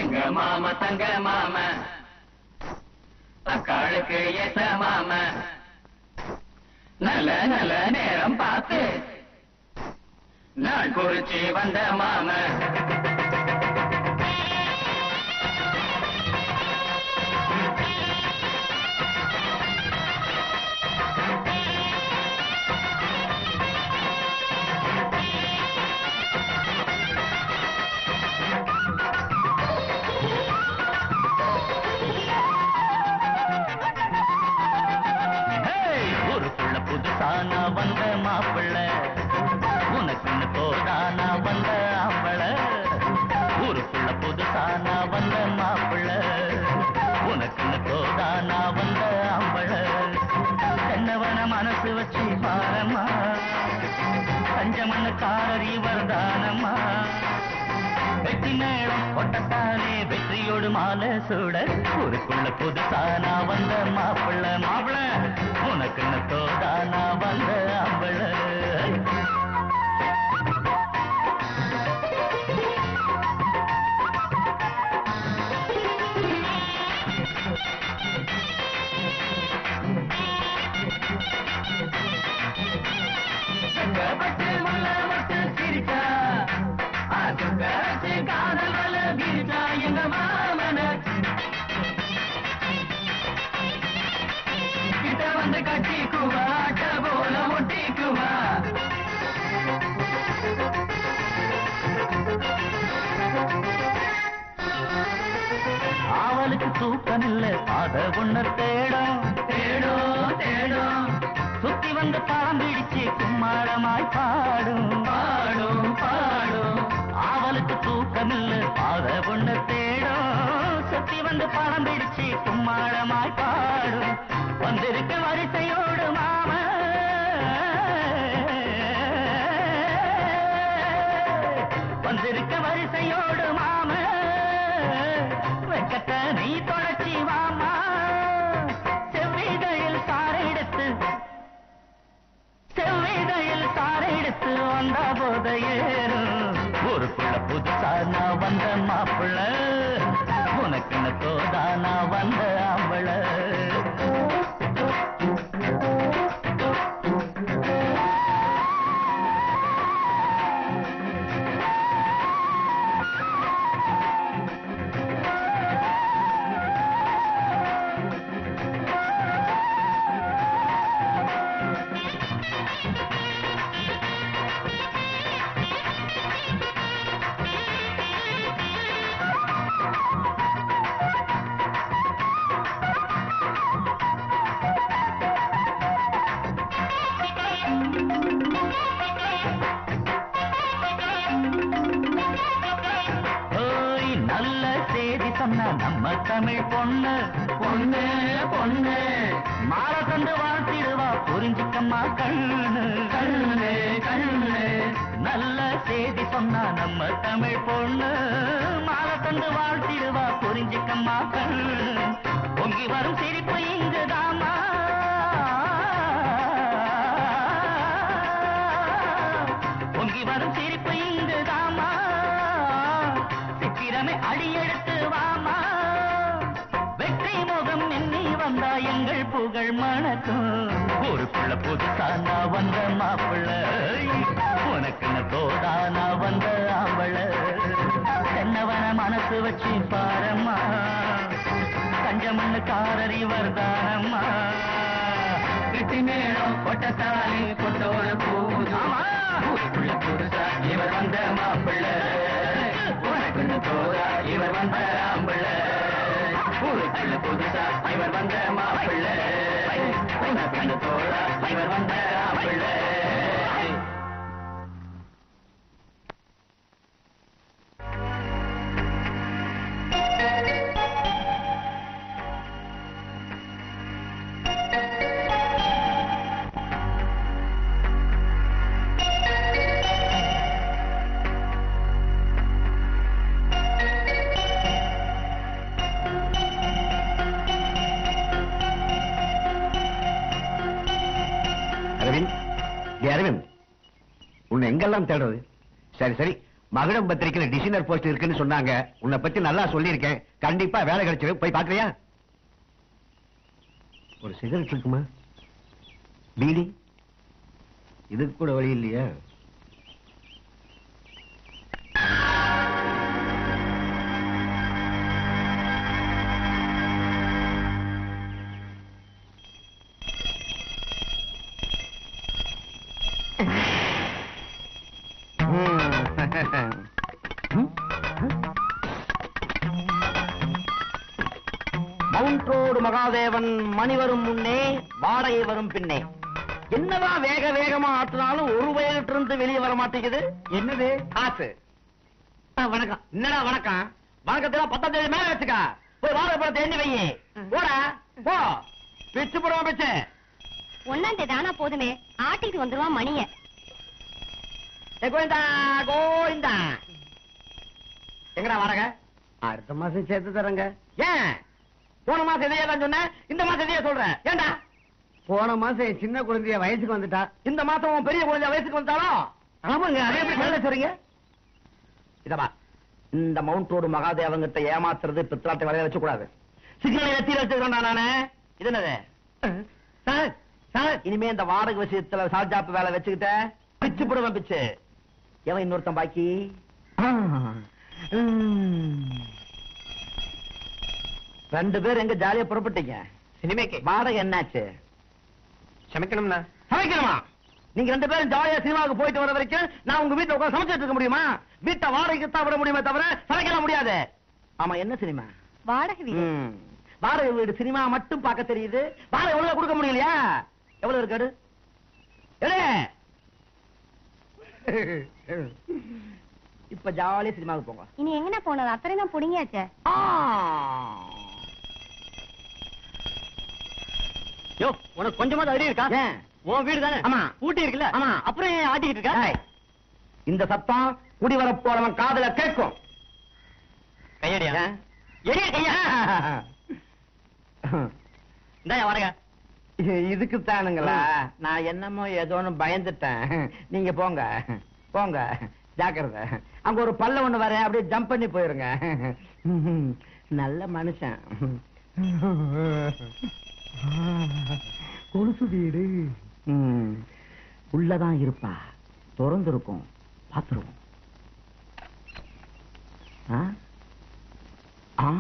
தங்க மாம தங்க மாம தக்காளுக்கு ஏத்த மாம நல்ல நல்ல நேரம் பார்த்து நாள் குறிச்சு வந்த மாம ஹேய், ஊருக்குள்ள புதுசா நான் வந்த மாப்பிள்ள உனக்குன்னு தோடா நான் வந்த ஆம்பள ஊருக்குள்ள புதுசா நான் வந்த மாப்பிள்ள உனக்குன்னு தோடா நான் வந்த ஆம்பள என்னவன மனசு வச்சு பாரம்மா பஞ்சமண்ணுக்காரர் இவர் தானம்மா வெற்றி மேளம் கொட்டத்தாலே வெற்றியோடு மாலை சூட ஊருக்குள்ள புதுசா நான் வந்த மாப்பிள்ள மாப்பிள்ள உனக்குன்னு தோதா நான் வந்த அம்பள தங்கப்பட்டு முல்ல மட்டு சிரிச்சா அதுங்க வச்சு காதல் வல விரிச்சா எங்க மாமன கிட்ட வந்து கட்டிக்குவா அட்ட போல ஒட்டிக்குவா ஆவலுக்கு தூக்கம் இல்ல பாத ஒண்ண தேடும் தேடும் தேடும் சுத்தி வந்து பழம் பிடிச்சு கும்மாளமாய் பாடும் பாடும் பாடும் ஆவலுக்கு தூக்கம் இல்ல பாத ஒண்ண தேடும் சுத்தி வந்து பழம் பிடிச்சு கும்மாளமாய் பாடும் வந்திருக்க வரிசையோடு மாம வந்திருக்க வரிசையோடு மாம வெக்கத்த நீ தொடச்சி வாமா செவ்விதையில் சாரெடுத்து செவ்விதையில் சாரெடுத்து வந்த போத ஏறும் ஊருக்குள்ள புதுசா நான் வந்த மாப்பிள்ள உனக்குன்னு தோதா நான் வந்த ஆம்பள ஓய் நல்ல செய்தி சொன்ன நம்ம தமிழ் பொண்ணு பொண்ணு பொண்ணு மாலை தந்து வாழ்த்திடுவா புரிஞ்சுக்கம்மா கண்ணு கண்ணு கண்ணு நல்ல செய்தி சொன்னா நம்ம தமிழ் பொண்ணு மாலை தந்து வாழ்த்திடுவா புரிஞ்சுக்கம்மா கண்ணு பொங்கி வரும் சிரிப்பு இங்குதாமா பொங்கி வரும் சிரிப்பு இங்குதாமா சித்திரமே அடியெடுத்து வாமா வெற்றி முகம் எண்ணி வந்தா எங்கள் புகழ் மணக்கும் ஊருக்குள்ள புதுசா நான் வந்த மாப்பிள்ள உனக்குன்னு தோதா நான் வந்த ஆம்பள தென்னவன மனசு வச்சு பாரம்மா கஞ்சமண்ணுக்காரர் இவர் தானம்மா கிட்டி மேளம் கொட்டத்தாலே கொட்டோட பூதாமா ஊருக்குள்ள புதுசா இவர் வந்த மாப்பிள்ள உனக்குன்னு தோதா இவர் வந்த ஆம்பிள்ள ஊருக்குள்ள புதுசா இவர் வந்த மாப்பிள்ள உனக்குன்னு தோதா இவர் வந்த ஆம்பிள்ள அரவிந்த் ஏ அரவிந்த் உன்னை எங்கெல்லாம் தேடுறது சரி சரி மகுடம் பத்திரிக்கையில டிசைனர் போஸ்ட் இருக்குன்னு சொன்னாங்க உன்னை பத்தி நல்லா சொல்லியிருக்கேன் கண்டிப்பா வேலை கிடைச்சிடும் போய் பாக்குறியா ஒரு சிகரெட் இருக்குமா பீடி இதுக்கு கூட வழி இல்லையா மவுண்ட் ரோடு மகாதேவன் மணி வரும் முன்னே வாடகை வரும் பின்னே என்னதான் வேக வேகமா ஆட்டினாலும் ஒரு வயலிட்டு இருந்து வெளியே வர மாட்டேங்குது என்னது காசு ஆ, வணக்கம் என்னடா வணக்கம் வணக்கத்துல பத்தாம் தேதி மேல வச்சுக்க போய் வாடகை பணத்தை எண்ணி வையி போடா போ பிச்சு போடுவான் பிச்சு ஒன்னாம் தேதி ஆனா போதுமே ஆட்டிட்டு வந்துருவான் மணிய ஏ கோவிந்தா கோவிந்தா எங்கடா வாடகை அடுத்த மாசம் சேர்த்து தரேங்க ஏன் போன மாசம் இதையே தான் சொன்னேன் இந்த மாசம் இதையே சொல்றேன் ஏன்டா போன மாசம் என் சின்ன குழந்தைய வயசுக்கு வந்துட்டா இந்த மாசம் உன் பெரிய குழந்தை வயசுக்கு வந்தாலும் ஆமாங்க அதே எப்படி மேல சொல்றீங்க இதப்பா இந்த மவுண்ட் ரோடு மகாதேவங்கிட்ட ஏமாத்துறது பித்தலாட்டை வரைய வச்சு கூடாது சிக்னல் எத்தியில வச்சுக்கிறேன் நானு இது என்னது சார் சார் இனிமே இந்த வாடகை விஷயத்துல சால்ஜாப்பு வேலை வச்சுக்கிட்ட பிச்சு போடுவேன் பிச்சு எவன் இன்னொருத்தன் பாக்கி ரெண்டு பேர் எங்க ஜாலியா புறப்பட்டீங்க சினிமைக்கு வாடகை என்னாச்சு சமைக்கணும்னா சமைக்கணுமா நீங்க ரெண்டு பேரும் ஜாலியா சினிமாவுக்கு போயிட்டு வர வரைக்கும் நான் உங்க வீட்டுல உட்கார்ந்து சமைச்சிட்டு இருக்க முடியுமா வீட்டை வாடகைக்கு தான் விட முடியுமே தவிர சமைக்கலாம் முடியாது ஆமா என்ன சினிமா வாடகை வீடு ம். வாடகை வீடு சினிமா மட்டும் பார்க்க தெரியுது வாடகை எவ்வளவு கொடுக்க முடியலையா எவ்வளவு இருக்காரு எடு. இப்ப ஜாலியா சினிமாவுக்கு போங்க இனி எங்கன போனது அத்தனை தான் புடிங்கியாச்சே ஆ. யோ உனக்கு கொஞ்சமாவது ஐடியா இருக்கா ஏன்? உன் வீடு தானே ஆமா. ஊட்டி இருக்குல்ல ஆமா. அப்புறம் ஏன் ஆட்டிக்கிட்டு இருக்கா ஏய், இந்த சத்தம் குடி வரப்போறவன் காதுல கேட்கும் கையடியா ஏன்? எடியா கையா இந்தாயா வாடகை இதுக்கு தானுங்களா நான் என்னமோ ஏதோன்னு பயந்துட்டேன் நீங்க போங்க போங்க ஜாக்கிரதை அங்க ஒரு பல்ல ஒண்ணு வரேன் அப்படியே ஜம்ப் பண்ணி போயிருங்க நல்ல மனுஷன் கொலுசு வீடு ம், உள்ளதான் இருப்பா திறந்திருக்கும் பாத்துருவோம் ஆ? ஆ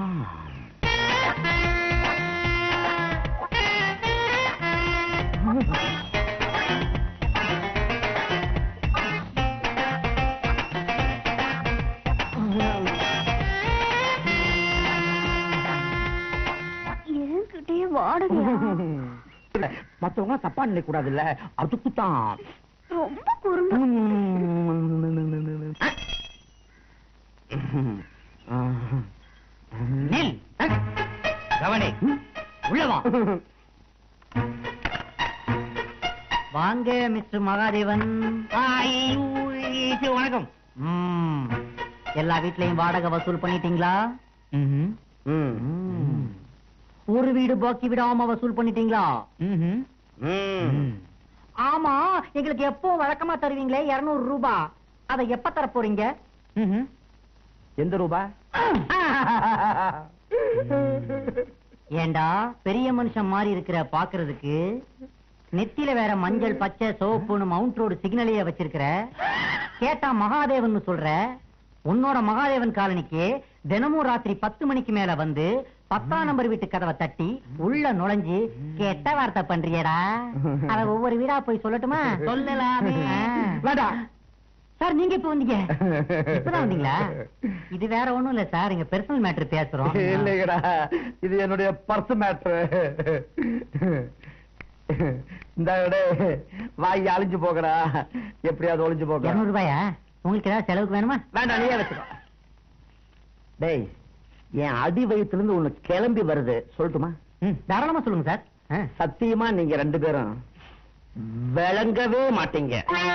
என்கிட்டயே வாடகையா மத்தவங்க தப்பா நினைக்க கூடாது இல்ல அதுக்குத்தான் ரொம்ப குறும்பு நில் கவனி உள்ளவா வாங்க மிஸ்டர் மகாதேவன் வணக்கம் ம், எல்லா வீட்லயும் வாடகை வசூல் பண்ணிட்டீங்களா ம். ஒரு வீடு பாக்கி விடாம வசூல் பண்ணிட்டீங்களா ம். ஆமா எங்களுக்கு எப்போ வழக்கமா தருவீங்களே 200 ரூபாய் அதை எப்ப தர போறீங்க எந்த ரூபா ஏண்டா பெரிய மனுஷன் மாதிரி இருக்கிற பாக்குறதுக்கு நெத்தியில வேற மஞ்சள் பச்சை சோப்புன்னு மவுண்ட் ரோடு சிக்னலையே வச்சிருக்கிற கேட்டா மகாதேவன் சொல்ற உன்னோட மகாதேவன் காலனிக்கு தினமும் ராத்திரி பத்து மணிக்கு மேல வந்து பத்தாம் நம்பர் வீட்டு கதவை தட்டி உள்ள நுழைஞ்சு கெட்ட வார்த்தை பண்றியடா அத ஒவ்வொரு வீடா போய் சொல்லட்டுமா சொல்லலாமே வேண்டாம். சார் நீங்க இப்ப வந்தீங்க இப்பதான் வந்தீங்களா இது வேற ஒண்ணும் இல்ல சார் இங்க பெர்சனல் மேட்டர் பேசுறோம் இல்லைங்கடா இது என்னுடைய பர்ஸ் மேட்ரு இந்த வாய் அழிஞ்சு போகடா எப்படியாவது ஒளிஞ்சு போக இருநூறு ரூபாயா உங்களுக்கு ஏதாவது செலவுக்கு வேணுமா வேண்டாம் நீயே வச்சுக்கோ டேய் என் அடி வயித்துல இருந்து ஒண்ணு கிளம்பி வருது சொல்லட்டுமா ம், தாராளமா சொல்லுங்க சார் ஆ. சத்தியமா நீங்க ரெண்டு பேரும் விளங்கவே மாட்டீங்க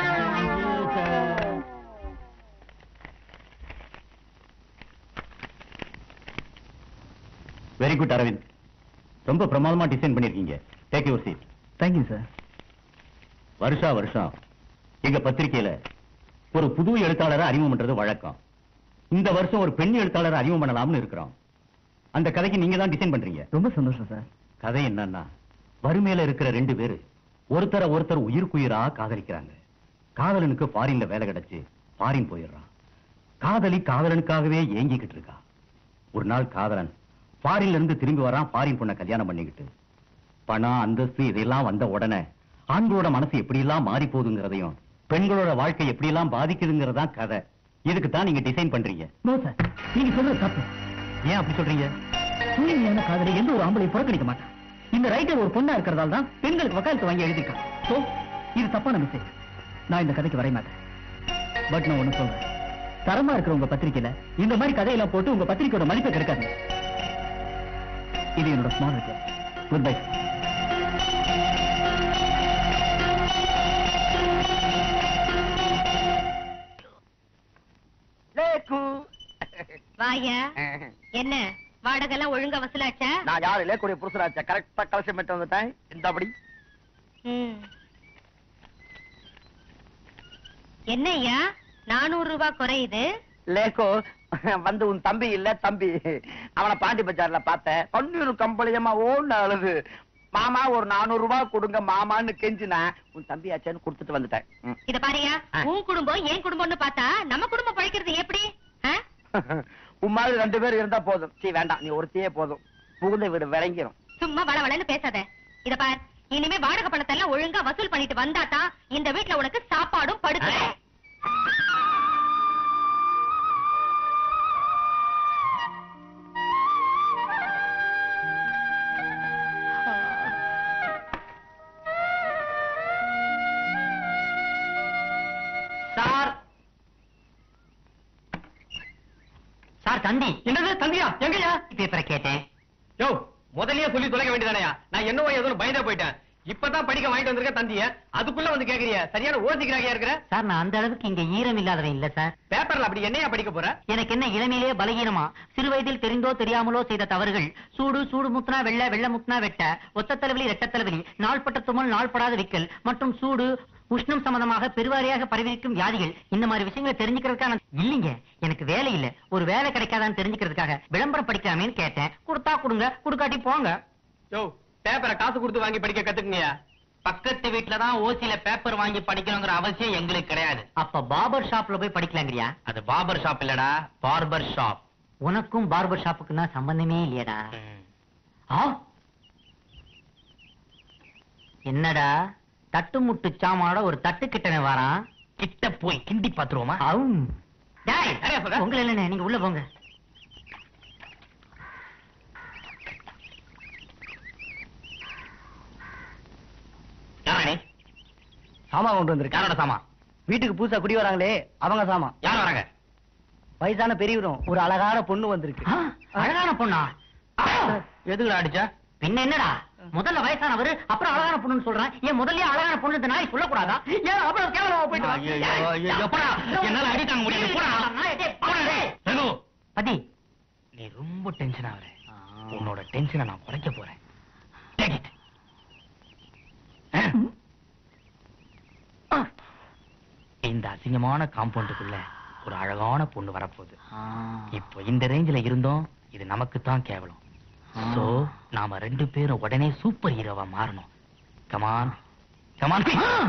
வெரி குட் அரவிந்த் ரொம்ப பிரமாதமா டிசைன் பண்ணிருக்கீங்க take your seat thank you sir வருஷா வருஷம் எங்க பத்திரிக்கையில ஒரு புது எழுத்தாளரை அறிமுகம் பண்றது வழக்கம் இந்த வருஷம் ஒரு பெண் எழுத்தாளரை அறிமுகம் பண்ணலாம்னு இருக்கிறோம் அந்த கதைக்கு நீங்க தான் டிசைன் பண்றீங்க ரொம்ப சந்தோஷம் சார் கதை என்னன்னா வறுமையில இருக்கிற ரெண்டு பேரு ஒருத்தர ஒருத்தர் உயிருக்குயிரா காதலிக்கிறாங்க காதலனுக்கு ஃபாரின்ல வேலை கிடைச்சு ஃபாரின் போயிடுறான் காதலி காதலனுக்காகவே ஏங்கிக்கிட்டு இருக்கா ஒரு நாள் காதலன் ஃபாரின்ல இருந்து திரும்பி வரான் ஃபாரின் பொண்ணை கல்யாணம் பண்ணிக்கிட்டு பணம் அந்தஸ்து இதெல்லாம் வந்த உடனே ஆண்களோட மனசு எப்படி எல்லாம் மாறி போகுதுங்கிறதையும் பெண்களோட வாழ்க்கை எப்படி எல்லாம் பாதிக்குதுங்கிறதான் கதை இதுக்கு தான் நீங்க டிசைன் பண்றீங்க நோ சார் நீங்க சொல்றது தப்பு ஏன் அப்படி சொல்றீங்க தூய்மையான காதலை எந்த ஒரு ஆம்பளை புறக்கணிக்க மாட்டான் இந்த ரைட்டர் ஒரு பொண்ணா இருக்கிறதால தான் பெண்களுக்கு வக்காலத்து வாங்கி எழுதிருக்கான் சோ இது தப்பான மிஸ்டேக் நான் இந்த கதைக்கு வரைய மாட்டேன் பட் நான் ஒண்ணு சொல்றேன் தரமா இருக்கிற உங்க பத்திரிக்கையில இந்த மாதிரி கதையெல்லாம் போட்டு உங்க பத்திரிக்கையோட மதிப்பை கெடுக்காது இது என்னோட ஸ்மால் ரிக்வெஸ்ட் குட் பை லேக்கு வாயா என்ன வாடகை எல்லாம் ஒழுங்கா வசூலாச்சா நான் யாரு லேக்குடைய புருஷராச்ச கரெக்டா கலெக்ஷன் பண்ணிட்டு வந்துட்டேன் இந்த அப்படி ம். என்ன ஐயா நானூறு ரூபாய் குறையுது லேக்கோ வந்து உன் தம்பி இல்ல தம்பி அவனை பாண்டி பஜார்ல பார்த்தேன் கண்ணீர் கம்பளியமா ஓன்னு அழுது மாமா ஒரு நானூறு ரூபாய் கொடுங்க மாமான்னு கெஞ்சினா உன் தம்பி ஆச்சேன்னு கொடுத்துட்டு வந்துட்டேன் ம். இத பாரியா ஆ. உன் குடும்பம் என் குடும்பம்னு பார்த்தா நம்ம குடும்பம் பழைக்கிறது எப்படி ஆ? உன் மாதிரி ரெண்டு பேர் இருந்தா போதும் சீ வேண்டாம் நீ ஒருத்தையே போதும் புகுந்த வீடு விளங்கிரும் சும்மா வள வளன்னு பேசாத இத பார் இனிமே வாடகை பணத்தை எல்லாம் ஒழுங்கா வசூல் பண்ணிட்டு வந்தாதான் இந்த வீட்ல உனக்கு சாப்பாடும் படுக்க சார் சார் தந்தி என்னது தம்பியா எங்கயா பேப்பரை கேட்டேன் யோ முதல்லயே சொல்லி தொலைக்க வேண்டியதானயா நான் என்னவோ ஏதோ பயந்தே போயிட்டேன் இப்பதான் படிக்க வாங்கிட்டு வந்திருக்க தந்திய அதுக்குள்ள வந்து கேக்குறிய சரியான ஓசிக்கிறாங்க இருக்கிற சார் நான் அந்த அளவுக்கு இங்க ஈரம் இல்லாதவன் இல்ல சார் பேப்பர்ல அப்படி என்னையா படிக்க போற எனக்கு என்ன இளமையிலே பலகீனமா சிறு வயதில் தெரிந்தோ தெரியாமலோ செய்த தவறுகள் சூடு சூடு முத்துனா வெள்ள வெள்ள முத்துனா வெட்ட ஒத்த தலைவலி ரெட்ட தலைவலி நாள்பட்ட துமல் நாள்படாத விக்கல் மற்றும் சூடு உஷ்ணம் சம்பந்தமாக பெருவாரியாக பரவியிருக்கும் வியாதிகள் இந்த மாதிரி விஷயங்களை தெரிஞ்சுக்கிறதுக்காக நான் இல்லைங்க எனக்கு வேலை இல்ல ஒரு வேலை கிடைக்காதான்னு தெரிஞ்சுக்கிறதுக்காக விளம்பரம் படிக்கலாமேன்னு கேட்டேன் கொடுத்தா கொடுங்க கொடுக்காட்டி போங்க யோ பேப்பரை காசு கொடுத்து வாங்கி படிக்க கத்துக்குங்கயா பக்கத்து வீட்டுல தான் ஓசியில பேப்பர் வாங்கி படிக்கணுங்கிற அவசியம் எங்களுக்கு கிடையாது அப்ப பார்பர் ஷாப்ல போய் படிக்கலாங்கிறியா அது பார்பர் ஷாப் இல்லடா பார்பர் ஷாப் உனக்கும் பார்பர் ஷாப்புக்குன்னா சம்பந்தமே இல்லையடா ஆ என்னடா தட்டு முட்டு சாமானோட ஒரு தட்டு கிட்டவே வரான் கிட்ட போய் கிண்டி பாத்துருவோமா அவும் டேய் யாரையா சொல்ற? உங்களை இல்லைண்ணே நீங்க உள்ள போங்க யாரானே சாமா கொண்டு வந்திருக்கேன் யாரோட சாமா வீட்டுக்கு புதுசா குடி வராங்களே அவங்க சாமா யார் வராங்க வயசான பெரியவரும் ஒரு அழகான பொண்ணு வந்திருக்கு ஆ, அழகான பொண்ணா ஆ, எதுக்குடா அடிச்ச பின்ன என்னடா முதல்ல வயசானவரு அப்புறம் அழகான பொண்ணுன்னு சொல்றேன் ஏன் முதல்ல அழகான பொண்ணு இந்த நாய் சொல்லக்கூடாதா ஏன் அப்புறம் கேவலமா போயிட்டு வா. ஐயோ, ஐயோ, ஐயோ, போடா. என்னால அடி தாங்க முடியல, போடா. நாய், டேய், போடா, டேய். ரகு பதி நீ ரொம்ப டென்ஷன் ஆகுற உன்னோட டென்ஷனை நான் குறைக்க போறேன் Take it. ஆ. இந்த அசிங்கமான காம்பவுண்டுக்குள்ள ஒரு அழகான பொண்ணு வரப்போகுது ஆ. இப்போ இந்த ரேஞ்சில இருந்தோம் இது நமக்கு தான் கேவலம் சோ நாம ரெண்டு பேரும் உடனே சூப்பர் ஹீரோவா மாறணும் கமான் கமான்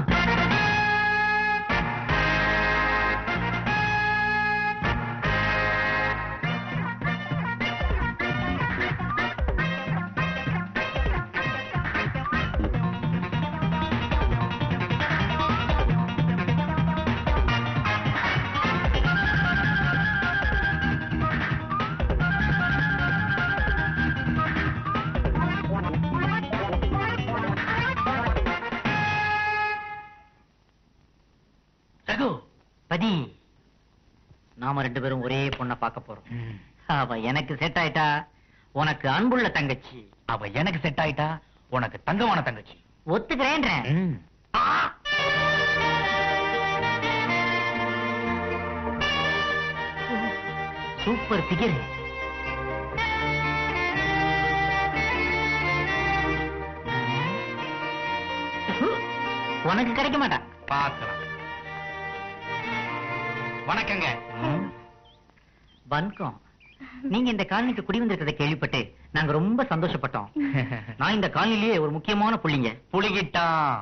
ரகு பதி நாம ரெண்டு பேரும் ஒரே பொண்ணை பார்க்க போறோம் ம். அவ எனக்கு செட் ஆயிட்டா உனக்கு அன்புள்ள தங்கச்சி அவ எனக்கு செட் ஆயிட்டா உனக்கு தங்கமான தங்கச்சி ஒத்துக்கிறேன்றேன் ம். சூப்பர் பிகர் உனக்கு கிடைக்க மாட்டா பார்க்கலாம் வணக்கங்க வணக்கம் நீங்க இந்த காலனிக்கு குடி வந்திருக்கிறத கேள்விப்பட்டு நாங்க ரொம்ப சந்தோஷப்பட்டோம் நான் இந்த காலனிலேயே ஒரு முக்கியமான புள்ளிங்க புளிகிட்டான்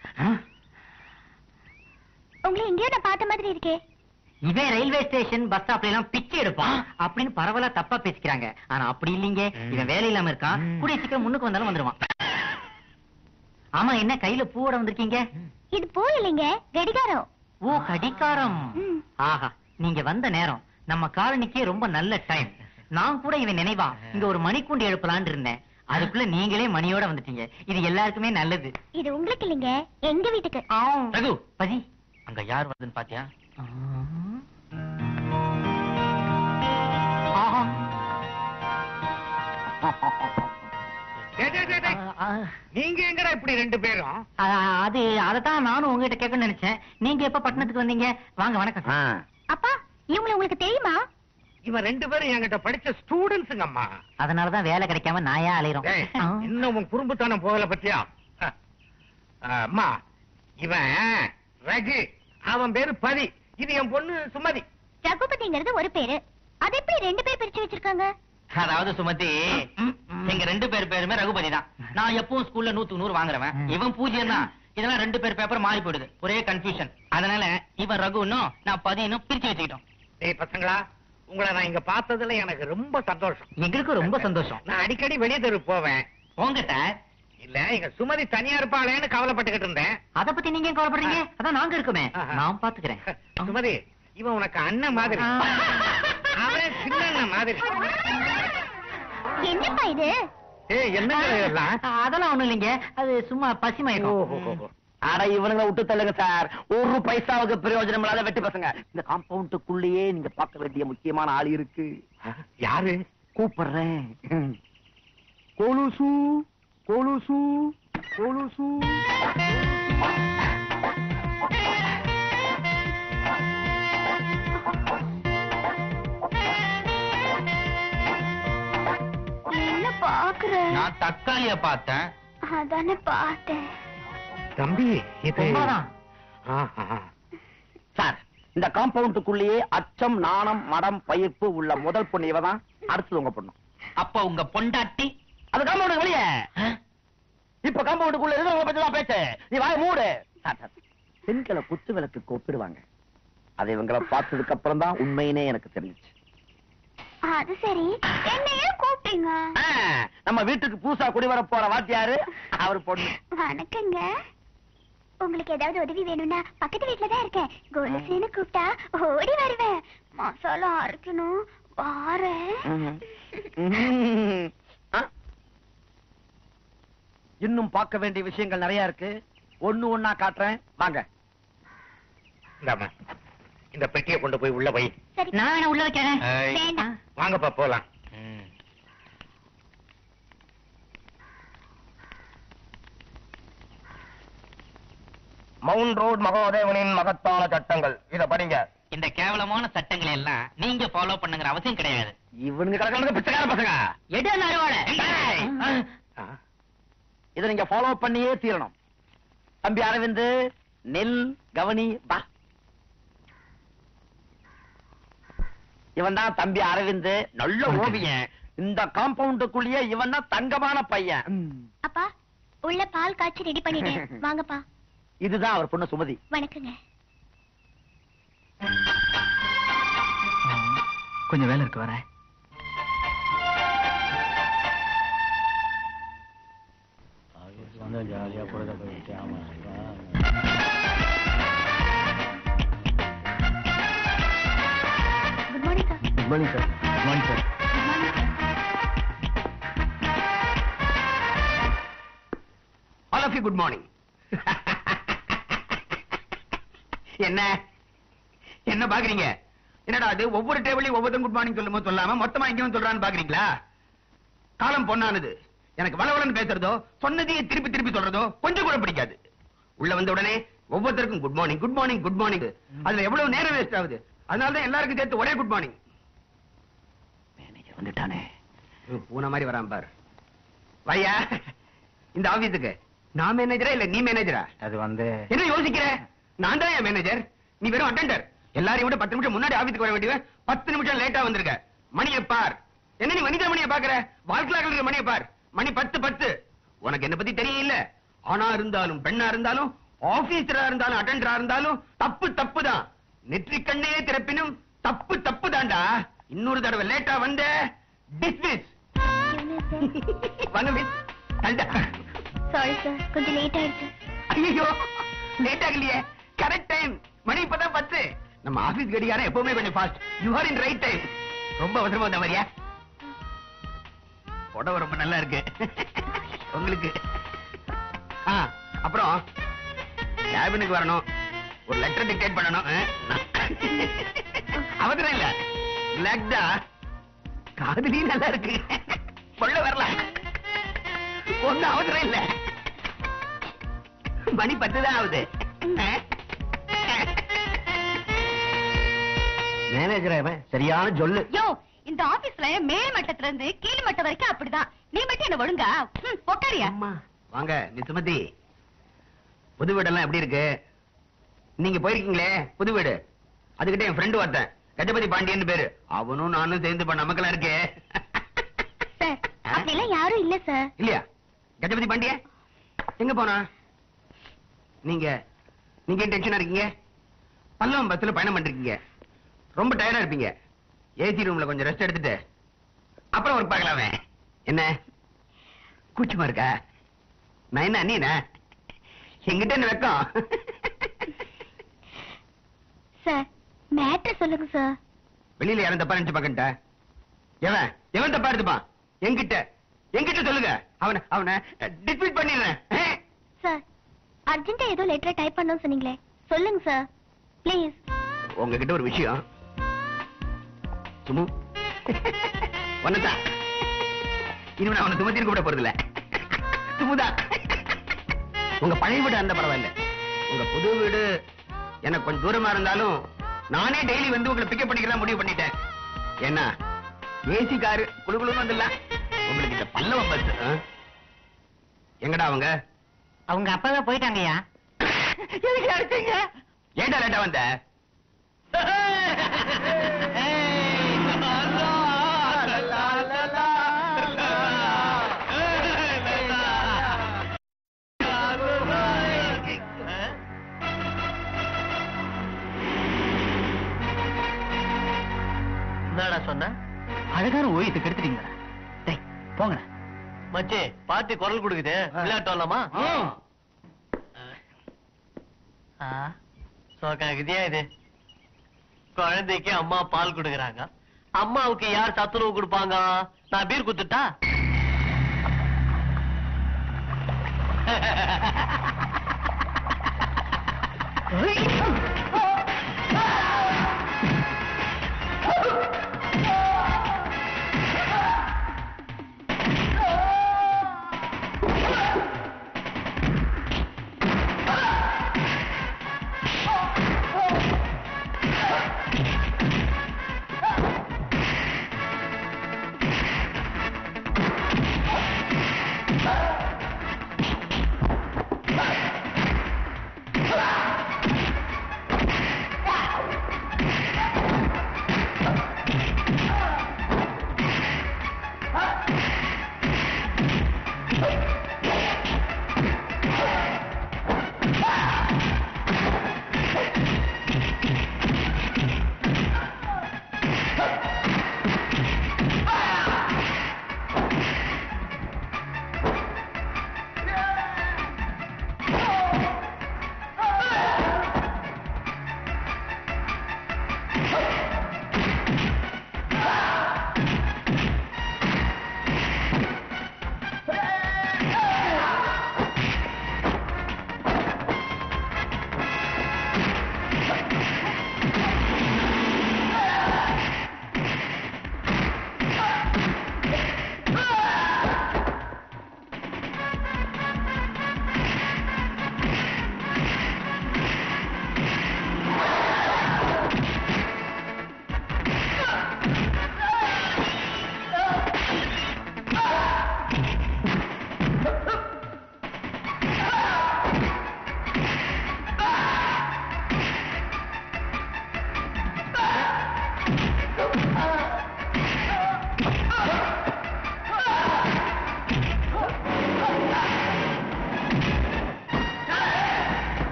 உங்களை எங்கேயோ நான் பார்த்த மாதிரி இருக்கே இவன் ரயில்வே ஸ்டேஷன் பஸ் ஸ்டாப்ல எல்லாம் பிச்சை எடுப்பான் அப்படின்னு பரவலா தப்பா பேசிக்கிறாங்க ஆனா அப்படி இல்லீங்க இவன் வேலை இல்லாம இருக்கான் கூடிய சீக்கிரம் முன்னுக்கு வந்தாலும் வந்துருவான் ஆமா என்ன கையில பூவோட வந்திருக்கீங்க இது பூ இல்லைங்க கடிகாரம் ஓ கடிகாரம் ம். ஆஹா நீங்க வந்த நேரம் நம்ம காலனிக்கே ரொம்ப நல்ல டைம் நான் கூட இவன் நினைவா இங்க ஒரு மணிக்கூண்டு எழுப்பலான்னு இருந்தேன் அதுக்குள்ள நீங்களே மணியோட வந்துட்டீங்க இது எல்லாருக்குமே நல்லது இது உங்களுக்கு இல்லைங்க எங்க வீட்டுக்கு ரகு பதி அங்க யார் வருதுன்னு பாத்தியா ஆஹா. டேய், டேய், டேய், டேய். ஆ, நீங்க எங்கடா இப்படி ரெண்டு பேரும் ஆ, அது அதத்தான் நானும் உங்ககிட்ட கேட்கணும்னு நினைச்சேன் நீங்க எப்ப பட்டணத்துக்கு வந்தீங்க வாங்க வணக்கம் அப்பா இவங்களை உங்களுக்கு தெரியுமா இவன் ரெண்டு பேரும் என்கிட்ட படிச்ச ஸ்டூடெண்ட்ஸுங்க அம்மா அதனாலதான் வேலை கிடைக்காம நாயா அலையிறோம் டேய், ஆ. இன்னும் உன் குறும்புத்தானம் போகல பத்தியா அஹ். அம்மா இவன் ரகு அவன் பேரு பதி இது என் பொண்ணு சுமதி ரகுபதிங்கிறது ஒரு பேரு அது எப்படி ரெண்டு பேர் பிரிச்சு வச்சிருக்காங்க அதாவது சுமதி எங்க ரெண்டு பேர் பேருமே ரகுபதி தான் நான் எப்பவும் ஸ்கூல்ல நூத்துக்கு நூறு வாங்குறவன் ம். இவன் பூஜ்யம் தான் இதெல்லாம் ரெண்டு பேர் பேப்பர் மாறி போயிடுது ஒரே கன்ஃபியூஷன் அதனால இவன் ரகுன்னும் நான் பதினும் பிரிச்சு வச்சுக்கிட்டோம் டேய் பசங்களா உங்களை நான் இங்க பார்த்ததுல எனக்கு ரொம்ப சந்தோஷம் எங்களுக்கும் ரொம்ப சந்தோஷம் நான் அடிக்கடி வெளியே தெரு போவேன் போங்க சார் இல்ல எங்க சுமதி தனியா இருப்பாளேன்னு கவலைப்பட்டுக்கிட்டு இருந்தேன் அத பத்தி நீங்க ஏன் கவலைப்படுறீங்க அதான் நாங்க இருக்கோமே ஆஹா. நான் பாத்துக்கிறேன் சுமதி இவன் உனக்கு அண்ணன் மாதிரி ஆ. அவன் சின்ன அண்ணன் மாதிரி என்னப்பா இது ஏய் என்னங்க இதெல்லாம் அதெல்லாம் ஒண்ணும் இல்லைங்க அது சும்மா பசி மயக்கம் அட இவனுங்களை விட்டு தள்ளுங்க சார் ஒரு பைசாவுக்கு பிரயோஜனம் இல்லாத வெட்டி பசங்க இந்த காம்பவுண்டுக்குள்ளேயே நீங்க பார்க்க வேண்டிய முக்கியமான ஆள் இருக்கு யாரு கூப்பிடுறேன் கொலுசு கொலுசு கொலுசு என்ன பாக்குற நான் தக்காளிய பார்த்தேன் அதானே பார்த்தேன் தம்பி இது உண்மைதான். சார் இந்த காம்பவுண்டுக்குள்ளேயே அச்சம் நாணம் மடம் பயிர்ப்பு உள்ள முதல் பொண்ணு இவதான் அடுத்தது உங்க பொண்ணு அப்ப உங்க பொண்டாட்டி அது காம்பவுண்டுக்கு வெளியே இப்ப காம்பவுண்டுக்குள்ள இருந்து உங்களை பத்தி தான் பேச்சு நீ வாய மூடு சார், சார், பெண்களை குத்து விளக்கு ஒப்பிடுவாங்க அதை இவங்களை பார்த்ததுக்கு அப்புறம் தான் உண்மையினே எனக்கு தெரிஞ்சுச்சு அது சரி என்னையே கூப்பிட்டீங்க ஆ, நம்ம வீட்டுக்கு பூசா குடி வர போற வாத்தியாரு அவர் பொண்ணு வணக்கங்க உங்களுக்கு ஏதாவது உதவி வேணும்னா பக்கத்து வீட்டுல தான் இருக்கேன் கொலுசுன்னு கூப்பிட்டா ஓடி வருவேன் மசாலா அரைக்கணும் வாரேன் ம்ஹும். ஆ? இன்னும் பார்க்க வேண்டிய விஷயங்கள் நிறைய இருக்கு ஒண்ணு ஒண்ணா காட்டுறேன் வாங்க இந்தாம்மா இந்த பெட்டியை கொண்டு போய் உள்ள போய் சரி நான் வேணா உள்ள வைக்கிறேன் ஏய். வேண்டாம் வாங்கப்பா போலாம் ம். மவுண்ட் ரோட் மகாதேவனின் மகத்தான சட்டங்கள் இத படிங்க இந்த கேவலமான சட்டங்களை எல்லாம் நீங்க ஃபாலோ பண்ணுங்கிற அவசியம் கிடையாது இவனுங்க கலக்கலங்க பிச்சைக்கார பசங்க எடு அந்த அருவாளை. ஏய். ஆ. இத நீங்க ஃபாலோ பண்ணியே தீரணும் தம்பி அரவிந்த் நெல் கவனி பா இவன் தான் தம்பி அரவிந்த் நல்ல ஓவியன் இந்த காம்பவுண்டுக்குள்ளேயே இவன் தான் தங்கமான பையன் அப்பா உள்ள பால் காய்ச்சி ரெடி பண்ணிட்டேன் வாங்கப்பா இதுதான் அவர் பொண்ணு சுமதி வணக்கங்க கொஞ்சம் வேலை இருக்கு வரேன் good morning sir good morning sir good morning sir good morning sir all of you good morning என்ன என்ன பாக்குறீங்க என்னடா அது ஒவ்வொரு டேபிளையும் ஒவ்வொரு குட் மார்னிங் சொல்லும்போது சொல்லாம மொத்தமா இங்க வந்து சொல்றான்னு பாக்குறீங்களா காலம் பொண்ணானது எனக்கு வளவலன்னு பேசுறதோ சொன்னதையே திருப்பி திருப்பி சொல்றதோ கொஞ்சம் கூட பிடிக்காது உள்ள வந்த உடனே ஒவ்வொருத்தருக்கும் good morning good morning good morning அதுல எவ்வளவு நேரம் வேஸ்ட் ஆகுது அதனால தான் எல்லாருக்கும் சேர்த்து ஒரே குட் மார்னிங் மேனேஜர் வந்துட்டானே பூனை மாதிரி வரான் பார் வையா இந்த ஆபீஸுக்கு நான் மேனேஜரா இல்ல நீ மேனேஜரா அது வந்து என்ன யோசிக்கிற நான் தான் என் மேனேஜர் நீ வெறும் அட்டெண்டர் எல்லாரையும் விட பத்து நிமிஷம் முன்னாடி ஆபீஸ்க்கு வர வேண்டியவன் பத்து நிமிஷம் லேட்டா வந்திருக்க மணியை பார் என்ன நீ வனிதா மணியை பாக்குற வாழ்க்கையில் இருக்கிற மணியை பார் மணி பத்து பத்து உனக்கு என்ன பத்தி தெரியும் இல்ல ஆணா இருந்தாலும் பெண்ணா இருந்தாலும் ஆபீசரா இருந்தாலும் அட்டெண்டரா இருந்தாலும் தப்பு தப்பு தான் நெற்றி கண்ணையே திறப்பினும் தப்பு தப்பு தான்டா இன்னொரு தடவை லேட்டா வந்த டிஸ்மிஸ் வாங்க மிஸ் தள்ளுடா. சாரி சார் கொஞ்சம் லேட் ஆயிடுச்சு ஐயோ லேட் ஆகலையே கரெக்ட் டைம் மணி இப்பதான் பத்து நம்ம ஆபீஸ் கடிகாரம் எப்பவுமே கொஞ்சம் fast you are in right time ரொம்ப அவசரமா வந்த மாதிரியா புடவை ரொம்ப நல்லா இருக்கு உங்களுக்கு ஆ அப்புறம் கேபினுக்கு வரணும் ஒரு லெட்டர் டிக்டேட் பண்ணணும் ஆ? அவசரம் இல்ல ரிலாக்ஸா காதலி நல்லா இருக்கு கொள்ள வரலாம் ஒன்னும் அவசரம் இல்ல மணி பத்து தான் ஆகுது மேனேஜர் சரியான சொல்லு யோ இந்த ஆபீஸ்ல மேல் மட்டத்துல இருந்து கீழ் மட்டம் வரைக்கும் அப்படிதான் நீ மட்டும் என்ன ஒழுங்கா ம், உக்காரியா அம்மா வாங்க நீ சுமதி புது வீடெல்லாம் எப்படி இருக்கு நீங்க போயிருக்கீங்களே புது வீடு அதுகிட்ட என் ஃப்ரெண்டு ஒருத்தன் கஜபதி பாண்டியன் பேரு அவனும் நானும் சேர்ந்து பண்ண நமக்கெல்லாம் இருக்கே சார் அப்படிலாம் யாரும் இல்ல சார் இல்லையா கஜபதி பாண்டிய எங்க போனா நீங்க நீங்க டென்ஷனா இருக்கீங்க பல்லவம் பஸ்ல பயணம் பண்றீங்க ரொம்ப டயர்டா இருப்பீங்க ஏசி ரூம்ல கொஞ்சம் ரெஸ்ட் எடுத்துட்டு அப்புறம் ஒர்க் பார்க்கலாமே என்ன கூச்சமா இருக்கா நான் என்ன அண்ணியனா எங்கிட்ட என்ன வெக்கம் சார் மேட்டர் சொல்லுங்க சார் வெளியில யாரும் தப்பா நினைச்சு பாக்கண்டா எவன் எவன் தப்பா எடுத்துப்பான் என்கிட்ட என்கிட்ட சொல்லுங்க அவனை அவனை டிஸ்மிஸ் பண்ணிடுறேன் ஆ? சார் அர்ஜென்ட்டா ஏதோ லெட்டர் டைப் பண்ணணும்னு சொன்னீங்களே சொல்லுங்க சார் ப்ளீஸ் உங்ககிட்ட ஒரு விஷயம் சுமு ஒன்னதான் இனிமே நான் உன்னை சுமத்தின்னு கூட போறதில்ல சுமுதா உங்க பழைய வீடு அந்த பரவாயில்ல உங்க புது வீடு எனக்கு கொஞ்சம் தூரமா இருந்தாலும் நானே டெய்லி வந்து உங்களை பிக்கப் பண்ணிக்கலாம் முடிவு பண்ணிட்டேன் ஏன்னா ஏசி காரு குழுகுழுன்னு வந்துடலாம் உங்களுக்கு இந்த பல்லவம் பஸ் எங்கடா அவங்க அவங்க அப்பவே போயிட்டாங்கய்யா எதுக்கு அடிச்சீங்க ஏன்டா லேட்டா வந்த என்னடா சொன்ன அழகான ஓவியத்தை கெடுத்துட்டீங்களா டேய் போங்க மச்சி பாட்டி குரல் கொடுக்குது விளையாட்டு வரலாமா சோக்கா இதே இது குழந்தைக்கு அம்மா பால் கொடுக்கறாங்க அம்மாவுக்கு யார் சத்துணவு கொடுப்பாங்க நான் பீர் குத்துட்டா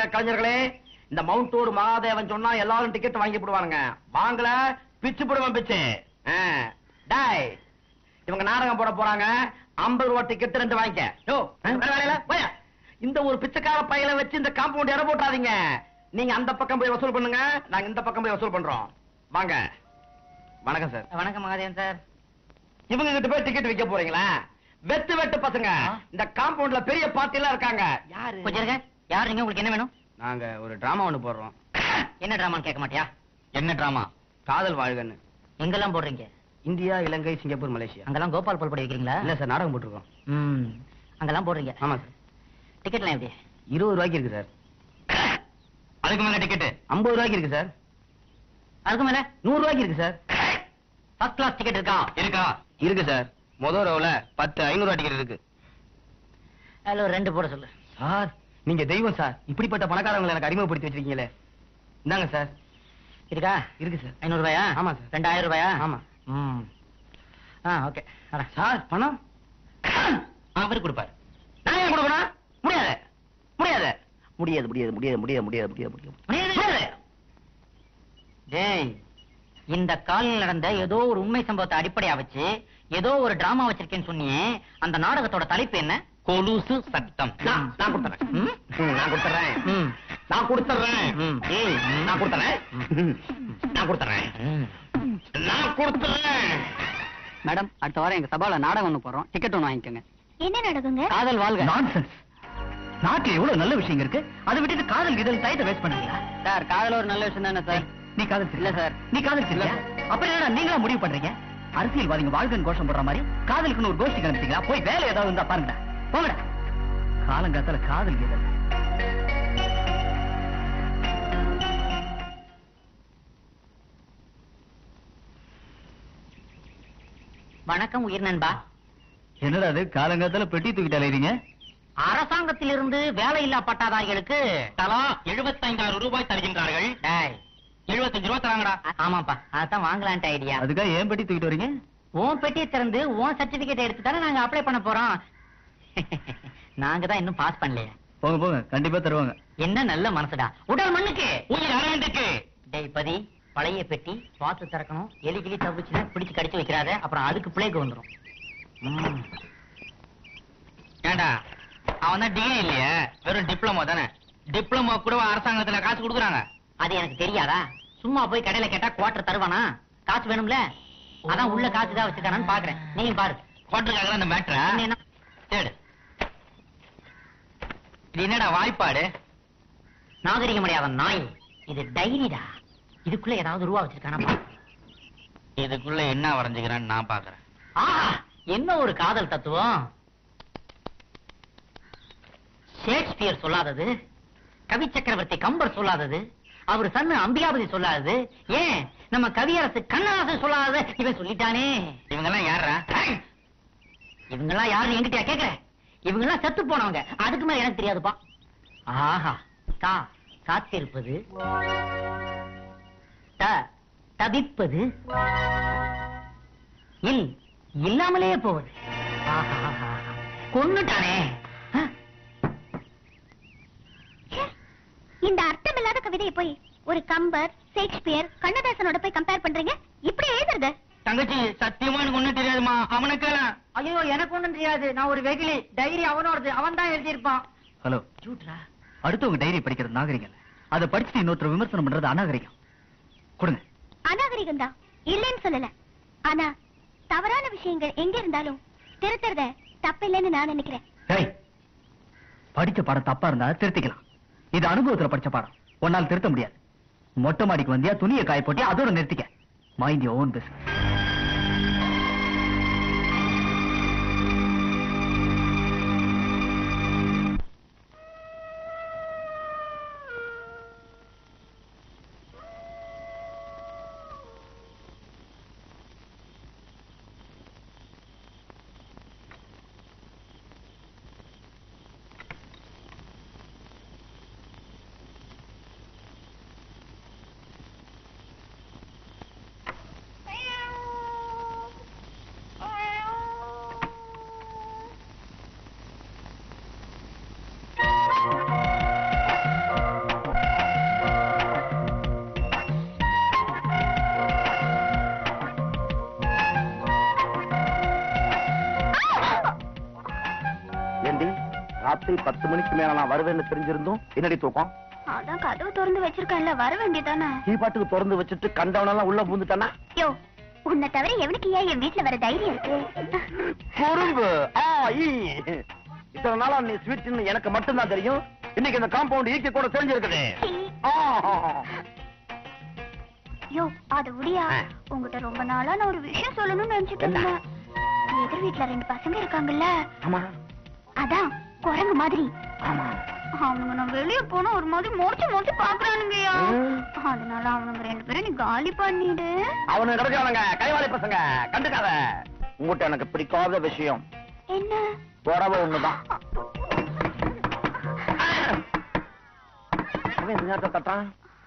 நாடக கலைஞர்களே இந்த மவுண்டோடு மகாதேவன் சொன்னா எல்லாரும் டிக்கெட் வாங்கி போடுவானுங்க வாங்கல பிச்சு போடுவான் பிச்சு ஆ, டேய் இவங்க நாடகம் போட போறாங்க ஐம்பது ரூபா டிக்கெட் ரெண்டு வாங்கிக்க யோ வேற வேலையில போயா இந்த ஒரு பிச்சைக்கார பையலை வச்சு இந்த காம்பவுண்ட் இட போட்டாதீங்க நீங்க அந்த பக்கம் போய் வசூல் பண்ணுங்க நாங்க இந்த பக்கம் போய் வசூல் பண்றோம் வாங்க வணக்கம் சார் வணக்கம் மகாதேவன் சார் இவங்க கிட்ட போய் டிக்கெட் விற்க போறீங்களா வெட்டு வெட்டு பசங்க இந்த காம்பவுண்ட்ல பெரிய பார்ட்டி எல்லாம் இருக்காங்க யாரு கொஞ்சம் இருங்க யார் நீங்க உங்களுக்கு என்ன வேணும் நாங்க ஒரு டிராமா ஒண்ணு போடுறோம் என்ன டிராமான்னு கேட்க மாட்டியா என்ன டிராமா காதல் வாழ்கன்னு எங்கெல்லாம் போடுறீங்க இந்தியா இலங்கை சிங்கப்பூர் மலேசியா அங்கெல்லாம் கோபால் பால் படி வைக்கிறீங்களா இல்ல சார் நாடகம் போட்டிருக்கோம் ம் அங்கெல்லாம் போடுறீங்க ஆமா சார் டிக்கெட்லாம் எப்படி இருபது ரூபாய்க்கு இருக்கு சார் அதுக்கு மேல டிக்கெட் ஐம்பது ரூபாய்க்கு இருக்கு சார் அதுக்கு மேல நூறு ரூபாய்க்கு இருக்கு சார் ஃபர்ஸ்ட் கிளாஸ் டிக்கெட் இருக்கா இருக்கா இருக்கு சார் முதல் ரோல பத்து ஐநூறு ரூபா டிக்கெட் இருக்கு அதுல ஒரு ரெண்டு போட சொல்லு சார் நீங்க தெய்வம் சார் இப்படிப்பட்ட பணக்காரங்களை எனக்கு அறிமுகப்படுத்தி வச்சிருக்கீங்களே இந்தாங்க சார் இருக்கா இருக்கு சார் ஐநூறு ரூபாயா ஆமா சார். ரெண்டாயிரம் ரூபாயா ஆமா. ம் ஆ ஓகே வரேன் சார் பணம் அவர் கொடுப்பாரு நான் ஏன் கொடுக்கணும் முடியாது முடியாது முடியாது முடியாது முடியாது முடியாது முடியாது முடியாது முடியாது முடியாது. டேய் இந்த காலில் நடந்த ஏதோ ஒரு உண்மை சம்பவத்தை அடிப்படையா வச்சு ஏதோ ஒரு டிராமா வச்சிருக்கேன்னு சொன்னியே அந்த நாடகத்தோட தலைப்பு என்ன கொலுசு சட்டம் நான் நான் கொடுத்துறேன் ம்? ம், நான் கொடுத்துறேன் ம். நான் கொடுத்துறேன் ம். ஏய், நான் கொடுத்துறேன் நான் கொடுத்துறேன் ம். நான் கொடுத்துறேன் மேடம் அடுத்த வாரம் எங்க சபால நாடகம் ஒண்ணு போறோம் டிக்கெட் ஒண்ணு வாங்கிக்கோங்க என்ன நடக்குங்க காதல் வாழ்க நான்சென்ஸ் நாட்டுல எவ்வளவு நல்ல விஷயம் இருக்கு அதை விட்டுட்டு காதல் இதழ் டயத்தை வேஸ்ட் பண்றீங்களா சார் காதல் ஒரு நல்ல விஷயம் தானே சார் நீ காதல் இல்ல சார் நீ காதல் இல்ல அப்புறம் என்னடா நீங்களா முடிவு பண்றீங்க அரசியல்வாதிங்க வாழ்கன் கோஷம் போடுற மாதிரி காதலுக்குன்னு ஒரு கோஷ்டி கிளம்பிட்டீங்களா போய் வேலை ஏதாவது இருந்தா பாருங்கடா போங்கடா காலங்காத்தால காதல் இதழ் வணக்கம் உயிர் நண்பா என்னடா அது காலங்காத்தால பெட்டி தூக்கிட்டு அலையறீங்க அரசாங்கத்திலிருந்து வேலையில்லா பட்டாதாரிகளுக்கு தலா எழுபத்தைந்தாயிரம் ரூபாய் தருகின்றார்கள் டேய், எழுபத்தஞ்சு ரூபாய் தராங்கடா ஆ- ஆமாப்பா அதான் வாங்கலான்ட்டு ஐடியா அதுக்காக ஏன் பெட்டி தூக்கிட்டு வரீங்க உன் பெட்டியை திறந்து உன் சர்டிபிகேட் எடுத்து தானே நாங்க அப்ளை பண்ண போறோம் நாங்க தான் இன்னும் பாஸ் பண்ணலையே போங்க போங்க கண்டிப்பா தருவாங்க என்ன நல்ல மனசுடா உடல் மண்ணுக்கு உயிர் அரவிந்துக்கு டேய் பதி பழைய பெட்டி பார்த்து திறக்கணும் எலி கிளி தவிச்சுன்னா பிடிச்சு கடிச்சு வைக்கிறாத அப்புறம் அதுக்கு பிளேக்கு வந்துரும் ம். ஏண்டா அவன் தான் டிகிரி இல்லையே வெறும் டிப்ளமோ தானே டிப்ளமோ கூட அரசாங்கத்துல காசு கொடுக்குறாங்க அது எனக்கு தெரியாதா சும்மா போய் கடையில கேட்டா குவார்டர் தருவானா காசு வேணும்ல அதான் உள்ள காசு தான் வச்சுக்கானு பாக்குறேன் நீயும் பாரு கோட்டருக்காக அந்த மேட்ரா என்ன என்ன? தேடு இது என்னடா வாய்ப்பாடு நாகரிகம் அடையாத நாய் இது டைரிடா இதுக்குள்ள ஏதாவது ரூபா வச்சிருக்கானா பாரு. இதுக்குள்ள என்ன வரைஞ்சுக்கிறான்னு நான் பாக்குறேன் ஆஹா என்ன ஒரு காதல் தத்துவம் ஷேக்ஸ்பியர் சொல்லாதது கவி சக்கரவர்த்தி கம்பர் சொல்லாதது அவர் சன்னு அம்பிகாபதி சொல்லாதது ஏன் நம்ம கவியரசு கண்ணதாசன் சொல்லாதது இவன் சொல்லிட்டானே இவங்கெல்லாம் யாரா இவங்கெல்லாம் யாருன்னு என்கிட்டயா கேக்குற இவங்கெல்லாம் செத்து போனவங்க அதுக்கு மேல எனக்கு தெரியாதுப்பா ஆஹா கா காத்திருப்பது த தவிப்பது இல் இல்லாமலே போவது ஆஹா, ஆஹா, ஆஹா. கொன்னுட்டானே ஆ, ச்சே, இந்த அர்த்தமில்லாத கவிதையை போய் ஒரு கம்பர் ஷேக்ஸ்பியர் கண்ணதாசனோட போய் கம்பேர் பண்றீங்க இப்படி எழுதுறது தங்கச்சி சத்தியமா எனக்கு ஒண்ணும் தெரியாதுமா அவனுக்கு ஐயோ எனக்கு ஒண்ணும் தெரியாது நான் ஒரு வெகுளி டைரி அவனோடது அவன் தான் எழுதியிருப்பான் ஹலோ அடுத்தவங்க டைரி படிக்கிறது நாகரிகம் இல்ல அதை படிச்சுட்டு இன்னொருத்தர் விமர்சனம் பண்றது அநாகரிகம் கொடுங்க அநாகரிகம் தான் இல்லைன்னு சொல்லல ஆனா தவறான விஷயங்கள் எங்க இருந்தாலும் திருத்துறத தப்பில்லைன்னு நான் நினைக்கிறேன் டேய் படிச்ச பாடம் தப்பா இருந்தா திருத்திக்கலாம் இது அனுபவத்துல படிச்ச பாடம் உன்னால திருத்த முடியாது மொட்டை மாடிக்கு வந்தியா துணியை காய போட்டு அதோட நிறுத்திக்க மைண்ட் யோர் ஓன் பிசினஸ் ராத்திரி பத்து மணிக்கு மேல நான் வருவேன்னு தெரிஞ்சிருந்தும் என்னடி தூக்கம் அதான் கதவு திறந்து வச்சிருக்கேன்ல வர வேண்டியதானே நீ பாட்டுக்கு திறந்து வச்சுட்டு கண்டவனெல்லாம் உள்ள பூந்துட்டானா யோ உன்னை தவிர எவனுக்கு ஏன் என் வீட்டுல வர தைரியம் இருக்கு குறும்பு ஆ ஈ இத்தனை நாளா நீ ஸ்வீட்னு எனக்கு மட்டும்தான் தெரியும் இன்னைக்கு இந்த காம்பவுண்ட் ஈக்க கூட தெரிஞ்சிருக்குது சீ. ஆ. யோ அது முடியா ஆ. உங்ககிட்ட ரொம்ப நாளா நான் ஒரு விஷயம் சொல்லணும்னு நினைச்சிட்டு என்ன? இருந்தேன் எதிர் வீட்டுல ரெண்டு பசங்க இருக்காங்கல்ல ஆமா அதான் குரங்கு மாதிரி ஆமா அவனுங்க நான் வெளிய போனா ஒரு மாதிரி மோச்சு மோச்சு பாக்குறானுங்கய்யா ம். அதனால அவனுங்க ரெண்டு பேரும் நீ காலி பண்ணிடு அவனு கிடைச்சானுங்க கைவாளி பசங்க கண்டுக்காத உங்ககிட்ட எனக்கு பிடிக்காத விஷயம் என்ன உறவு ஒண்ணுதான் அவன் இந்த நேரத்தை தட்டான்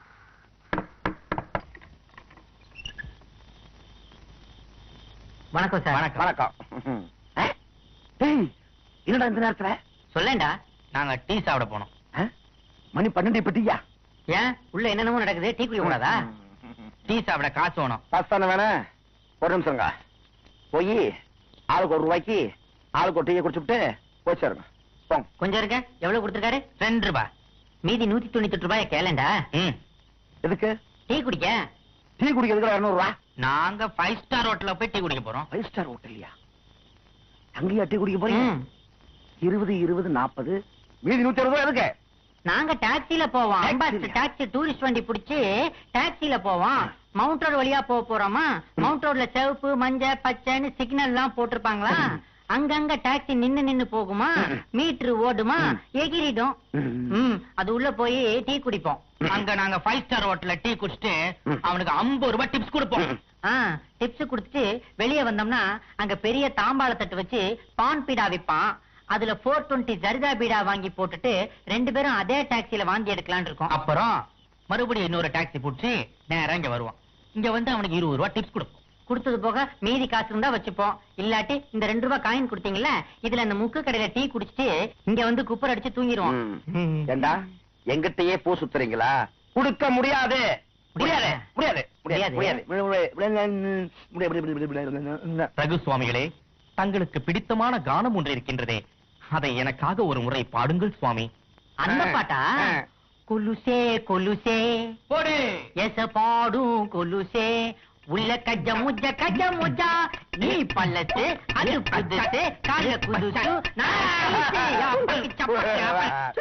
வணக்கம் சார் வணக்கம் வணக்கம் ஆ? டேய், என்னடா இந்த நேரத்துல சொல்லேன்டா நாங்க டீ சாப்பிட போனோம் ஆ? மணி பன்னெண்டு இப்ப டீயா ஏன் உள்ள என்னென்னமோ நடக்குது டீ குடிக்க கூடாதா டீ சாப்பிட காசு வேணும் காசு தானே வேணும் ஒரு நிமிஷங்க போய் ஆளுக்கு ஒரு ரூபாய்க்கு ஆளுக்கு ஒரு டீயை குடிச்சுட்டு போய் சேருங்க போங்க கொஞ்சம் இருக்க எவ்வளவு கொடுத்துருக்காரு ரெண்டு ரூபாய் மீதி நூத்தி தொண்ணூத்தி எட்டு ரூபாய் கேளண்டா ம் எதுக்கு டீ குடிக்க டீ குடிக்கிறதுக்கு இருநூறு ரூபா நாங்க ஃபைவ் ஸ்டார் ஹோட்டல்ல போய் டீ குடிக்க போறோம் ஃபைவ் ஸ்டார் ஹோட்டல்லையா அங்கேயா டீ குடிக்க போறீங்க ம். இருபது இருபது நாற்பது மீதி நூத்தி அறுபது ரூபா எதுக்கு நாங்க டாக்ஸில போவோம் டாக்ஸிலயா? அம்பாசிடர் டாக்ஸி டூரிஸ்ட் வண்டி புடிச்சு டாக்ஸில போவோம் மவுண்ட் ரோடு வழியா போக போறோமா மவுண்ட் ரோட்ல சிவப்பு மஞ்சள் பச்சைன்னு சிக்னல் எல்லாம் போட்டிருப்பாங்களா அங்கங்க டாக்ஸி நின்னு நின்னு போகுமா ம். மீட்டர் ஓடுமா ம். எகிரிடும் ம். ம் அது உள்ள போய் டீ குடிப்போம் அங்க நாங்க ஃபைவ் ஸ்டார் ஹோட்டல்ல டீ குடிச்சிட்டு ம். அவனுக்கு ஐம்பது ரூபாய் டிப்ஸ் கொடுப்போம் ம். ஆ டிப்ஸ் குடுத்துட்டு வெளியே வந்தோம்னா அங்க பெரிய தாம்பாள தட்டு வச்சு பான் பீடா விப்பான் அதுல போர் டுவெண்ட்டி ஜரிதா பீடா வாங்கி போட்டுட்டு ரெண்டு பேரும் அதே டாக்ஸில வாந்தி எடுக்கலாம்னு இருக்கோம் அப்புறம் மறுபடியும் இன்னொரு டாக்ஸி பிடிச்சி நேரா இங்க வருவோம் இங்க வந்து அவனுக்கு இருபது ரூபாய் டிப்ஸ் கொடுப்போம் கொடுத்தது போக மீதி காசு இருந்தா வச்சுப்போம் இல்லாட்டி இந்த ரெண்டு ரூபாய் காயின் கொடுத்தீங்கல்ல இதுல அந்த முக்கு கடையில டீ குடிச்சிட்டு இங்க வந்து குப்பர் அடிச்சு தூங்கிடுவோம் ம். ஏண்டா எங்கிட்டயே பூ சுத்துறீங்களா கொடுக்க முடியாது முடியாது முடியாது முடியாது முடியாது. முடியாது முடியாது ரகு சுவாமிகளே தங்களுக்கு பிடித்தமான கானம் ஒன்று இருக்கின்றதே அதை எனக்காக ஒரு முறை பாடுங்கள் சுவாமி அந்த பாட்டா ஆ. கொலுசே கொலுசே போடு எச பாடும் கொலுசே உள்ள கஜ முஜ கஜ முஜா நீ பல்லத்து அது புதுசு கால குதுசு நான் சைஸு, அப்பக்கு சப்பக்கு அப்பக்கு.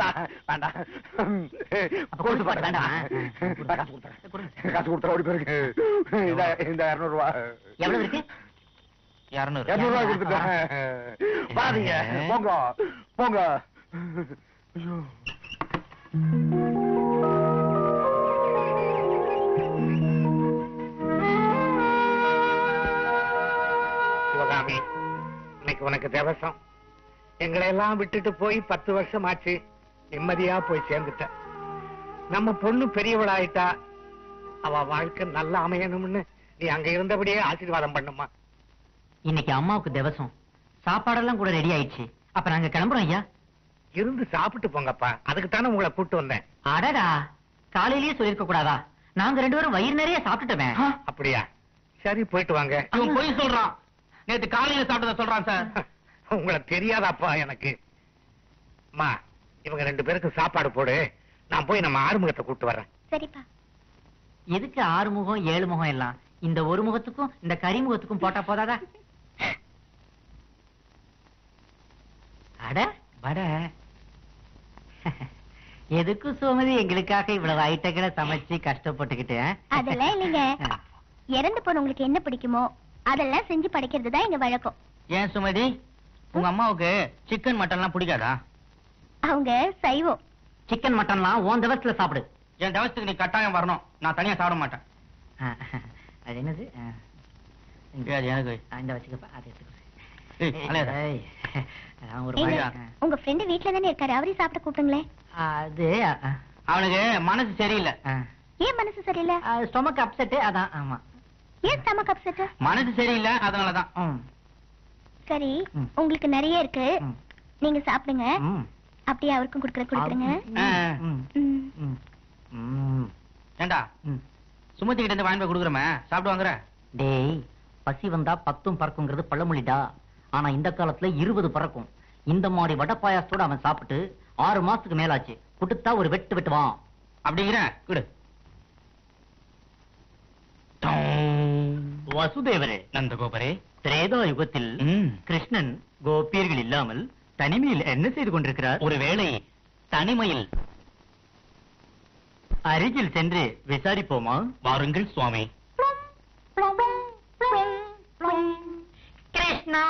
அப்ப கொடுத்து பாட்டு வேண்டாமா? காசு கொடுத்தா ஓடி போயிருக்கு இந்த இந்த இருநூறு ரூபா எவ்வளவு இருக்கு இருநூறு இருநூறு ரூபாய் கொடுத்துட்டேன் பாருங்க போங்க போங்க ஐயோ சிவகாமி இன்னைக்கு உனக்கு திவசம் எங்களை எல்லாம் விட்டுட்டு போய் பத்து வருஷம் ஆச்சு நிம்மதியா போய் சேர்ந்துட்ட நம்ம பொண்ணு பெரியவளாயிட்டா அவ வாழ்க்கை நல்லா அமையணும்னு நீ அங்க இருந்தபடியே ஆசீர்வாதம் பண்ணுமா இன்னைக்கு அம்மாவுக்கு திவசம் சாப்பாடெல்லாம் கூட ரெடி ஆயிடுச்சு அப்ப நாங்க கிளம்புறோம் ஐயா இருந்து சாப்பிட்டு போங்கப்பா அதுக்கு தானே உங்களை கூட்டு வந்தேன் அடடா காலையிலேயே சொல்லிருக்க கூடாதா நாங்க ரெண்டு பேரும் வயிறு நிறைய சாப்பிட்டுட்டோமே அப்படியா சரி போயிட்டு வாங்க இவன் பொய் சொல்றான் நேத்து காலையில சாப்பிட்டத சொல்றான் சார் உங்களை தெரியாதாப்பா எனக்கு அம்மா இவங்க ரெண்டு பேருக்கு சாப்பாடு போடு நான் போய் நம்ம ஆறுமுகத்தை கூட்டு வர்றேன் சரிப்பா எதுக்கு ஆறு முகம் ஏழு முகம் எல்லாம் இந்த ஒரு முகத்துக்கும் இந்த கரிமுகத்துக்கும் போட்டா போதாதா அட வட எதுக்கு சோமதி எங்களுக்காக இவ்வளவு ஐட்டங்களை சமைச்சு கஷ்டப்பட்டுக்கிட்டு ஆ? அதெல்லாம் இல்லைங்க இறந்து போனவங்களுக்கு என்ன பிடிக்குமோ அதெல்லாம் செஞ்சு படைக்கிறது தான் எங்க வழக்கம் ஏன் சுமதி உங்க அம்மாவுக்கு சிக்கன் மட்டன்லாம் பிடிக்காதா அவங்க சைவம் சிக்கன் மட்டன்லாம் ஓன் தவசத்துல சாப்பிடு என் தவசத்துக்கு நீ கட்டாயம் வரணும் நான் தனியா சாப்பிட மாட்டேன் ஆ, அது என்னது ஆ, ஏய், அது எனக்கு ஆ, இந்த வச்சுக்கப்பா அதை எடுத்துக்கோ. ஏய், அலையாத. ஏய், நான் ஒரு ஏங்க, மாதிரி- உங்க ஃப்ரெண்டு வீட்ல தானே இருக்காரு அவரையும் சாப்பிட கூப்பிடுங்களேன் அது அவனுக்கு மனசு சரியில்லை ஏன் மனசு சரியில்லை ஸ்டொமக் அப்செட் அதான் ஆமா ஏன் ஸ்டமக் அப்செட் மனசு சரியில்லை அதனாலதான் ம், சரி ம். உங்களுக்கு நிறைய இருக்கு ம், நீங்க சாப்பிடுங்க ம். அப்படியே அவருக்கும் கொடுக்குற கொடுக்குறேங்க ஆ. ம், ம். ம், ம், ஏண்டா ம். சுமதி கிட்ட இருந்து வாங்கி போய் கொடுக்குறமே சாப்பிடுவாங்கிற டேய் பசி வந்தா பத்தும் பறக்குங்கிறது பழமொழிடா ஆனா இந்த காலத்துல இருபது பறக்கும் இந்த மாதிரி வடை பாயாசத்தோட அவன் சாப்பிட்டு ஆறு மாசத்துக்கு மேலாச்சு கொடுத்தா ஒரு வெட்டு வெட்டுவான் அப்படிங்கிற குடு வசுதேவரே நந்தகோபரே திரேதா யுகத்தில் கிருஷ்ணன் கோபியர்கள் இல்லாமல் தனிமையில் என்ன செய்து கொண்டிருக்கிறார் ஒருவேளை தனிமையில் அருகில் சென்று விசாரிப்போமா வாருங்கள் சுவாமி கிருஷ்ணா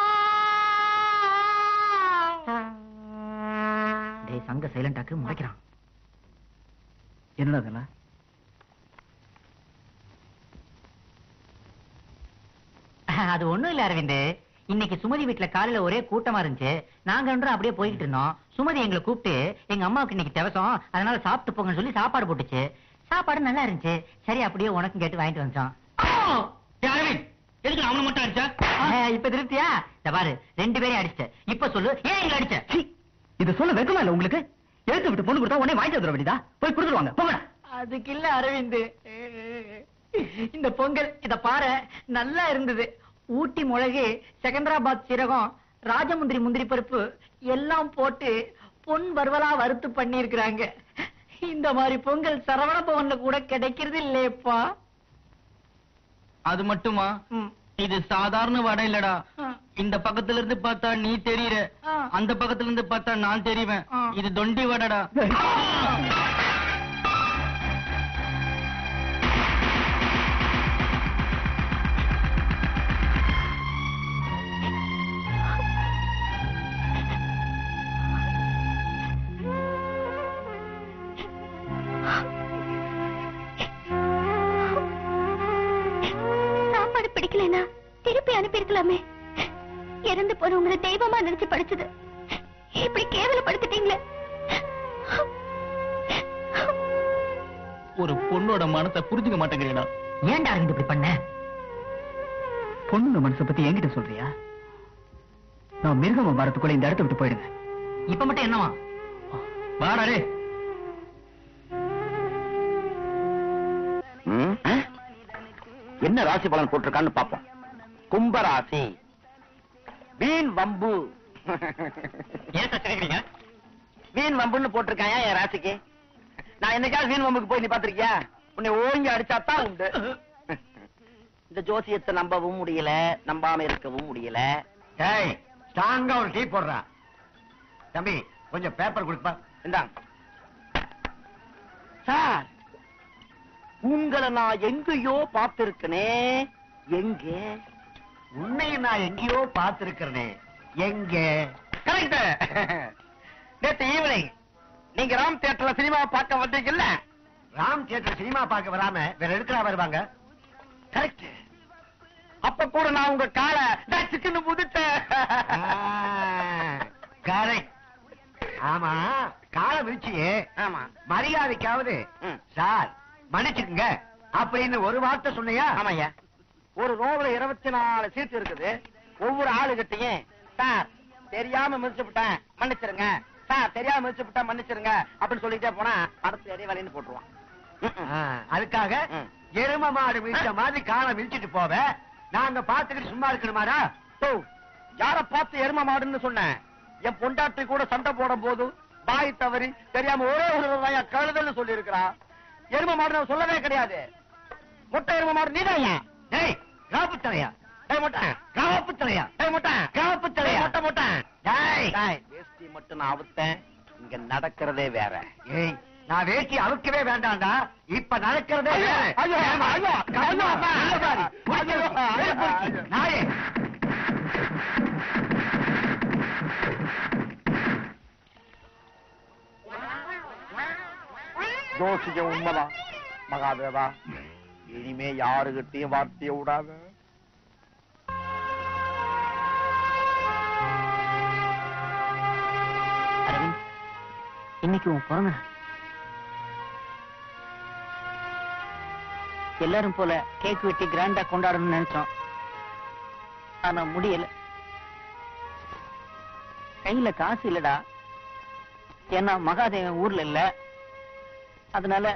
டேய் சங்க சைலண்டாக்கு முறைக்கிறான் என்னடா அதெல்லாம் அது ஒண்ணும் இல்ல அரவிந்த் இன்னைக்கு சுமதி வீட்டுல காலையில ஒரே கூட்டமா இருந்துச்சு நாங்க ரெண்டும் அப்படியே போய்கிட்டு இருந்தோம் சுமதி எங்களை கூப்பிட்டு எங்க அம்மாவுக்கு இன்னைக்கு திவசம் அதனால சாப்பிட்டு போங்கன்னு சொல்லி சாப்பாடு போட்டுச்சு சாப்பாடு நல்லா இருந்துச்சு சரி அப்படியே உனக்கும் கேட்டு வாங்கிட்டு வந்துட்டோம் அரவிந்த் எதுக்கு அவனை மட்டும் அடிச்சா ஆஹ், இப்ப திருப்தியா இந்த பாரு ரெண்டு பேரையும் அடிச்ச இப்ப சொல்லு ஏன் எங்களை அடிச்ச சீ, இது சொல்ல வெக்கமா இல்ல உங்களுக்கு எழுத்து விட்டு பொண்ணு கொடுத்தா உடனே வாங்கிட்டு வந்துட வேண்டியதா போய் கொடுத்துருவாங்க போங்க அதுக்கு இல்ல அரவிந்த் இந்த பொங்கல் இத பாரு நல்லா இருந்தது ஊட்டி மிளகு செகந்திராபாத் சீரகம் ராஜமுந்திரி முந்திரி பருப்பு எல்லாம் போட்டு பொன் வறுவலா வறுத்து பண்ணி இந்த மாதிரி பொங்கல் சரவண பவன்ல கூட கிடைக்கிறது இல்லையப்பா அது மட்டுமா ம். இது சாதாரண வடை இல்லடா ஆ. இந்த பக்கத்துல இருந்து பார்த்தா நீ தெரியற ஆ. அந்த பக்கத்துல இருந்து பார்த்தா நான் தெரிவேன் ஆ. இது தொண்டி வடடா சாப்பாடு பிடிக்கலனா திருப்பி அனுப்பியிருக்கலாமே இறந்து போன உங்களை தெய்வமா நினைச்சு படிச்சது இப்படி கேவலப்படுத்திட்டீங்களே ஒரு பொண்ணோட மனசை புரிஞ்சுக்க மாட்டேங்கிறீடா ஏன்டா அரவிந்த் இப்படி பண்ண பொண்ணோட மனசை பத்தி என்கிட்ட சொல்றியா நான் மிருகம் வரத்துக்குள்ள இந்த இடத்த விட்டு போயிடுங்க இப்ப மட்டும் என்னவா வாடா ம்? ஆ? என்ன ராசி பலன் போட்டிருக்கான்னு பாப்போம் கும்ப ராசி வீண் வம்பு ஏன் கேக்குறீங்க வீண் வம்புன்னு போட்டிருக்காயா என் ராசிக்கு நான் என்னைக்காவது வீண் வம்புக்கு போய் நீ பாத்திருக்கியா உன்னை ஓங்கி அடிச்சாதான் உண்டு இந்த ஜோசியத்தை நம்பவும் முடியல நம்பாம இருக்கவும் முடியல டேய் ஸ்ட்ராங்கா ஒரு டீ போடுறா தம்பி கொஞ்சம் பேப்பர் கொடுப்பா இந்தாங்க சார் உங்களை நான் எங்கேயோ பார்த்திருக்கனே எங்க உன்னையும் நான் எங்கேயோ பார்த்திருக்கிறனே எங்க கரெக்ட் நேத்து ஈவினிங் நீங்க ராம் தியேட்டர்ல சினிமா பார்க்க வந்தீங்கல்ல ராம் தியேட்டர் சினிமா பார்க்க வராம வேற எடுக்கிறா வருவாங்க கரெக்ட் அப்ப கூட நான் உங்க காலை சிக்கன்னு புதுச்சேன் கரெக்ட் ஆமா காலை விரிச்சியே ஆமா மரியாதைக்காவது ம். சார் மன்னிச்சுக்குங்க அப்படின்னு ஒரு வார்த்தை சொன்னியா ஆமாய்யா ஒரு ரோவ்ல இருபத்தி நாலு சீட் இருக்குது ஒவ்வொரு ஆளுகிட்டையும் சார் தெரியாம மிதிச்சுவிட்டேன் மன்னிச்சிருங்க சார் தெரியாம மிதிச்சுவிட்டேன் மன்னிச்சிருங்க அப்படின்னு சொல்லிட்டே போனா அடுத்து இடைவெளின்னு போட்டுருவான் ம்ம். ஆ, அதுக்காக ம். எரும மாடு விரிச்ச மாதிரி காலை விரிச்சிட்டு போவ நாங்க பாத்துக்கிட்டு சும்மா இருக்கணுமாடா ஓ, யார பார்த்து எரும மாடுன்னு சொன்னேன் என் பொண்டாட்டி கூட சண்டை போடும் போது பாய் தவறி தெரியாம ஒரே ஒரு தடவை தான் கழுதல்னு சொல்லி இருக்கிறா எரும மாடு நான் சொல்லவே கிடையாது முட்டை எரும மாடு நீதான் டேய் காப்பு தலையா டேய் முட்டை காப்பு தலையா டேய் முட்டை காப்பு தலையா முட்டை முட்டை டேய் டேய், வேஷ்டி மட்டும் நான் அவுத்தேன் இங்க நடக்கிறதே வேற ஏய் நான் வேட்டி அவுக்கவே வேண்டாம்டா இப்ப நடக்கிறதே ஐயோ, வேற. ஐயோ, ஏம்மா? ஐயோ, ஐயோ, ஐயோ, இல்ல பாரு. ஐயோ, ஐயோ, ஐயோ, பொறுக்கி. ஐயோ. நாயே. ஜோசியம் உண்மைதான் மகாதேவா இனிமே யாருகிட்டயும் வார்த்தைய விடாத அரவிந்த் இன்னைக்கு உன் பிறந்த நாள். எல்லாரும் போல கேக் வெட்டி கிராண்டா கொண்டாடணும்னு நினைச்சோம் ஆனா முடியல கையில காசு இல்லடா ஏன்னா மகாதேவன் ஊர்ல இல்ல அதனால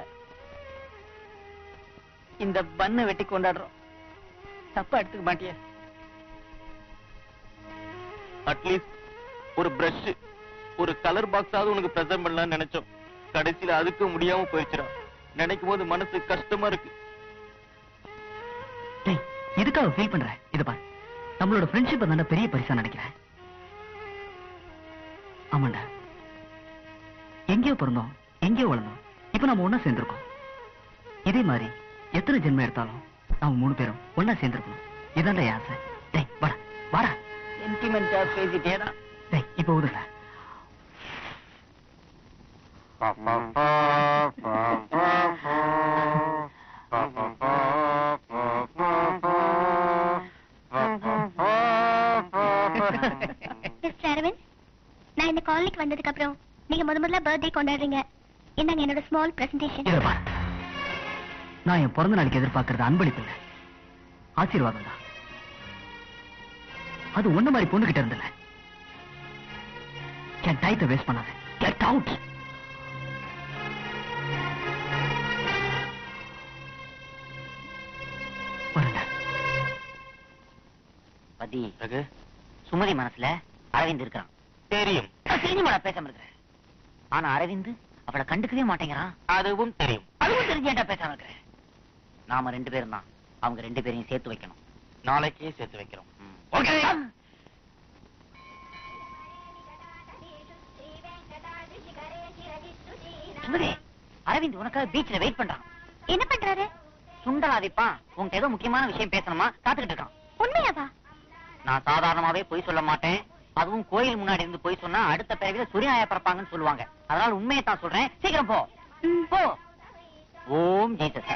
இந்த பண்ணை வெட்டி கொண்டாடுறோம் தப்பா எடுத்துக்க மாட்டியா அட்லீஸ்ட் ஒரு பிரஷ் ஒரு கலர் பாக்ஸாவது உனக்கு பிரசன்ட் பண்ணலாம்னு நினைச்சோம் கடைசியில அதுக்கு முடியாம போயிடுச்சுடா நினைக்கும் போது மனசு கஷ்டமா இருக்கு டேய் இதுக்காக ஃபீல் பண்ற இத பாரு நம்மளோட ஃப்ரெண்ட்ஷிப் தானே பெரிய பரிசா நினைக்கிறேன் ஆமாண்டா எங்கேயோ பிறந்தோம் எங்கேயோ வளர்ந்தோம் இப்ப நம்ம ஒண்ணா சேர்ந்திருக்கோம் இதே மாதிரி எத்தனை ஜென்மம் எடுத்தாலும் நாம மூணு பேரும் ஒண்ணா சேர்ந்திருக்கணும் இதான்டா என் ஆசை டேய் வாடா வாடா சென்டிமெண்டா பேசிட்டேனா டேய் இப்ப ஊதுல மிஸ்டர் அரவிந்த் நான் இந்த காலனிக்கு வந்ததுக்கு அப்புறம் நீங்க முத முதல்ல பர்த்டே கொண்டாடுறீங்க இந்தாங்க என்னோட ஸ்மால் பிரசன்டேஷன் இத பாரு நான் என் பிறந்த நாளைக்கு எதிர்பார்க்கறது அன்பளிப்பு இல்ல ஆசீர்வாதம் தான் அது ஒண்ணு மாதிரி பொண்ணு கிட்ட இருந்தல என் டயத்தை வேஸ்ட் பண்ணாத கெட் அவுட் வரல பதி ரகு சுமதி மனசுல அரவிந்த் இருக்கான் தெரியும் தெரிஞ்சுமாடா பேசாம இருக்கிற ஆனா அரவிந்த் அவளை கண்டுக்கவே மாட்டேங்கிறான் அதுவும் தெரியும் அதுவும் தெரிஞ்சேன்டா பேசாம இருக்கிற நாம ரெண்டு பேரும் தான் அவங்க ரெண்டு பேரையும் சேர்த்து வைக்கணும் நாளைக்கே சேர்த்து வைக்கிறோம் ம். ஓகே சுமதி அரவிந்த் உனக்காக பீச்ல வெயிட் பண்றான் என்ன பண்றாரு சுண்டலா விப்பான் உன்கிட்ட ஏதோ முக்கியமான விஷயம் பேசணுமா காத்துக்கிட்டு இருக்கான் உண்மையாவா நான் சாதாரணமாவே பொய் சொல்ல மாட்டேன் அதுவும் கோயில் முன்னாடி இருந்து பொய் சொன்னா அடுத்த பிறவில சுரியாய பிறப்பாங்கன்னு சொல்லுவாங்க அதனால உண்மையை தான் சொல்றேன் சீக்கிரம் போ ம். போ ஓம் ஜீசஸ்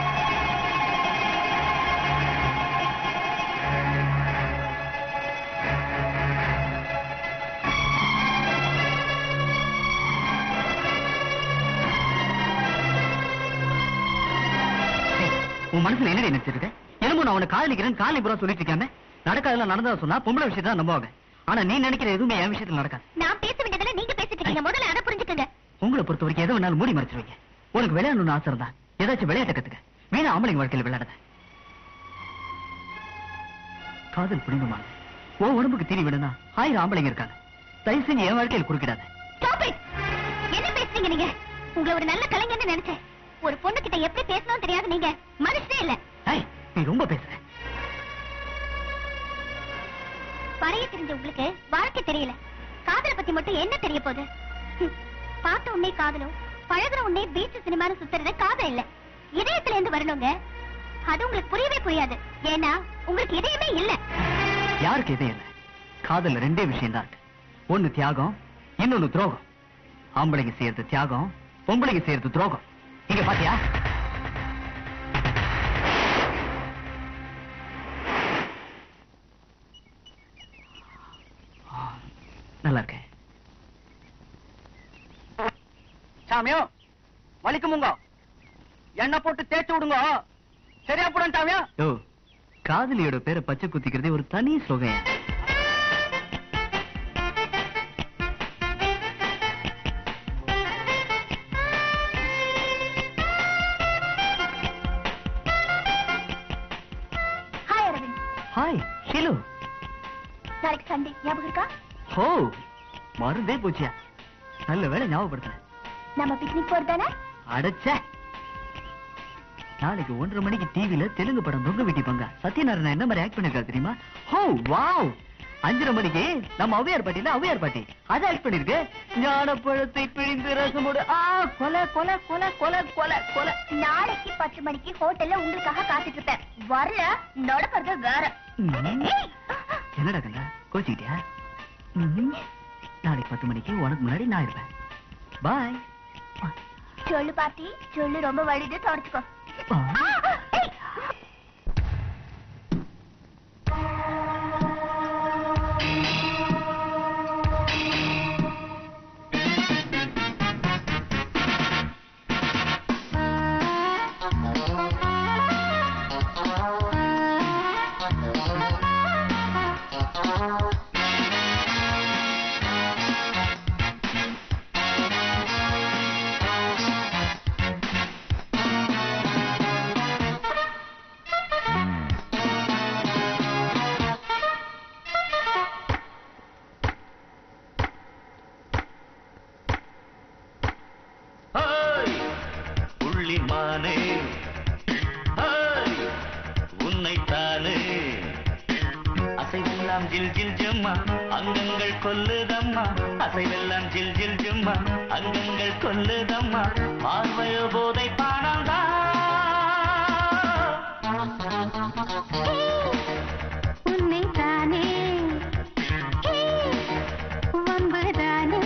டேய், உன் மனசுல என்னடி நினைச்சிருக்க என்னமோ நான் உன காதலிக்கிறேன் காலை புறா சொல்லிட்டு இருக்காம நடக்காதெல்லாம் நடந்ததா சொன்னா பொம்பளை விஷயத்தை தான் நம்புவாங்க ஆனா நீ நினைக்கிற எதுவுமே என் விஷயத்துல நடக்காது நான் பேச வேண்டியதுல நீங்க பேசிட்டு இருக்கீங்க முதல்ல அதை புரிஞ்சுக்கங்க உங்களை பொறுத்த வரைக்கும் எதை வேணாலும் மூடி மறைச்சிருவீங்க உனக்கு விளையாடணும்னு ஆசை இருந்தா ஏதாச்சும் விளையாட்ட கத்துக்க வீணா ஆம்பளைங்க வாழ்க்கையில விளையாடாத காதல் புனிதமான உன் உடம்புக்கு தீனி விடுனா ஆயிரம் ஆம்பளைங்க இருக்காங்க தயவு செஞ்சு என் வாழ்க்கையில் குறுக்கிடாத Stop it! என்ன பேசுறீங்க நீங்க உங்களை ஒரு நல்ல கலைஞர்னு நினைச்சேன் ஒரு பொண்ணு கிட்ட எப்படி பேசணும்னு தெரியாது நீங்க மனுஷனே இல்ல ஏய், நீ ரொம்ப பேசுற பழைய தெரிஞ்ச உங்களுக்கு வாழ்க்கை தெரியல காதலை பத்தி மட்டும் என்ன தெரிய போகுது ஹம், பார்த்த உடனே காதலும் பழகுற உடனே பீச் சினிமான்னு சுத்துறது காதல் இல்ல இதயத்துல இருந்து வரணுங்க அது உங்களுக்கு புரியவே புரியாது ஏன்னா உங்களுக்கு இதயமே இல்ல யாருக்கு இதே இல்ல காதல்ல ரெண்டே விஷயம் தான் இருக்கு ஒண்ணு தியாகம் இன்னொன்னு துரோகம் ஆம்பளைங்க செய்யறது தியாகம் பொம்பளைங்க செய்யறது துரோகம் இங்க பாத்தியா நல்லா இருக்கேன் சாமியோ வலிக்குமுங்க எண்ணெய் போட்டு தேய்ச்சு விடுங்க சரியா போடும் சாமியோ ஓ காதலியோட பேரை பச்சை குத்திக்கிறதே ஒரு தனி சுகம் ஹாய் அரவிந்த் ஹாய் ஷிலு நாளைக்கு சண்டே ஞாபகம் இருக்கா ஹோ மறந்தே போச்சியா நல்ல வேலை ஞாபகப்படுத்துறேன் நம்ம பிக்னிக் போறதானே அடைச்ச நாளைக்கு ஒன்றரை மணிக்கு டிவில தெலுங்கு படம் தொங்க விட்டி பங்க சத்யநாராயணன் என்ன மாதிரி ஆக்ட் பண்ணிருக்காரு தெரியுமா ஹோ வாவ் அஞ்சரை மணிக்கு நம்ம அவ்வையார் பாட்டில அவ்வையார் பாட்டி அது ஆக்ட் பண்ணிருக்கு ஞானப்பழத்தை பிழிந்து ரசமோடு ஆ கொலை கொலை கொலை கொலை கொலை கொலை நாளைக்கு பத்து மணிக்கு ஹோட்டல்ல உங்களுக்காக காத்துட்டு இருப்பேன் வரல நடக்கிறது வேற ம். ஏய், என்னடா கண்ணா கோச்சிக்கிட்டியா ம்ஹும். நாளைக்கு பத்து மணிக்கு உனக்கு முன்னாடி நான் இருப்பேன் பாய் சொல்லு பாட்டி சொல்லு ரொம்ப வலிது தொடச்சுக்கோ ஆ. ஏய். அசைவெல்லாம் ஜில் ஜில் ஜும்மா அங்கங்கள் கொல்லுதம்மா அசைவெல்லாம் ஜில் ஜில் ஜும்மா அங்கங்கள் கொல்லுதம்மா பார்வைய போதை பானந்தா உன்னை தானே வம்புதானே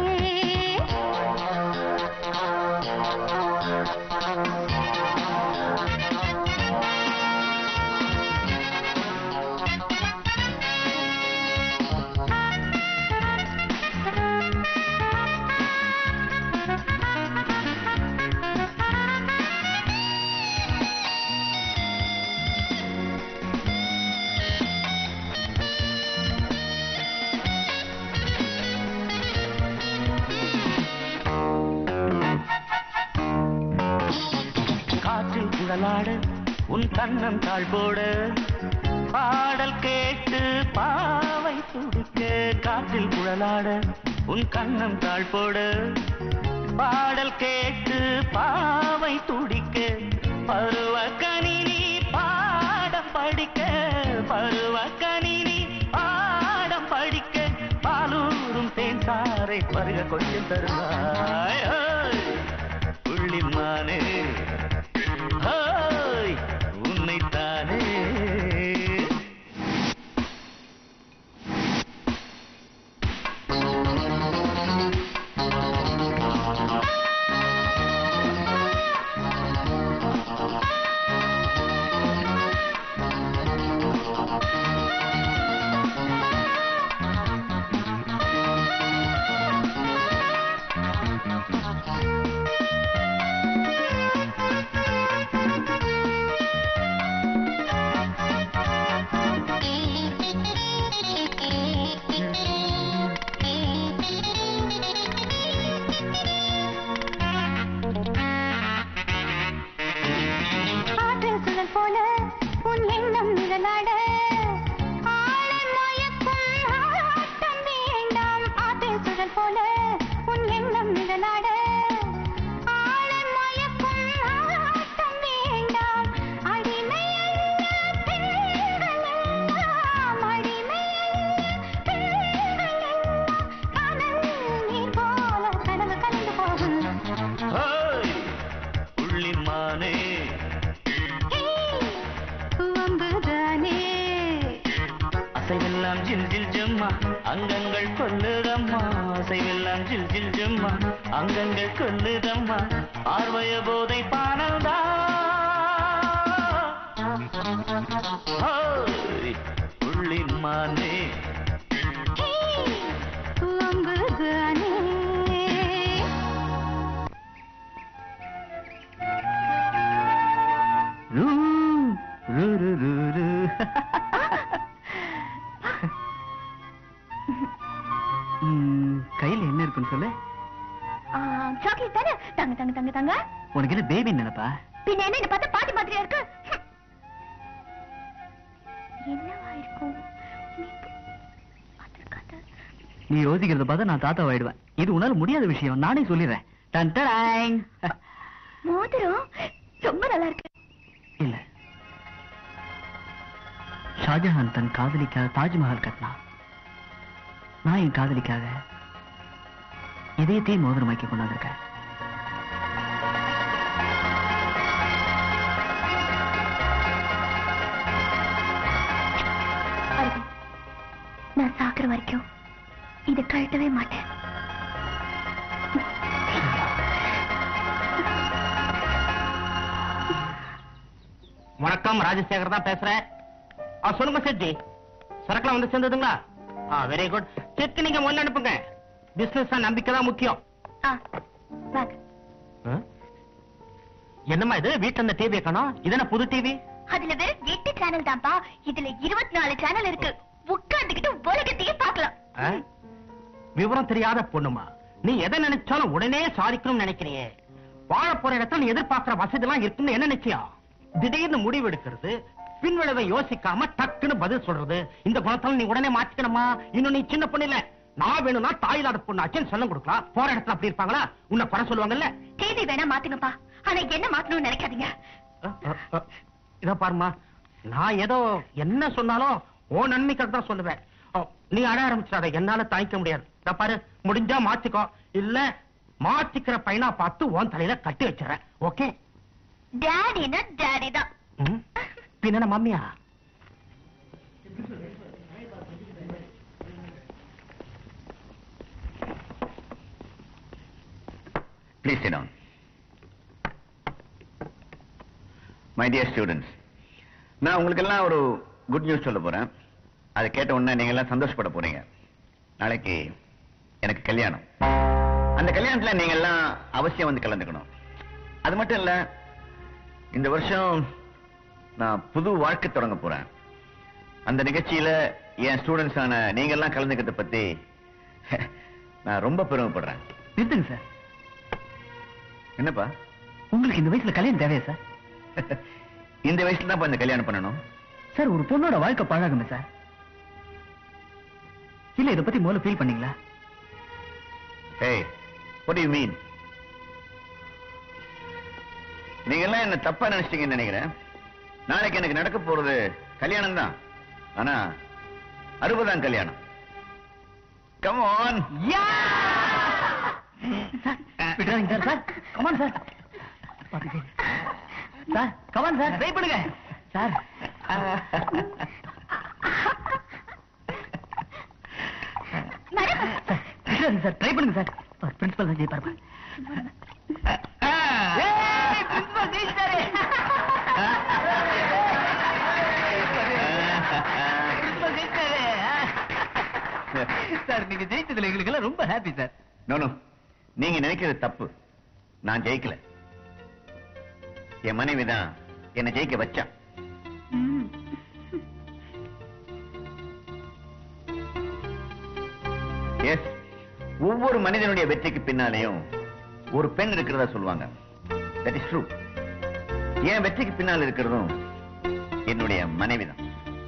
காற்றில் குழலாட உன் கண்ணம் தாழ் போட பாடல் கேட்டு பாவை துடிக்க காற்றில் குழலாட உன் கண்ணம் தாழ் போட பாடல் கேட்டு பாவை துடிக்க பருவ கணினி பாடம் படிக்க பருவ கணினி பாடம் படிக்க பாலூரும் தேன் சாரை பருக கொஞ்சம் தருவாய் ஓய், உள்ளில் மானே ஹாய் உன்னைத்தானே ஆற்றில் சுழல் போல உன் எண்ணம் நிழலாட ஆளை மயக்கும் ஆட்டம் வேண்டாம் ஆற்றில் சுழல் போல உன் எண்ணம் நிழலாட ஆளை மயக்கும் ஆட்டம் வேண்டாம் அடிமை அல்ல பெண்கள் எல்லாம் அடிமை அல்ல பெண்கள் எல்லாம் காதல் நீர் போல கனவு கலந்து போகும் ஹாய் உள்ளின் மானே வம்புதானே அசைவெல்லாம் ஜில் ஜில் ஜம்மா அங்கங்கள் கொல்லுதம்மா அசைவெல்லாம் ஜில் ஜில் ஜம்மா அங்கங்கள் கொல்லுதம்மா ஆர்வய போதை பானந்தா ஹாய் உள்ளின் மானே வம்புதானே ரூ, ரூ, ரூ, ரூ, ரூ. ம், கையில என்ன இருக்குன்னு சொல்லு சாக்லேட் தானே தங்க தங்க தங்க தங்க உனக்கு என்ன பேபி நினைப்பா பின்ன என்ன என்ன பார்த்தா பாட்டி மாதிரியா இருக்கு ஹம். என்னவா இருக்கும் நீ பார்த்திருக்காத. நீ யோசிக்கிறத பார்த்தா நான் தாத்தா ஆயிடுவேன் இது உன்னால முடியாத விஷயம் நானே சொல்லிடுறேன் டன் டடாங். மோதிரம் ரொம்ப நல்லா இருக்கு இல்ல ஷாஜஹான் தன் காதலிக்காக தாஜ்மஹால் கட்டினான் நான் என் காதலிக்காக இதயத்தையும் மோதிரமாக்கி கொண்டாந்துருக்கேன் அருண், நான் சாக்குற வரைக்கும் இதை கழட்டவே மாட்டேன் வணக்கம் ராஜசேகர் தான் பேசுறேன் ஆ, சொல்லுங்க சேட்ஜி சரக்குலாம் வந்து சேர்ந்ததுங்களா ஆ வெரி குட் செக் நீங்க முன்ன அனுப்புங்க பிசினஸ் நம்பிக்கை தான் முக்கியம் ஆ, வாங்க. ஆ? என்னம்மா இது வீட்டுல இந்த டிவி காணோம் இது என்ன புது டிவி அதுல வெறும் எட்டு சேனல் தான்ப்பா இதுல இருபத்தி நாலு சேனல் இருக்கு உட்கார்ந்துகிட்டு உலகத்தையே பார்க்கலாம் விவரம் தெரியாத பொண்ணுமா நீ எதை நினைச்சாலும் உடனே சாதிக்கணும்னு நினைக்கிறியே வாழ போற இடத்துல நீ எதிர்பார்க்கிற வசதி எல்லாம் இருக்குன்னு என்ன நிச்சயம் திடீர்னு முடிவு எடுக்கிறது பின்விளைவை யோசிக்காம டக்குன்னு பதில் சொல்றது இந்த குணத்தால நீ உடனே மாத்திக்கணுமா இன்னும் நீ சின்ன பொண்ணு இல்ல நான் வேணும்னா தாயிலாத பொண்ணாச்சுன்னு சொல்லம் கொடுக்கலாம் போற இடத்துல அப்படி இருப்பாங்களா உன்னை குறை சொல்லுவாங்கல்ல தேதி வேணா மாத்துங்கப்பா ஆனா என்ன மாத்தணும்னு நினைக்காதீங்க அ, அ, அ, இதோ பாருமா நான் ஏதோ என்ன சொன்னாலும் உன் நன்மைக்காக தான் சொல்லுவேன் ஓ, நீ அழ ஆரம்பிச்சிடாத என்னால தாங்கிக்க முடியாது இதோ பாரு முடிஞ்சா மாத்திக்கோ இல்ல மாத்திக்கிற பையனா பார்த்து உன் தலையில கட்டி வச்சிடறேன் ஓகே டேடினா டேடி தான் ம்? பின்ன என்ன மாமியா please sit down my dear students நான் உங்களுக்கெல்லாம் ஒரு குட் நியூஸ் சொல்ல போறேன் அதை கேட்ட உடனே நீங்க எல்லாம் சந்தோஷப்பட போறீங்க நாளைக்கு எனக்கு கல்யாணம் அந்த கல்யாணத்துல நீங்க எல்லாம் அவசியம் வந்து கலந்துக்கணும் அது மட்டும் இல்ல இந்த வருஷம் நான் புது வாழ்க்கை தொடங்க போறேன் அந்த நிகழ்ச்சியில என் ஸ்டூடெண்ட்ஸ் ஆன நீங்க எல்லாம் கலந்துக்கிறத பத்தி நான் ரொம்ப பெருமைப்படுறேன் நிறுத்துங்க சார் என்னப்பா உங்களுக்கு இந்த வயசுல கல்யாணம் தேவையா சார் இந்த வயசுல தான் இந்த கல்யாணம் பண்ணணும் சார் ஒரு பொண்ணோட வாழ்க்கை பழகுமே சார் இல்ல இத பத்தி முதல்ல ஃபீல் பண்ணீங்களா Hey, what do you mean? நீங்க எல்லாம் என்ன தப்பா நினைச்சிட்டீங்கன்னு நினைக்கிறேன் நாளைக்கு எனக்கு நடக்க போறது கல்யாணம் தான் ஆனா அறுபதாம் கல்யாணம் கம் ஆன் விட்டுறாதீங்க சார் சார் கமான் சார் பாத்துக்க சார் கமான் சார் ட்ரை பண்ணுங்க சார் விட்டுறாதீங்க சார் ட்ரை பண்ணுங்க சார் பிரின்சிபல் தான் ஜெயிப்பார் சார் நீங்க ஜெயிச்சதுல எங்களுக்கு எல்லாம் ரொம்ப ஹாப்பி சார் நோ நோ நீங்க நினைக்கிறது தப்பு நான் ஜெயிக்கல என் மனைவி தான் என்னை ஜெயிக்க வச்சா எஸ் ஒவ்வொரு மனிதனுடைய வெற்றிக்கு பின்னாலேயும் ஒரு பெண் இருக்கிறதா சொல்லுவாங்க தட் இஸ் ட்ரூ என் வெற்றிக்கு பின்னால் இருக்கிறதும் என்னுடைய மனைவி தான்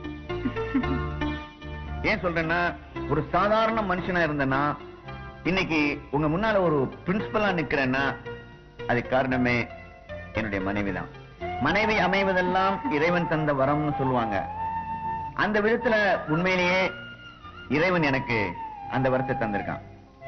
ஏன் சொல்றேன்னா ஒரு சாதாரண மனுஷனா இருந்தேன்னா இன்னைக்கு உங்க முன்னால ஒரு பிரின்சிபலா நிக்கிறேன்னா அதுக்கு காரணமே என்னுடைய மனைவி தான் மனைவி அமைவதெல்லாம் இறைவன் தந்த வரம்னு சொல்லுவாங்க அந்த விதத்துல உண்மையிலேயே இறைவன் எனக்கு அந்த வரத்தை தந்திருக்கான்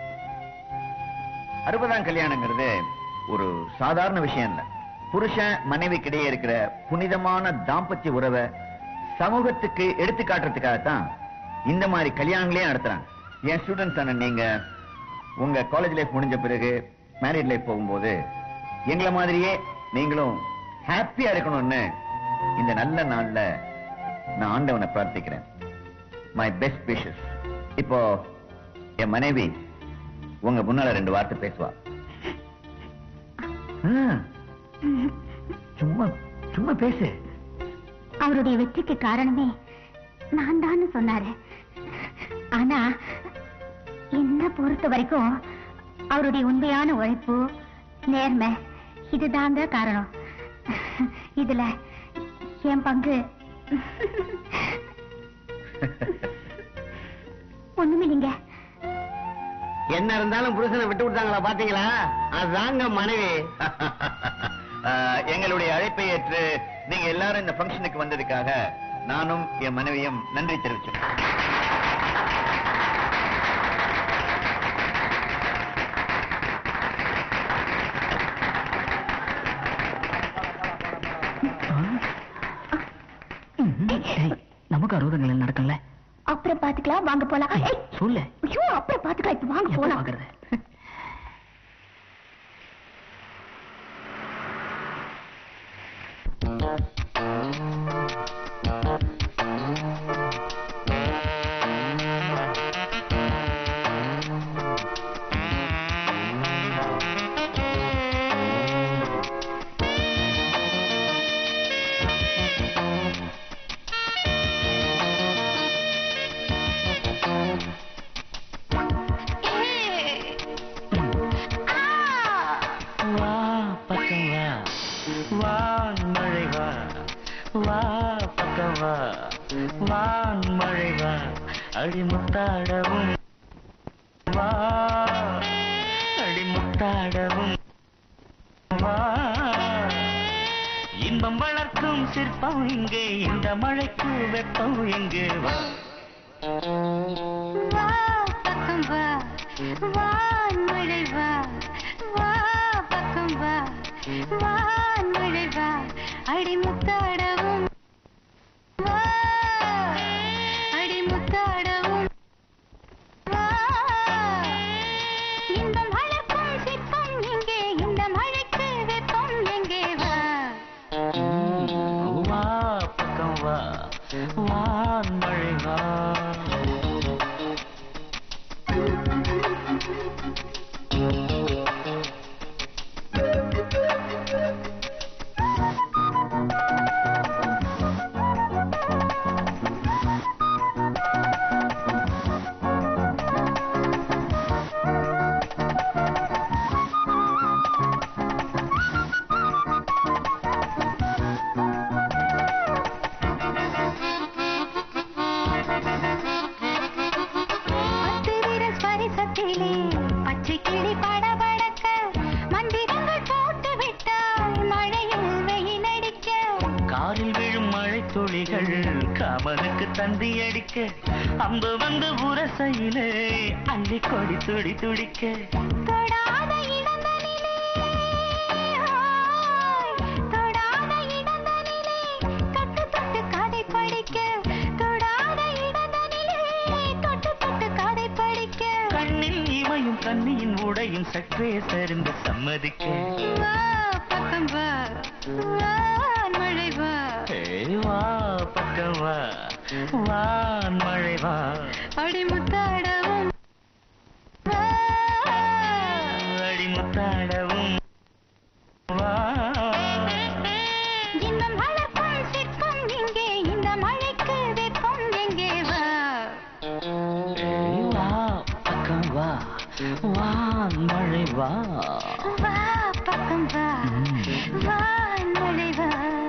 அறுபதாம் கல்யாணங்கிறது ஒரு சாதாரண விஷயம் இல்ல புருஷன் மனைவிக்கிடையே இருக்கிற புனிதமான தாம்பத்திய உறவை சமூகத்துக்கு எடுத்து காட்டுறதுக்காகத்தான் இந்த மாதிரி கல்யாணங்களே நடத்துறாங்க என் ஸ்டூடெண்ட்ஸ் ஆன நீங்க உங்க காலேஜ் லைஃப் முடிஞ்ச பிறகு மேரிட் லைஃப் போகும்போது எங்களை மாதிரியே நீங்களும் ஹாப்பியா இருக்கணும்னு இந்த நல்ல நாள்ல நான் ஆண்டவனை பிரார்த்திக்கிறேன் மை பெஸ்ட் விஷஸ் இப்போ என் மனைவி உங்க முன்னால ரெண்டு வார்த்தை பேசுவா ஆ, சும்மா சும்மா பேசு அவருடைய வெற்றிக்கு காரணமே நான் தான் சொன்னாரு ஆனா என்ன பொறுத்த வரைக்கும் அவருடைய உண்மையான உழைப்பு நேர்மை இதுதாங்க காரணம் இதுல என் பங்கு ஒண்ணுமில்லைங்க என்ன இருந்தாலும் புருஷனை விட்டு விட்டாங்களா பாத்தீங்களா அதாங்க மனைவி ஆஹ், எங்களுடைய அழைப்பை ஏற்று நீங்க எல்லாரும் இந்த ஃபங்க்ஷனுக்கு வந்ததுக்காக நானும் என் மனைவியும் நன்றி தெரிவிச்சோம் ஏய், நமக்கு அறுபதுங்கள் நடக்கும்ல அப்புறம் பாத்துக்கலாம் வாங்க போலாம் ஏய், சொல்லு ஐயோ அப்புறம் பாத்துக்கலாம் இப்ப வாங்க எப்ப போலாம் பாக்குறது வா பக்கம் வா வான் மழை வா வா பக்கம் வா வான் மழை வா அடிமுத்தாடவும் வா அடிமுத்தாடவும் வா இந்த இன்பம் வளர்க்கும் சிற்பம் இங்கே இந்த மழைக்கு வெப்பம் இங்கே வா வா பக்கம் வா வான்மழை வா வா பக்கம் வா வான்மழை வா அடிமுத்தாடவும் வா அடிமுத்தாடவும் வா இன்பம் வளர்க்கும் சிற்பம் எங்கே இந்த மழைக்கு வெப்பம் எங்கே வா வா பக்கம் வா வான் மழை வா பத்து விரல் ஸ்பரிசத்திலே பச்சை கிளி படபடக்க மந்திரங்கள் போட்டு விட்டாய் மழையில் வெயில் அடிக்க காரில் விழும் மழை துளிகள் காமனுக்கு தந்தி அடிக்க அம்பு வந்து உரசையிலே அள்ளி கொடி துடி துடிக்க தொடாத இடந்தனிலே ஆய், தொடாத இடந்தனிலே தொட்டு தொட்டு கதை படிக்க தொடாத இடந்தனிலே தொட்டு தொட்டு கதை படிக்க கண்ணில் இமையும் கண்ணியின் உடையும் சற்றே சரிந்து சம்மதிக்க வா பக்கம் வா வான்மழை வா ஏய், வா பக்கம் வா வான் மழை வா அடிமுத்தாடவும் வா அடிமுத்தாடவும் வா இன்பம் வளர்க்கும் சிற்பம் எங்கே இந்த மழைக்கு வெப்பம் எங்கே வா ஏய், வா பக்கம் வா வான் மழை வா வா பக்கம் வா வான்மழை வா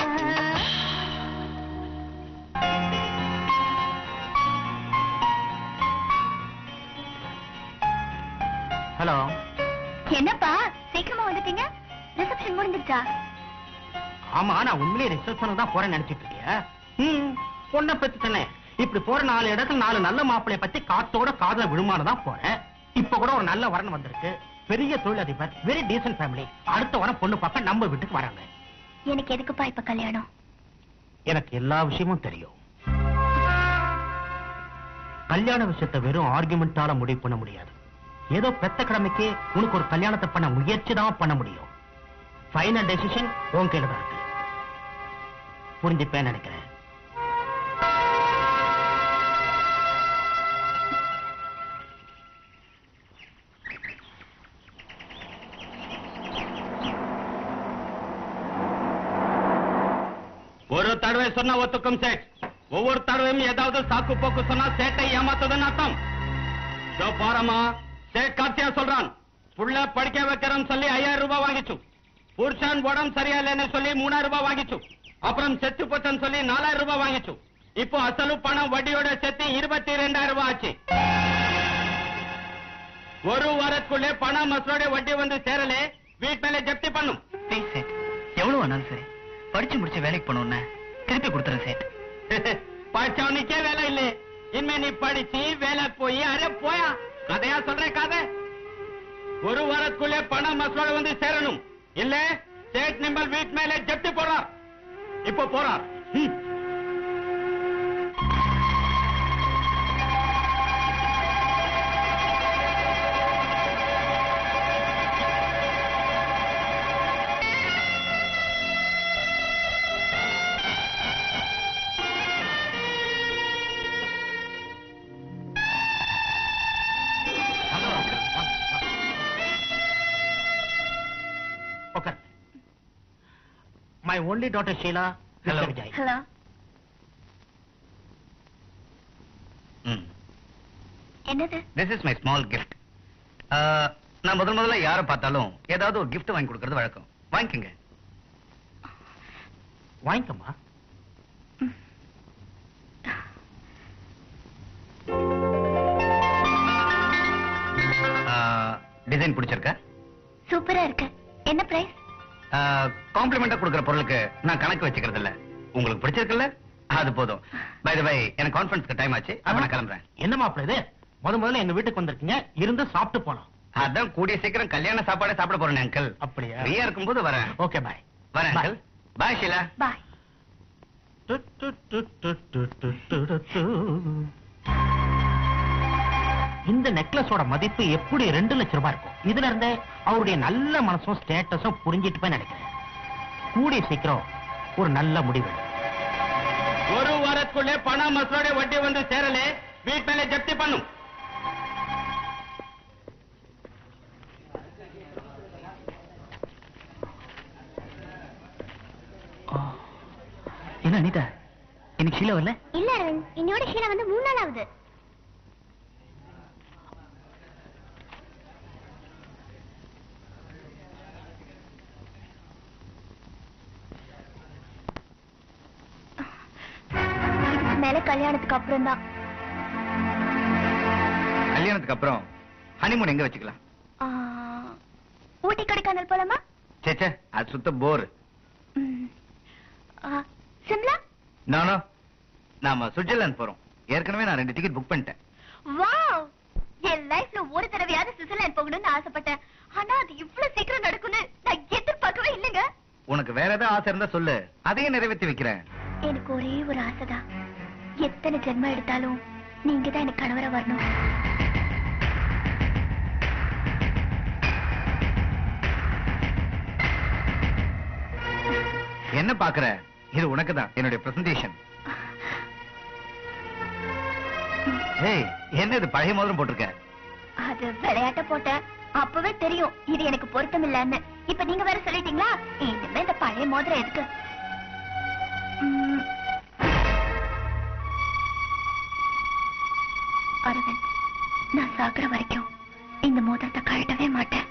ஹலோ என்னப்பா சீக்கிரமா வந்துட்டீங்க ரிசப்ஷன் முடிஞ்சிருச்சா ஆமா நான் உண்மையிலே ரிசப்ஷனுக்கு தான் போறேன்னு நினைச்சிட்டு இருக்கியா ம் பொண்ணை பத்தி இப்படி போற நாலு இடத்துல நாலு நல்ல மாப்பிளைய பத்தி காத்தோட காதல விழுமானு தான் போறேன் இப்ப கூட ஒரு நல்ல வரன் வந்திருக்கு பெரிய தொழிலதிபர் வெரி டீசன்ட் ஃபேமிலி அடுத்த வாரம் பொண்ணு பார்க்க நம்ம வீட்டுக்கு வராங்க எனக்கு எதுக்குப்பா இப்ப கல்யாணம் எனக்கு எல்லா விஷயமும் தெரியும் கல்யாண விஷயத்தை வெறும் ஆர்குமெண்டால முடிவு பண்ண முடியாது ஏதோ பெத்த கடமைக்கு உனக்கு ஒரு கல்யாணத்தை பண்ண முயற்சி தான் பண்ண முடியும் ஃபைனல் டெசிஷன் உன் கையில தான் இருக்கு புரிஞ்சுப்பேன் நினைக்கிறேன் ஒரு தடவை சொன்னா ஒத்துக்கும் சேட் ஒவ்வொரு தடவையும் ஏதாவது சாக்கு போக்கு சொன்னா சேட்டை ஏமாத்துதுன்னு அர்த்தம் இதோ பாரம்மா சேட் கார்த்தியா சொல்றான் புள்ள படிக்க வைக்கிறோம் சொல்லி ஐயாயிரம் ரூபாய் வாங்கிச்சு புருஷன் உடம்பு சரியா இல்லைன்னு சொல்லி மூணாயிரம் ரூபாய் வாங்கிச்சு அப்புறம் செத்து போச்சன்னு சொல்லி நாலாயிரம் ரூபாய் வாங்கிச்சு இப்போ அசலு பணம் வட்டியோட சேர்த்து இருபத்தி ரெண்டாயிரம் ரூபாய் ஆச்சு ஒரு வாரத்துக்குள்ளே பணம் மசலோட வட்டி வந்து சேரலே வீட் மேல ஜப்தி பண்ணும் ப்ளீஸ் சேட் எவ்வளவு வேணாலும் சரி படிச்சு முடிச்சு வேலைக்கு போனோன்னு திருப்பி கொடுத்துறேன் சேட் படிச்சவனுக்கே வேலை இல்ல இனிமே நீ படிச்சு வேலை போய் அரே போயா கதையா சொல்றேன் கதை ஒரு வாரத்துக்குள்ளே பணம் மசோட வந்து சேரணும் இல்ல ஸ்டேட் நிம்பல் வீட் மேல ஜப்தி போறார் இப்போ போறார் ம். உட்கார் my only daughter Sheela Hello. Vijay hello ம் என்னது this is my small gift நான் முதல் முதல்ல யாரை பார்த்தாலும் ஏதாவது ஒரு gift வாங்கி கொடுக்கறது வழக்கம் வாங்கிக்கோங்க வாங்கிக்கம்மா டிசைன் பிடிச்சிருக்கா சூப்பரா இருக்கு என்ன பிரைஸ் காம்ப்ளிமெண்டா கொடுக்குற பொருளுக்கு நான் கணக்கு வச்சுக்கிறது இல்ல உங்களுக்கு பிடிச்சிருக்குல்ல அது போதும் பை பை எனக்கு கான்ஃபரன்ஸ்க்கு டைம் ஆச்சு அப்ப நான் கிளம்புறேன் என்ன மாப்பிள்ள இது முத முதல்ல எங்க வீட்டுக்கு வந்திருக்கீங்க இருந்து சாப்பிட்டு போலாம் அதான் கூடிய சீக்கிரம் கல்யாண சாப்பாடே சாப்பிட போறேன் அங்கிள் அப்படியா ஃப்ரீயா இருக்கும்போது வரேன் ஓகே பாய் வரேன் அங்கிள் பாய் ஷீலா பாய் இந்த நெக்லஸோட மதிப்பு எப்படி ரெண்டு லட்சம் ரூபாய் இருக்கும் இதுல இருந்தே அவருடைய நல்ல மனசும் ஸ்டேட்டஸும் புரிஞ்சிட்டு போய் நினைக்கிறேன் கூடிய சீக்கிரம் ஒரு நல்ல முடிவு ஒரு வாரத்துக்குள்ளே பணம் மசோட வட்டி வந்து சேரலே வீட் மேலே ஜப்தி பண்ணும் என்ன அனிதா இன்னைக்கு ஷீலா வரல இல்ல அரவிந்த் இன்னையோட ஷீலா வந்து மூணு நாள் ஆகுது இதுக்கு மேல கல்யாணத்துக்கு அப்புறம் தான் கல்யாணத்துக்கு அப்புறம் ஹனிமூன் எங்க வச்சுக்கலாம் ஊட்டி கொடைக்கானல் போலாமா சேச்சே அது சுத்த போர் ம். ஆ, சிம்லா நானோ நாம சுவிட்சர்லாந்து போறோம் ஏற்கனவே நான் ரெண்டு டிக்கெட் புக் பண்ணிட்டேன் வாவ் என் லைஃப்ல ஒரு தடவையாவது சுவிட்சர்லாந்து போகணும்னு ஆசைப்பட்டேன் ஆனா அது இவ்வளவு சீக்கிரம் நடக்கும்னு நான் எதிர்பார்க்கவே இல்லைங்க உனக்கு வேற ஏதாவது ஆசை இருந்தா சொல்லு அதையும் நிறைவேற்றி வைக்கிறேன் எனக்கு ஒரே ஒரு ஆசைதான் எத்தனை ஜென்மம் எடுத்தாலும் நீங்க தான் எனக்கு கணவரா வரணும் என்ன பாக்குற இது உனக்கு தான் என்னுடைய பிரசன்டேஷன் ஏய் என்ன இது பழைய மோதிரம் போட்டிருக்க அது விளையாட்ட போட்டேன் அப்பவே தெரியும் இது எனக்கு பொருத்தம் இல்லன்னு இப்ப நீங்க வேற சொல்லிட்டீங்களா இனிமே இந்த பழைய மோதிரம் எதுக்கு ம். அரவிந்த் நான் சாகுற வரைக்கும் இந்த மோதிரத்தை கழட்டவே மாட்டேன்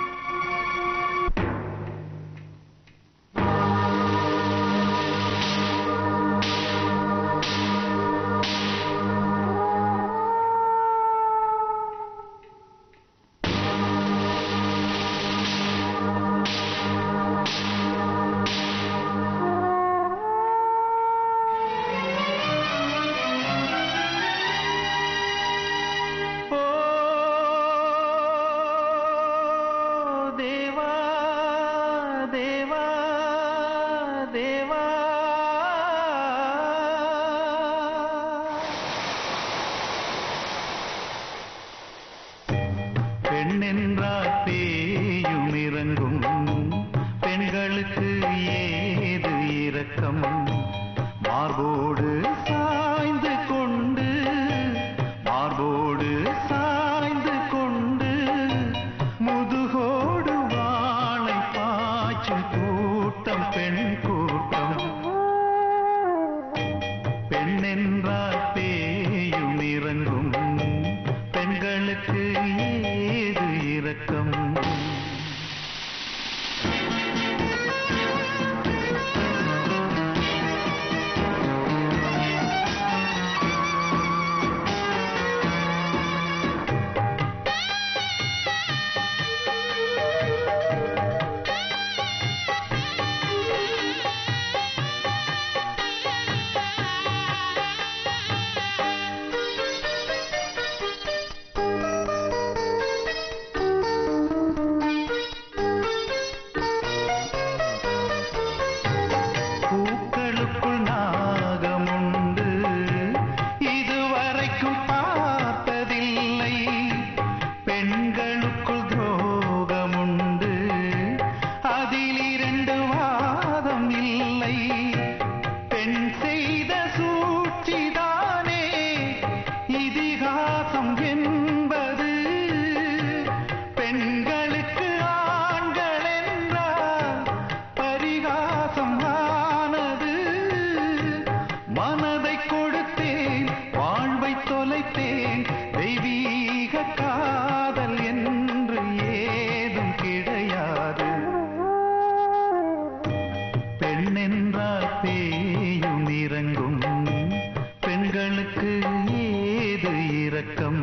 தேவா தேவா தேவா பெண்ணென்றால் பேயும் இறங்கும் பெண்களுக்கு ஏது இரக்கம் மார்போடு சாய்ந்து கொண்டு மார்போடு சாய்ந்து கொண்டு முதுகோடு வாழை பாய்ச்சும் கூட்டம் பெண் கூட்டம் பெண்ணென்றால் பேயும் இறங்கும் பெண்களுக்கு ஏது இரக்கம் பூக்களுக்குள் நாகமுண்டு இதுவரைக்கும் பார்த்ததில்லை பெண்களுக்குள் துரோகமுண்டு அதில் இரண்டு வாதம் இல்லை பெண் செய்த சூழ்ச்சிதானே இதிகாசம் என்பது பெண்களுக்கு ஆண்கள் என்றால் பரிகாசம் ஆனது மனதை கொடுத்தேன் வாழ்வை தொலைத்தேன் தெய்வீக காதல் என்று ஏதும் கிடையாது பெண்ணென்றால் பேயும் இறங்கும் பெண்களுக்கு ஏது இரக்கம்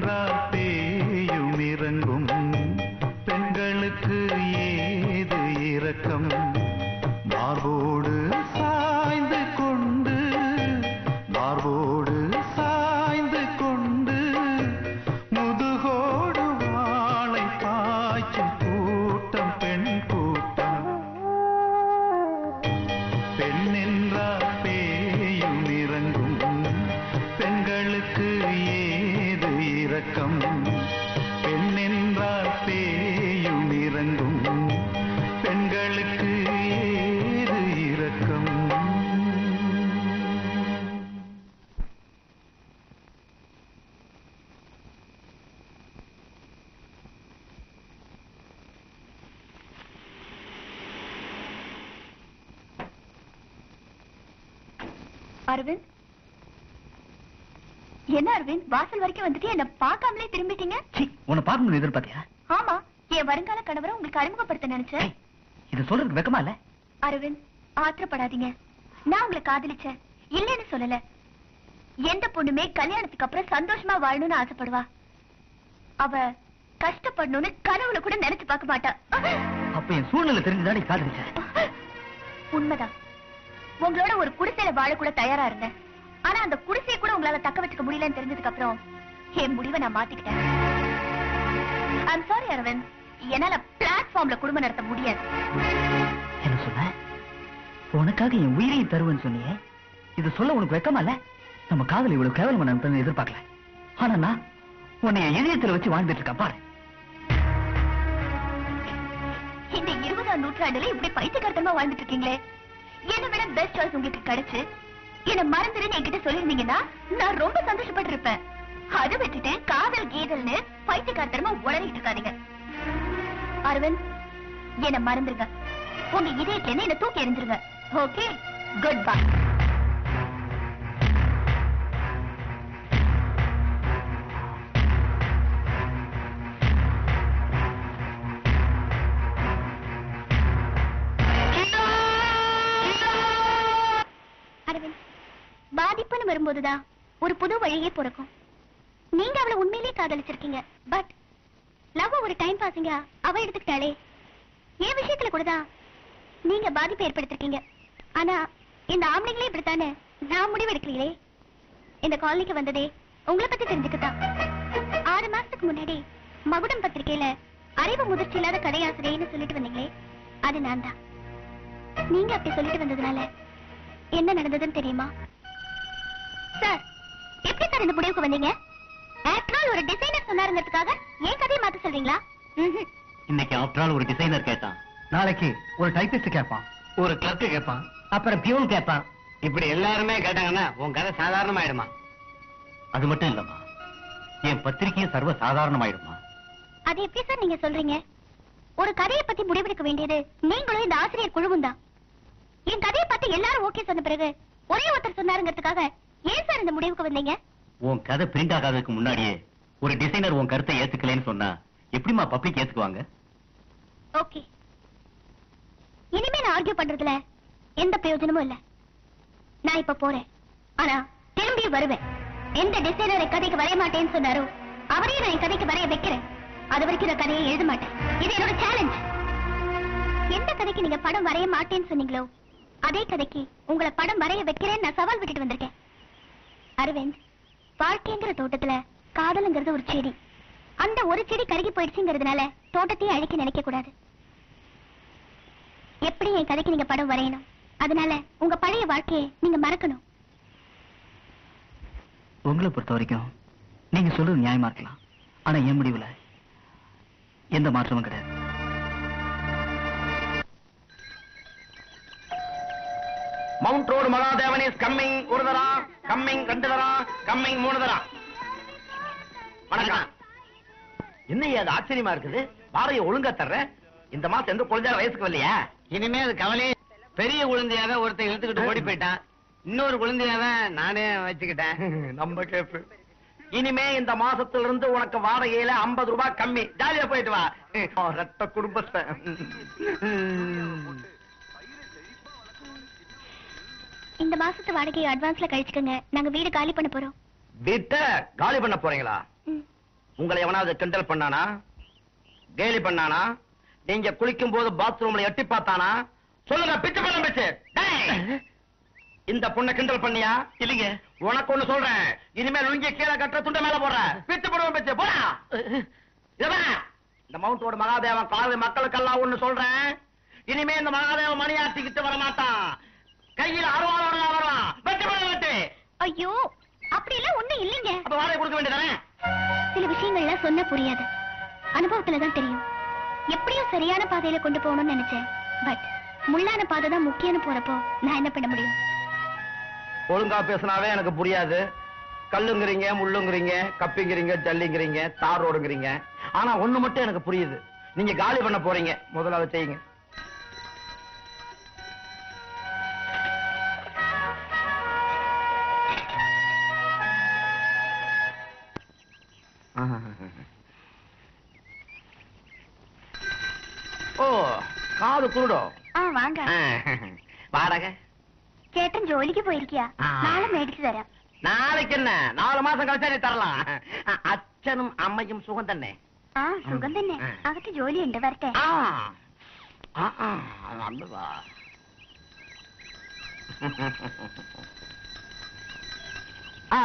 பெண்ணென்றால் பேயும் இறங்கும் பெண்களுக்கு ஏது இரக்கம் மார்போடு சாய்ந்து கொண்டு மார்போடு சாய்ந்து கொண்டு முதுகோடு வாளை பாய்ச்சும் கூட்டம் பெண் கூட்டம் பெண்ணென்றால் பேயும் இறங்கும் பெண்களுக்கு ஏது இரக்கம் பெண்ணென்றால் பேயும் இறங்கும் பெண்களுக்கு ஏது இரக்கம் அரவிந்த் என்ன அரவிந்த் வாசல் வரைக்கும் வந்துட்டு என்ன பார்க்காமலே திரும்பிட்டீங்க சீ உன்னை பார்க்கணும்னு எதிர்பார்த்தியா ஆமா என் வருங்கால கணவரை உங்களுக்கு அறிமுகப்படுத்த நினைச்சேன் இது சொல்றதுக்கு வெக்கமா இல்ல அரவிந்த் ஆத்திரப்படாதீங்க நான் உங்களை காதலிச்சேன் இல்லைன்னு சொல்லல எந்த பொண்ணுமே கல்யாணத்துக்கு அப்புறம் சந்தோஷமா வாழணும்னு ஆசைப்படுவா அவ கஷ்டப்படணும்னு கனவுல கூட நினைச்சு பார்க்க மாட்டா அப்ப என் சூழ்நிலை தெரிஞ்சுதான் நீ காதலிச்ச உண்மைதான் உங்களோட ஒரு குடிசையில வாழ கூட தயாரா இருந்தேன் ஆனா அந்த குடிசையை கூட உங்களால தக்க வச்சுக்க முடியலன்னு தெரிஞ்சதுக்கு அப்புறம் என் முடிவை நான் மாத்திக்கிட்டேன் ஐம் சாரி அரவிந்த் என்னால பிளாட்ஃபார்ம்ல குடும்பம் நடத்த முடியாது என்ன சொன்ன உனக்காக என் உயிரையும் தருவேன்னு சொன்னியே இது சொல்ல உனக்கு வெக்கமா இல்ல நம்ம காதல் இவ்வளவு கேவலமா நடந்ததுன்னு எதிர்பார்க்கல ஆனா நான் உன்னை என் இதயத்துல வச்சு வாழ்ந்துட்டு இருக்கேன் பாரு இந்த இருபதாம் நூற்றாண்டுல இப்படி பைத்தியக்காரத்தனமா வாழ்ந்துட்டு இருக்கீங்களே என்ன விட பெஸ்ட் சாய்ஸ் உங்களுக்கு கிடைச்சு என்ன மறந்துடுன்னு என்கிட்ட சொல்லிருந்தீங்கன்னா நான் ரொம்ப சந்தோஷப்பட்டிருப்பேன் அதை வச்சுட்டேன் காதல் கீதல்னு பைத்தியக்காரத்தனமா உளறிட்டு இருக்காதீங்க அரவிந்த் என்ன மறந்துருங்க உங்க இதயத்துல இருந்து என்ன தூக்கி எறிஞ்சிருங்க ஓகே குட் பை அரவிந்த் பாதிப்புன்னு வரும்போதுதான் ஒரு புது வழியே பிறக்கும் நீங்க அவளை உண்மையிலேயே காதலிச்சிருக்கீங்க பட் லவ் ஒரு டைம் பாசிங்க அவ எடுத்துக்கிட்டாளே என் விஷயத்துல கூட தான் நீங்க பாதிப்பு ஏற்படுத்திருக்கீங்க ஆனா இந்த ஆம்பளைங்களே இப்படித்தானே நான் முடிவு எடுக்கலையே இந்த காலனிக்கு வந்ததே உங்களை பத்தி தெரிஞ்சுக்கத்தான் ஆறு மாசத்துக்கு முன்னாடி மகுடம் பத்திரிக்கையில அறிவு முதிர்ச்சி இல்லாத கடையாசிரியன்னு சொல்லிட்டு வந்தீங்களே அது நான் தான் நீங்க அப்படி சொல்லிட்டு வந்ததுனால என்ன நடந்ததுன்னு தெரியுமா சார் எப்படி சார் இந்த முடிவுக்கு வந்தீங்க ஆஃப்டர் ஆல் ஒரு டிசைனர் சொன்னாருங்கிறதுக்காக ஏன் கதையை மாத்த சொல்றீங்களா ம்ஹும். இன்னைக்கு ஆஃப்டர் ஆல் ஒரு டிசைனர் கேட்டான் நாளைக்கு ஒரு டைபிஸ்ட் கேட்பான் ஒரு கிளர்க்கு கேட்பான் அப்புறம் பியூன் கேட்பான் இப்படி எல்லாருமே கேட்டாங்கன்னா உன் கதை சாதாரணமாயிடுமா அது மட்டும் இல்லம்மா என் பத்திரிகையும் சர்வ சாதாரணமாயிடுமா அது எப்படி சார் நீங்க சொல்றீங்க ஒரு கதையை பத்தி முடிவெடுக்க வேண்டியது நீங்களும் இந்த ஆசிரியர் குழுவும் தான் என் கதையை பார்த்து எல்லாரும் ஓகே சொன்ன பிறகு ஒரே ஒருத்தர் சொன்னாருங்கிறதுக்காக ஏன் சார் இந்த முடிவுக்கு வந்தீங்க உன் கதை பிரிண்ட் ஆகாததுக்கு முன்னாடியே ஒரு டிசைனர் உன் கருத்தை ஏத்துக்கலைன்னு சொன்னா எப்படிம்மா பப்ளிக் ஏத்துக்குவாங்க ஓகே இனிமே நான் ஆர்கியூ பண்றதுல எந்த பிரயோஜனமும் இல்ல நான் இப்ப போறேன் ஆனா திரும்பி வருவேன் எந்த டிசைனர் என் கதைக்கு வரைய மாட்டேன்னு சொன்னாரோ அவரையும் நான் என் கதைக்கு வரைய வைக்கிறேன் அது வரைக்கும் நான் கதையை எழுத மாட்டேன் இது என்னோட சேலஞ்ச் எந்த கதைக்கு நீங்க படம் வரைய மாட்டேன்னு சொன்னீங்களோ அதே கதைக்கு உங்களை படம் வரைய வைக்கிறேன்னு நான் சவால் விட்டுட்டு வந்திருக்கேன் அரவிந்த் வாழ்க்கைங்கிற தோட்டத்துல காதலுங்கிறது ஒரு செடி அந்த ஒரு செடி கருகி போயிடுச்சுங்கிறதுனால தோட்டத்தையே அழிக்க நினைக்க கூடாது எப்படி என் கதைக்கு நீங்க படம் வரையணும் அதனால உங்க பழைய வாழ்க்கையை நீங்க மறக்கணும் உங்களை பொறுத்த வரைக்கும் நீங்க சொல்றது நியாயமா இருக்கலாம் ஆனா என் முடிவுல எந்த மாற்றமும் கிடையாது Mount Road Mahadevan is coming ஒரு தரா கம்மிங் ரெண்டு தரா கம்மிங் மூணு தரா வணக்கம் என்ன அது ஆச்சரியமா இருக்குது வாரைய ஒழுங்கா தர்றேன் இந்த மாசம் எந்த குழந்தைய வயசுக்கு வரலையா இனிமே அது கவலையே பெரிய குழந்தையாவே ஒருத்தன் இழுத்துக்கிட்டு ஓடி போயிட்டான் இன்னொரு குழந்தையாவே நானே வச்சுக்கிட்டேன் நம்ம கேப்பு இனிமே இந்த மாசத்துல இருந்து உனக்கு வாடகையில 50 ரூபாய் கம்மி ஜாலியா போயிட்டு வா ஓ, ரத்த குடும்பத்தை இந்த மாசத்து வாடகையை அட்வான்ஸ்ல கழிச்சுக்கோங்க நாங்க வீடு காலி பண்ண போறோம் வீட்டை காலி பண்ண போறீங்களா ம். உங்களை எவனாவது கிண்டல் பண்ணானா கேலி பண்ணானா நீங்க குளிக்கும் போது பாத்ரூம்ல எட்டி பார்த்தானா சொல்லுங்க பிச்சு பண்ண பிச்சு டேய்! இந்த பொண்ணை கிண்டல் பண்ணியா இல்லைங்க உனக்கு ஒண்ணு சொல்றேன் இனிமேல் லுங்கி கீழே கட்டுற துண்ட மேல போடுற பிச்சு போடுவோம் பிச்சு போடா இவன், இந்த மவுண்ட் ரோடு மகாதேவன் காது மக்களுக்கெல்லாம் ஒண்ணு சொல்றேன் இனிமே இந்த மகாதேவன் மணியாட்டிக்கிட்டு வர மாட்டான் கையில் அருவாளோட வருவான் வெட்டு போட வெட்டு ஐயோ அப்படி எல்லாம் ஒண்ணும் இல்லைங்க அப்ப வாடகை கொடுக்க வேண்டியதானே சில விஷயங்கள்லாம் சொன்னா புரியாது அனுபவத்துல தான் தெரியும் எப்படியும் சரியான பாதையில கொண்டு போகணும்னு நினைச்சேன் பட் முள்ளான பாதை தான் முக்கியம்னு போறப்போ நான் என்ன பண்ண முடியும் ஒழுங்கா பேசினாவே எனக்கு புரியாது கல்லுங்கிறீங்க முள்ளுங்கிறீங்க கப்பிங்கிறீங்க ஜல்லிங்கிறீங்க தார் ரோடுங்கிறீங்க ஆனா ஒண்ணு மட்டும் எனக்கு புரியுது நீங்க காலி பண்ண போறீங்க முதல்ல அதை செய்யுங்க ஓ காது குருடோ ஆ வாங்க வாடகை ചേട്ടൻ ജോലിക്ക് പോയിരിക്കുക ആ. നാളെ മേടിച്ചു തരാം நாளைக்கு என்ன நாலு மாசம் கழிச்சா நீ தரலாம் அ- அച്ഛനും അമ്മയും സുഖം തന്നെ ആ സുഖം തന്നെ ആ. അകത്ത് ജോലിയുണ്ട് വരട്ടെ ആ ആ, ആ, നല്ലതാ ആ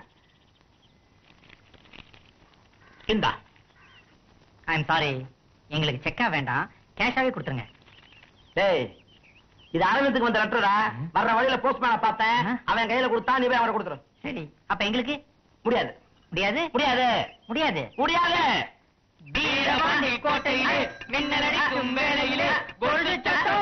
இந்தா ஐம் சாரி எங்களுக்கு செக்கா வேண்டாம் கேஷாவே கொடுத்துருங்க டேய் இது அரவிந்துக்கு வந்த லெட்டரா வர்ற வழியில போஸ்ட்மேன பார்த்தேன் ஆ. அவன் கையில கொடுத்தா நீ போய் அவரை கொடுத்துரு சரி அப்ப எங்களுக்கு முடியாது முடியாது முடியாது முடியாது முடியாது வீரபாண்டி கோட்டையிலே மின்னலடிக்கும் வேளையிலே கொலுசு சத்தம்.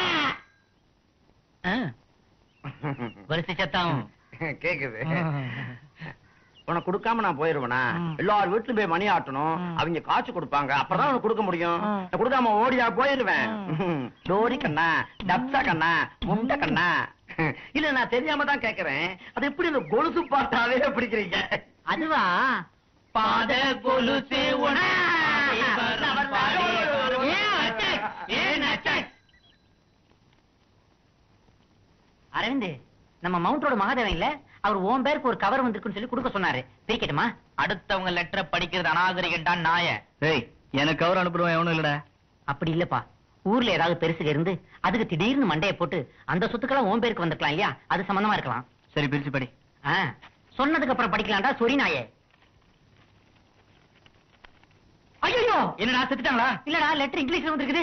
ஆ, கொலுசு சத்தம் கேக்குது உனக்கு கொடுக்காம நான் போயிருவேனா ம். எல்லார் வீட்லயும் போய் மணி ஆட்டணும் ம். அவங்க காசு கொடுப்பாங்க அப்பதான் உனக்கு கொடுக்க முடியும் ம். நான் கொடுக்காம ஓடியா போயிருவேன் டோரி கண்ணா டப்சா கண்ணா முண்ட கண்ணா இல்ல நான் தெரியாம தான் கேக்குறேன் அது எப்படி இந்த கொலுசு பாட்டாவே பிடிக்கிறீங்க அதுவா பாத கொலுசு உன்னாடி வரும் பாடி வரும். ஏன் அச்சக்? ஏன் அச்சக்? அரவிந்த் நம்ம மவுண்ட் ரோடு மகாதேவன் இல்ல அவர் ஓன் பேருக்கு ஒரு கவர் வந்திருக்குன்னு சொல்லி கொடுக்க சொன்னாரு பிரிக்கட்டுமா அடுத்தவங்க லெட்டரை படிக்கிறது அநாகரிகண்டா நாய ஏய் எனக்கு அவர் அனுப்புறவன் எவனும் இல்லடா அப்படி இல்லப்பா ஊர்ல ஏதாவது பெருசுக இருந்து அதுக்கு திடீர்னு மண்டைய போட்டு அந்த சொத்துக்கெல்லாம் ஓன் பேருக்கு வந்திருக்கலாம் இல்லையா அது சம்பந்தமா இருக்கலாம் சரி பிரிச்சு படி ஆ, சொன்னதுக்கு அப்புறம் படிக்கலாம்டா சொரி நாயே ஐயோ என்னடா செத்துட்டாங்களா இல்லடா லெட்டர் இங்கிலீஷ்ல வந்திருக்குது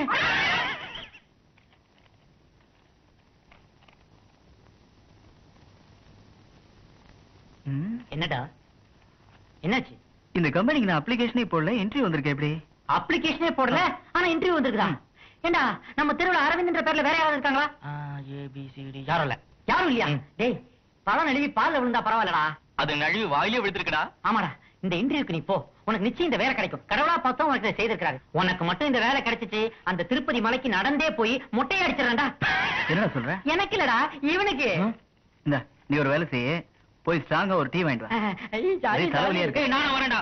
ம், என்னடா என்னாச்சு இந்த கம்பெனிக்கு நான் அப்ளிகேஷனே போடல என்ட்ரி வந்திருக்கேன் எப்படி அப்ளிகேஷனே போடல ஆனா இன்டர்வியூ வந்திருக்குதா ஏண்டா நம்ம தெருவுல அரவிந்த்ன்ற பேர்ல வேற யாராவது இருக்காங்களா ஏபிசிடி யாரும் இல்ல யாரும் இல்லையா ம். டேய் பழம் நழுவி பால்ல விழுந்தா பரவாயில்லடா அது நழுவி வாயிலே விழுந்திருக்குடா ஆமாடா இந்த இன்டர்வியூக்கு நீ போ உனக்கு நிச்சயம் இந்த வேலை கிடைக்கும் கடவுளா பார்த்தா உனக்கு இதை செய்திருக்காரு உனக்கு மட்டும் இந்த வேலை கிடைச்சிச்சு அந்த திருப்பதி மலைக்கு நடந்தே போய் மொட்டையை அடிச்சிடறேன்டா என்னடா சொல்ற எனக்கு இல்லடா இவனுக்கு இந்த நீ ஒரு வேலை செய்ய போய் ஸ்ட்ராங்கா ஒரு டீ வாங்கிட்டு வா ஐயோ, ஜாலி, ஒரே தலைவலியா ஜாலி. இருக்கு. ஏய் நானும் வரேன்டா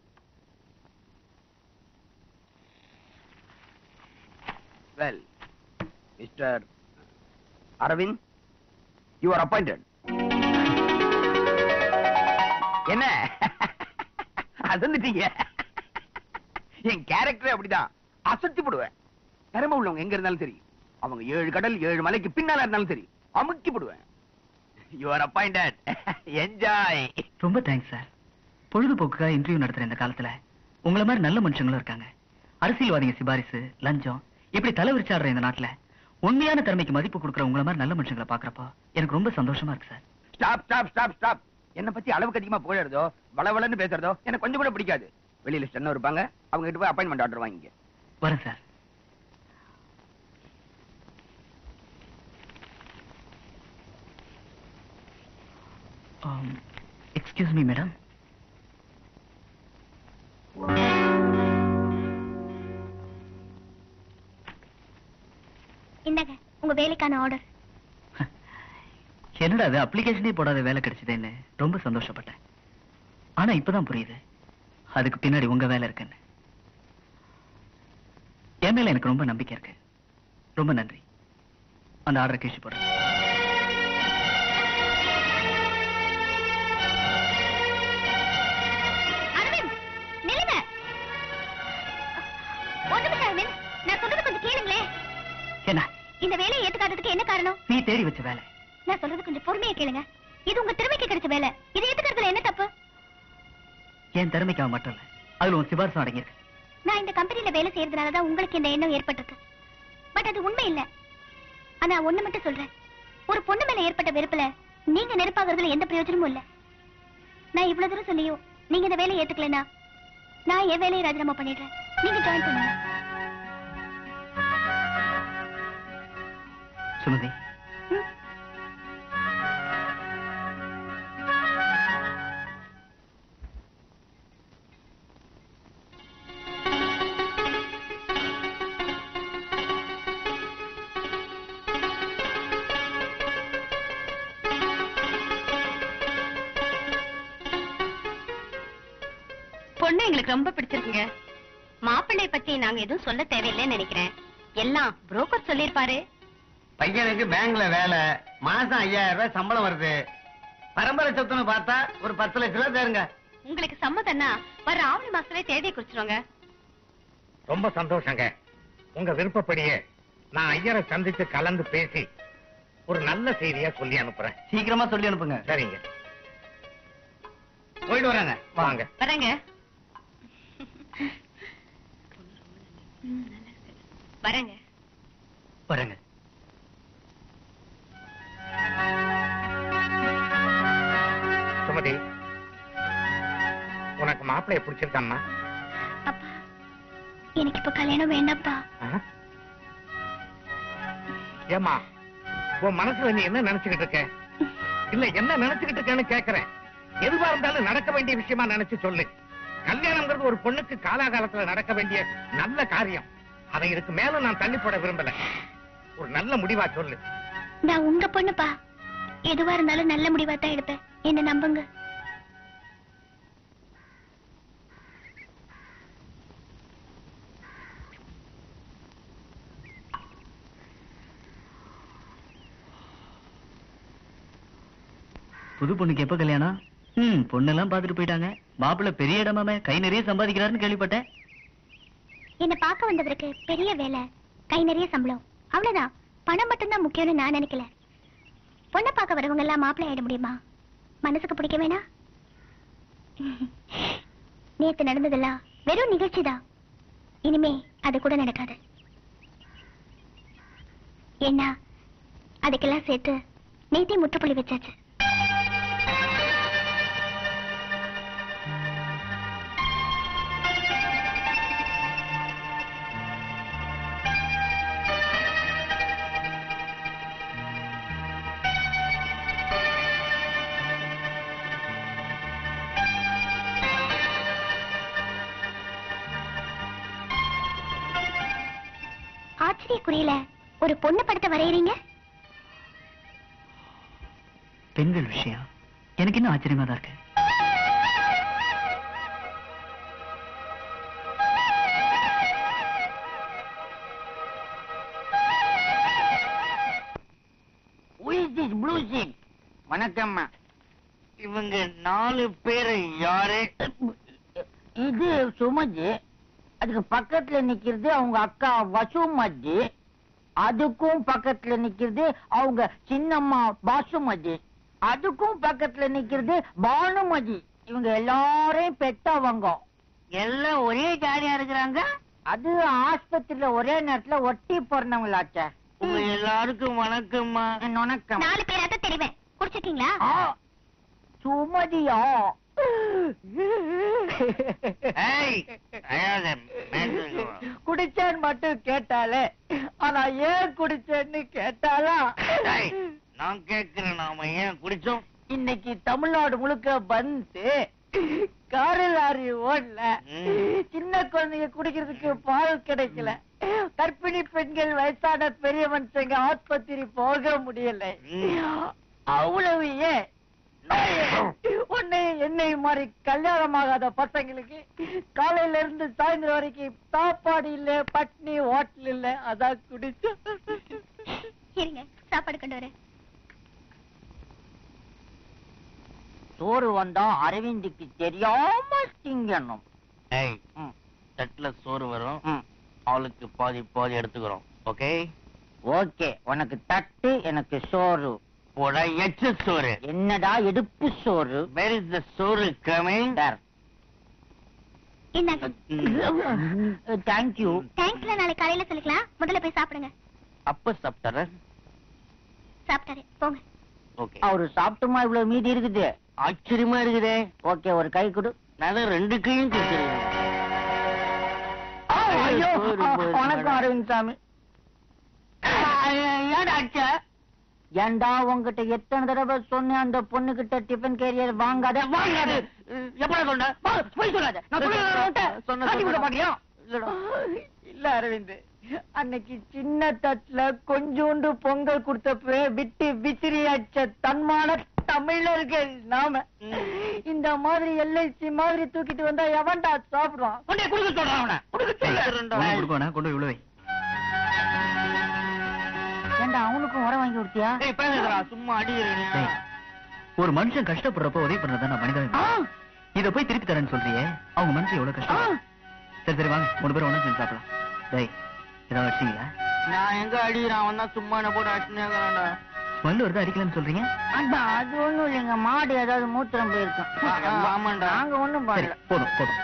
well mister Aravind you are appointed என்ன அசந்துட்டீங்க என் கேரக்டர் அப்படிதான் அசத்தி போடுவேன் திறமை உள்ளவங்க எங்க இருந்தாலும் சரி அவங்க ஏழு கடல் ஏழு மலைக்கு பின்னால இருந்தாலும் சரி அமுக்கி போடுவேன் யூ ஆர் அப்பாயிண்டட் என்ஜாய் ரொம்ப தேங்க்ஸ் சார் பொழுதுபோக்குக்காக இன்டர்வியூ நடத்துற இந்த காலத்துல உங்கள மாதிரி நல்ல மனுஷங்களும் இருக்காங்க அரசியல்வாதிங்க சிபாரிசு லஞ்சம் இப்படி தலை விரிச்சாடுற இந்த நாட்டுல உண்மையான திறமைக்கு மதிப்பு கொடுக்குற உங்கள மாதிரி நல்ல மனுஷங்களை பாக்குறப்போ எனக்கு ரொம்ப சந்தோஷமா இருக்கு sir stop stop stop stop என்ன பத்தி அளவுக்கு அதிகமா புகழறதோ வளவளன்னு பேசுறதோ எனக்கு கொஞ்சம் கூட பிடிக்காது வெளியில ஸ்டென்னர் இருப்பாங்க அவங்க கிட்ட போய் அப்பாயின்மெண்ட் ஆர்டர் வாங்கிங்க வரேன் சார் எக்ஸ்கியூஸ் மீ மேடம் இந்தாங்க உங்க வேலைக்கான ஆர்டர் என்னடா அது அப்ளிகேஷனே போடாத வேலை கிடைச்சதுன்னு ரொம்ப சந்தோஷப்பட்டேன் ஆனா இப்பதான் புரியுது அதுக்கு பின்னாடி உங்க வேலை இருக்குன்னு என் மேல எனக்கு ரொம்ப நம்பிக்கை இருக்கு ரொம்ப நன்றி அந்த ஆர்டர் கேஷ் போடுறேன் அரவிந்த் போறதுக்கு என்ன காரணம் நீ தேடி வச்ச வேலை நான் சொல்றது கொஞ்சம் பொறுமையா கேளுங்க இது உங்க திறமைக்கு கிடைச்ச வேலை இதை ஏத்துக்கிறதுல என்ன தப்பு என் திறமைக்காக மட்டும் இல்ல அதுல உன் சிபாரிசும் அடங்கியிருக்கு நான் இந்த கம்பெனில வேலை செய்யறதுனாலதான் உங்களுக்கு இந்த எண்ணம் ஏற்பட்டிருக்கு பட் அது உண்மை இல்ல ஆனா ஒண்ணு மட்டும் சொல்றேன் ஒரு பொண்ணு மேல ஏற்பட்ட வெறுப்புல நீங்க நெருப்பாகிறதுல எந்த பிரயோஜனமும் இல்ல நான் இவ்வளவு தூரம் சொல்லியும் நீங்க இந்த வேலையை ஏத்துக்கலனா நான் என் வேலையை ராஜினாமா பண்ணிடுறேன் நீங்க ஜாயின் பண்ணுங்க சுமதி பொண்ணு எங்களுக்கு ரொம்ப பிடிச்சிருக்குங்க மாப்பிள்ளை பத்தி நாங்க எதுவும் சொல்ல தேவையில்லைன்னு நினைக்கிறேன் எல்லாம் புரோக்கர் சொல்லிருப்பாரு பையனுக்கு பேங்க்ல வேலை மாசம் ஐயாயிரம் ரூபாய் சம்பளம் வருது பரம்பரை சொத்துன்னு பார்த்தா ஒரு பத்து லட்சம் ரூபாய் தருங்க உங்களுக்கு சம்மதம்னா வர ஆவணி மாசமே தேதியை குறிச்சிருவாங்க ரொம்ப சந்தோஷங்க உங்க விருப்பப்படியே நான் ஐயரை சந்திச்சு கலந்து பேசி ஒரு நல்ல செய்தியா சொல்லி அனுப்புறேன் சீக்கிரமா சொல்லி அனுப்புங்க சரிங்க போயிட்டு வராங்க வாங்க வரேங்க வரேங்க வரேங்க சுமதி உனக்கு மாப்பிளைய பிடிச்சிருக்காம்மா அப்பா எனக்கு இப்ப கல்யாணம் வேண்டாம்ப்பா ஆ? ஏம்மா உன் மனசுல நீ என்ன நினைச்சுக்கிட்டு இருக்க இல்ல என்ன நினைச்சுக்கிட்டு இருக்கேன்னு கேக்குறேன் எதுவா இருந்தாலும் நடக்க வேண்டிய விஷயமா நினைச்சு சொல்லு கல்யாணம்ங்கிறது ஒரு பொண்ணுக்கு காலாகாலத்துல நடக்க வேண்டிய நல்ல காரியம் அதை இதுக்கு மேல நான் தள்ளி போட விரும்பல ஒரு நல்ல முடிவா சொல்லு நான் உங்க பொண்ணுப்பா எதுவா இருந்தாலும் நல்ல முடிவா தான் எடுப்பேன் என்ன நம்புங்க புது பொண்ணுக்கு எப்ப கல்யாணம் ம் பொண்ணெல்லாம் பாத்துட்டு போயிட்டாங்க மாப்பிள்ளை பெரிய இடமாமே கை நிறைய சம்பாதிக்கிறாருன்னு கேள்விப்பட்டேன் என்ன பார்க்க வந்தவருக்கு பெரிய வேலை கை நிறைய சம்பளம் அவ்வளவுதான் பணம் மட்டும்தான் முக்கியம்னு நான் நினைக்கல பொண்ணை பார்க்க வரவங்க எல்லாம் மாப்பிள்ளை ஆயிட முடியுமா மனசுக்கு பிடிக்க வேணா நேத்து நடந்ததெல்லாம் வெறும் நிகழ்ச்சிதான் இனிமே அது கூட நடக்காது என்ன அதுக்கெல்லாம் சேர்த்து நேத்தே முற்றுப்புள்ளி வச்சாச்சு ஆச்சரியக்குறியில ஒரு பொண்ணு படத்தை வரையறீங்க பெண்கள் விஷயம் எனக்கு இன்னும் ஆச்சரியமா தான் இருக்கு ப்ளூ சீட் வணக்கம்மா இவங்க நாலு பேரு யாரு இது சுமதி அதுக்கு பக்கத்துல நிக்கிறது அவங்க அக்கா வசுமதி அதுக்கும் பக்கத்துல நிக்கிறது அவங்க சின்னம்மா பாசுமதி அதுக்கும் பக்கத்துல நிக்கிறது பானுமதி இவங்க எல்லாரையும் பெத்தவங்க எல்லாம் ஒரே ஜாலியா இருக்கிறாங்க அது ஆஸ்பத்திரியில ஒரே நேரத்துல ஒட்டி பிறந்தவங்களாச்சே உங்க எல்லாருக்கும் வணக்கம்மா வணக்கம் நாலு பேராத்த தெரிவேன் குடிச்சிருக்கீங்களா ஆ, சுமதியா குடிச்சேன்னு மட்டும் கேட்டாலே ஆனா ஏன் குடிச்சேன்னு கேட்டாலா நான் கேட்கிறேன் நாம ஏன் குடிச்சோம் இன்னைக்கு தமிழ்நாடு முழுக்க வந்து காரு லாரி ஓடல சின்ன குழந்தைங்க குடிக்கிறதுக்கு பால் கிடைக்கல கர்ப்பிணி பெண்கள் வயசான பெரிய மனுஷங்க ஆஸ்பத்திரி போக முடியல அவ்வளவு ஏன் உன்னை என்னை மாதிரி கல்யாணமாகாத பசங்களுக்கு காலையில இருந்து சாயந்தரம் வரைக்கும் சாப்பாடு இல்ல பட்னி ஹோட்டல் இல்ல அதான் குடிச்சு இருங்க சாப்பாடு கொண்டு வரேன் சோறு வந்தா அரவிந்துக்கு தெரியாம திங்கணும் ஏய் ம். தட்டுல சோறு வரும் ம். ஆளுக்கு பாதி பாதி எடுத்துக்கிறோம் ஓகே ஓகே உனக்கு தட்டு எனக்கு சோறு போடா எச்ச சோறு என்னடா எடுப்பு சோறு வேர் இஸ் த சோறு கமிங் இந்தாங்க தேங்க்யூ தேங்க்ஸ்ல நாளைக்கு காலையில சொல்லிக்கலாம் முதல்ல போய் சாப்பிடுங்க அப்ப சாப்பிட்டார சாப்பிட்டாரு போங்க ஓகே அவரு சாப்பிட்டுமா இவ்வளவு மீதி இருக்குது ஆச்சரியமா இருக்குதே ஓகே ஒரு கை கொடு நான் தான் ரெண்டு கையும் கேட்கிறேன் ஐயோ சோறு, சோறு, வணக்கம் அரவிந்த் சாமி ஏடா அடிச்ச ஏண்டா உங்ககிட்ட எத்தனை தடவை சொன்னேன் அந்த பொண்ணு கிட்ட டிஃபன் கேரியர் வாங்காத வாங்காத எப்படா சொன்ன வா, போய் சொல்லாத நான் சொல்லுறேன் சொன்ன, காட்டி விட சொன்ன. பாக்கியா இல்ல அரவிந்த் அன்னைக்கு சின்ன தட்டுல கொஞ்சோண்டு பொங்கல் கொடுத்தப்ப விட்டு விசிறி அடிச்ச தன்மான தமிழர்கள் நாம இந்த மாதிரி எல்ஐசி மாதிரி தூக்கிட்டு வந்தா எவன்டா சாப்பிடுவான் கொண்டே குடுக்க சொல்றான் அவனை குடுக்க சொல்றேன்டா ஒண்ணும் கொடுக்கவேணா, கொண்டு போய் உள்ள வை ஏண்டா அவனுக்கும் உரம் வாங்கி கொடுத்தியா டேய் பேசுறா சும்மா அடிக்கிறீங்க டேய், ஒரு மனுஷன் கஷ்டப்படுறப்ப உதவி பண்றதுதான் மனிதன் இத போய் திருப்பி தரேன்னு சொல்றியே அவங்க மனசு எவ்வளவு கஷ்டம் சரி சரி வாங்க மூணு பேரும் ஒண்ணு செஞ்சு சாப்பிடலாம் டேய் ஏதாவது வச்சிங்களா நான் எங்க அடிக்கிறான் அவன் தான் சும்மா என்ன போட்டு அடிச்சுனேங்கிறான்டா ஸ்மெல் வருது அடிக்கலன்னு சொல்றீங்க அண்ணா அது ஒண்ணும் இல்லைங்க மாடு ஏதாவது மூத்திரம் போயிருக்கும் ஆமாண்டா நாங்க ஒண்ணும் சரி பண்ணல போதும் போதும்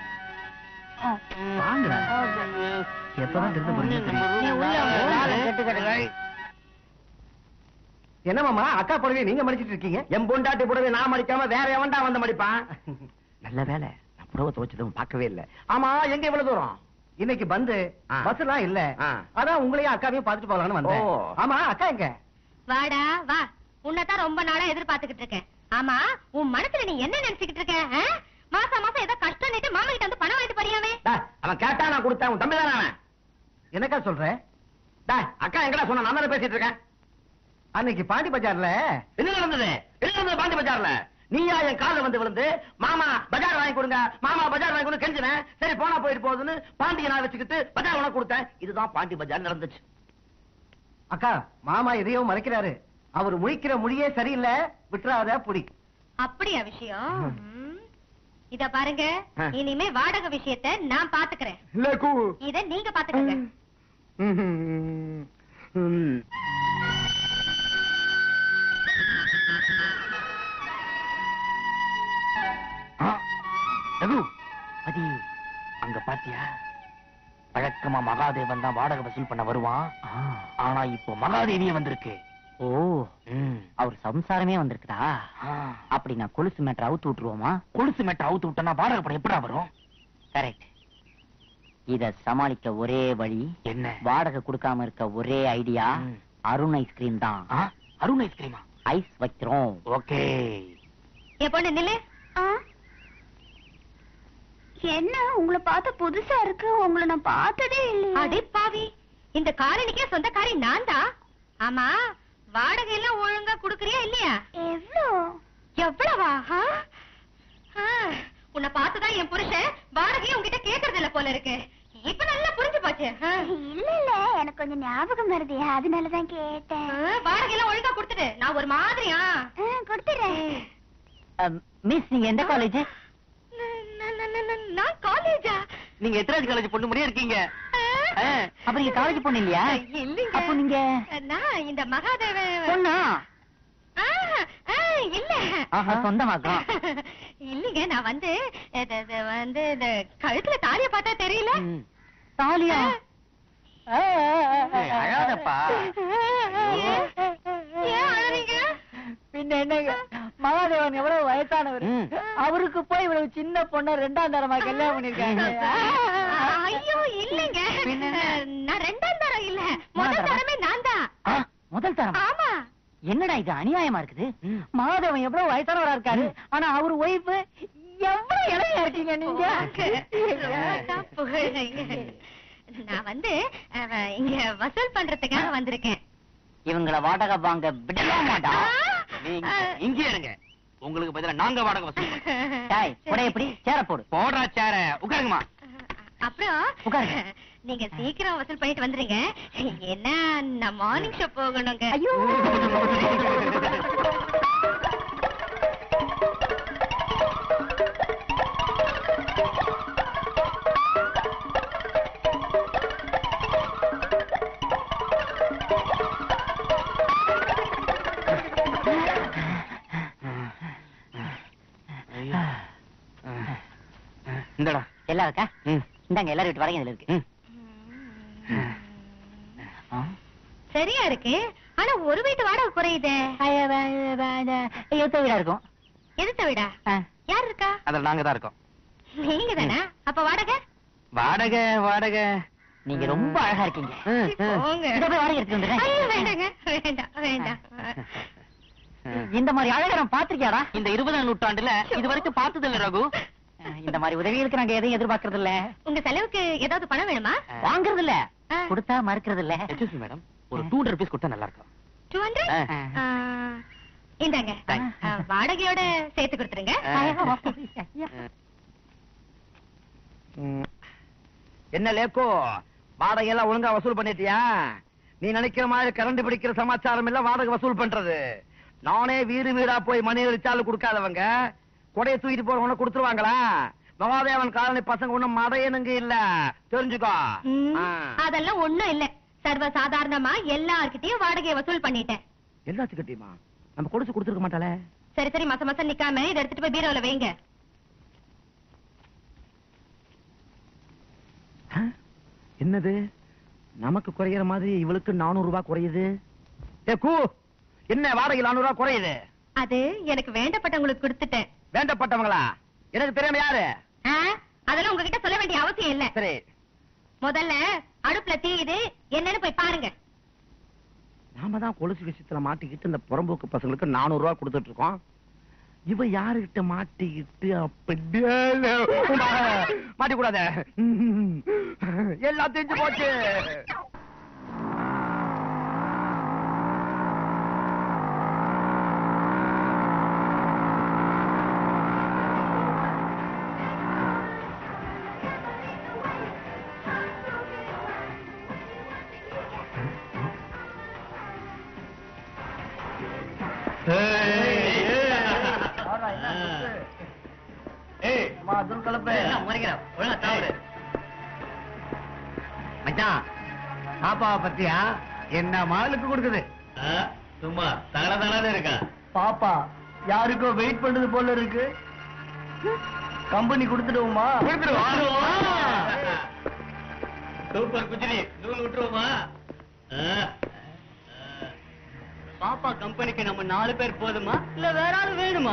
வாங்கடா எப்பதான் திருந்த போறீங்க நீ உள்ள வந்து காலை கட்டு கிடக்கு. என்ன மாமா அக்கா புடவை நீங்க மடிச்சிட்டு இருக்கீங்க என் பொண்டாட்டி புடவை நான் மடிக்காம வேற எவன்டா வந்து மடிப்பான் நல்ல வேலை நான் புடவை துவைச்சதும் பார்க்கவே இல்ல ஆமா எங்க இவ்வளவு தூரம் இன்னைக்கு பந்து பஸ் எல்லாம் இல்ல அதான் உங்களையும் அக்காவையும் பாத்துட்டு போகலாம்னு வந்தேன் ஆமா அக்கா எங்க வாடா வா உன்னைத்தான் ரொம்ப நாளா எதிர்பார்த்துக்கிட்டு இருக்கேன் ஆமா உன் மனசுல நீ என்ன நினைச்சுக்கிட்டு இருக்க ஆ? மாசம் மாசம் ஏதோ கஷ்டம் நேட்டு மாமா கிட்ட வந்து பணம் வாங்கிட்டு போறியாவே டேய், அவன் கேட்டா நான் கொடுத்தேன் உன் தம்பி தானே அவன் என்னக்கா சொல்ற டேய், அக்கா எங்கடா சொன்ன நான் தானே பேசிட்டு இருக்கேன் அன்னைக்கு பாண்டி பஜார்ல என்ன நடந்தது என்ன நடந்தது பாண்டி பஜார்ல நீயா என் கால்ல வந்து விழுந்து மாமா பஜார் வாங்கி கொடுங்க மாமா பஜார் வாங்கி கொடுங்க கெஞ்சினேன் சரி போனா போயிட்டு போகுதுன்னு பாண்டிய நான் வச்சுக்கிட்டு பஜார் உனக்கு கொடுத்தேன் இதுதான் பாண்டி பஜார் நடந்துச்சு அக்கா மாமா எதையோ மறைக்கிறாரு அவர் முழிக்கிற மொழியே சரியில்லை விட்டுறாத புடி அப்படியா விஷயம் ம். இத பாருங்க ஆ. இனிமே வாடகை விஷயத்த நான் பாத்துக்கிறேன் இல்ல கூ இத நீங்க பாத்துக்கங்க ரகு அதி அங்க பாத்தியா வழக்கமா மகாதேவன் தான் வாடகை வசூல் பண்ண வருவான் ஆனா இப்போ மகாதேவியே வந்திருக்கு ஓ ம். அவர் சம்சாரமே வந்திருக்குதா ஆ. அப்படி நான் கொலுசு மேட்டர் அவுத்து விட்டுருவோமா கொலுசு மேட்டை அவுத்து விட்டனா வாடகை படம் எப்படா வரும் கரெக்ட் இத சமாளிக்க ஒரே வழி என்ன வாடகை கொடுக்காம இருக்க ஒரே ஐடியா ம். அருண் ஐஸ்கிரீம் தான் ஆ? அருண் ஐஸ்கிரீமா ஐஸ் வைக்கிறோம் ஓகே என் பொண்ணு நில்லு ஆ? என்ன உங்களை பார்த்த புதுசா இருக்கு உங்களை நான் பார்த்ததே இல்லையே அடே பாவி இந்த காலனிக்கே சொந்தக்காரி நான் தான் ஆமா வாடகை எல்லாம் ஒழுங்கா குடுக்கறியா இல்லையா எவ்வளோ எவ்வளவா ஆ? ஆ, உன்னை பார்த்துதான் என் புருஷன் வாடகையை உன்கிட்ட கேக்குறது இல்ல போல இருக்கு இப்ப நல்லா புரிஞ்சு போச்சு ஆ. இல்ல இல்ல எனக்கு கொஞ்சம் ஞாபகம் வருது அதனாலதான் கேட்டேன் ஆ, வாடகை எல்லாம் ஒழுங்கா கொடுத்துட்டு நான் ஒரு மாதிரியா ஆ, கொடுத்துறேன் மிஸ் நீங்க எந்த காலேஜ் நான் காலேஜா நீங்க எத்தனை காலேஜ் பொண்ணு முடியே இருக்கீங்க ஆ. அப்ப நீங்க காலேஜ் பொண்ணு இல்லையா இல்லைங்க அப்போ நீங்க நான் இந்த மகாதேவ பொண்ணா ஆ, ஆ, இல்ல ஆஹா, சொந்தமாக்கம். இல்லைங்க நான் வந்து இது, இது வந்து இந்த கழுத்துல தாலிய பார்த்தா தெரியல ம். தாலியா ஏய், அழாதப்பா. ஏன் அழறீங்க பின்ன என்னங்க மகாதேவன் எவ்வளவு வயசானவர் ம். அவருக்கு போய் இவ்வளவு சின்ன பொண்ண ரெண்டாம் தரமா கல்யாணம் பண்ணிருக்காங்க ஐயோ இல்லைங்க நான் ரெண்டாம் தரம் இல்ல முதல் மூணாம் தரமா? தரமே நான் தான் ஆ, முதல் தரம் ஆமா என்னடா இது அநியாயமா இருக்குது ம். மகாதேவன் எவ்வளவு வயசானவரா இருக்காரு ஆனா அவர் ஒய்ஃப் எவ்வளவு இளையா இருக்கீங்க நீங்க அதான் புகழ்றீங்க. நான் வந்து அவ, இங்க வசூல் பண்றதுக்காக வந்திருக்கேன் இவங்கள வாடகை வாங்க விடவே மாட்டா நீங்க இங்கே இருங்க உங்களுக்கு பதிலா நாங்க வாடகை வசூல் பண்றோம். டேய் உடைய எப்படி சேர போடு போடுறா சேர உட்காருங்கம்மா அப்புறம் உட்காருங்க. நீங்க சீக்கிரம் வசூல் பண்ணிட்டு வந்துருங்க ஏன்னா நான் மார்னிங் ஷோ போகணுங்க ஐயோ எல்லாம் இருக்கா ம். இந்தாங்க எல்லாரும் வீட்டு வரங்க இதுல இருக்கு ம். ஆ. சரியா இருக்கு ஆனா ஒரு வீட்டு வாடகை குறையுதே ஐயா, வே- வே- வே- எதுத்த வீடா இருக்கும் எதுத்த வீடா ஆ. யார் இருக்கா அதுல நாங்க தான் இருக்கோம் நீங்க தானே அப்ப வாடகை வாடகை வாடகை நீங்க ரொம்ப அழகா இருக்கீங்க போங்க இதை போய் வாடகை எடுத்து ஐயோ, வந்துடுறேன் வேண்டாங்க வேண்டாம் வேண்டாம் இந்த மாதிரி அழகை நான் பாத்திருக்கியாடா இந்த இருபதாம் நூற்றாண்டுல இது வரைக்கும் பார்த்தது இல்ல ரகு இந்த மாதிரி உதவிகளுக்கு நாங்க எதையும் எதிர்பார்க்கறது இல்ல உங்க செலவுக்கு ஏதாவது பணம் வேணுமா வாங்குறது இல்ல ஆ. கொடுத்தா மறுக்கிறது இல்ல எக்ஸ்கூஸ் மீ மேடம் ஒரு டூ ஹண்ட்ரட் ருபீஸ் கொடுத்தா நல்லா இருக்கும் டூ ஹண்ட்ரட் ஆ. இந்தாங்க ஆ, வாடகையோட சேர்த்து கொடுத்துருங்க ம். என்ன லேக்கோ வாடகை எல்லாம் ஒழுங்கா வசூல் பண்ணிட்டியா நீ நினைக்கிற மாதிரி கரண்ட் பிடிக்கிற சமாச்சாரம் இல்ல வாடகை வசூல் பண்றது நானே வீடு வீடா போய் மணி அடிச்சாலும் கொடுக்காதவங்க கொடைய தூக்கிட்டு போறவங்க கொடுத்துருவாங்களா மகாதேவன் காலனி பசங்க ஒண்ணும் மடையனுங்க இல்ல தெரிஞ்சுக்கோ ம், ஆ. அதெல்லாம் ஒண்ணும் இல்ல சர்வ சாதாரணமா எல்லார்கிட்டயும் வாடகையை வசூல் பண்ணிட்டேன் எல்லாத்துக்கிட்டையுமா நம்ம கொடுத்து கொடுத்துருக்க மாட்டாளே சரி சரி மாசம் மாசம் நிக்காம இதை எடுத்துட்டு போய் பீரோல வைங்க ஆ? என்னது நமக்கு குறையிற மாதிரி இவளுக்கு நானூறு ரூபாய் குறையுது ஏ கூ என்ன வாடகை நானூறு ரூபாய் குறையுது அது எனக்கு வேண்டப்பட்டவங்களுக்கு கொடுத்துட்டேன் வேண்டப்பட்டவங்களா எனக்கு தெரியாம யாரு ஆ, அதெல்லாம் உங்ககிட்ட சொல்ல வேண்டிய அவசியம் இல்ல சரி முதல்ல அடுப்புல தீயுது என்னன்னு போய் பாருங்க நாம தான் கொலுசு விஷயத்துல மாட்டிக்கிட்டு இந்த புறம்போக்கு பசங்களுக்கு நானூறு ரூபாய் கொடுத்துட்டு இருக்கோம் இவ யாருகிட்ட மாட்டிக்கிட்டு அப்படியே மாட்டிக்கூடாத எல்லாம் தெரிஞ்சு போச்சு மச்சான் பாப்பாவை பத்தியா என்ன மாலுக்கு கொடுக்குது சும்மா தகல தகலாத இருக்கா பாப்பா யாருக்கோ வெயிட் பண்றது போல இருக்கு கம்பெனி கொடுத்துடுவோமா சூப்பர் குஜினி நூல் விட்டுருவோமா பாப்பா கம்பெனிக்கு நம்ம நாலு பேர் போதுமா இல்ல வேற ஆள் வேணுமா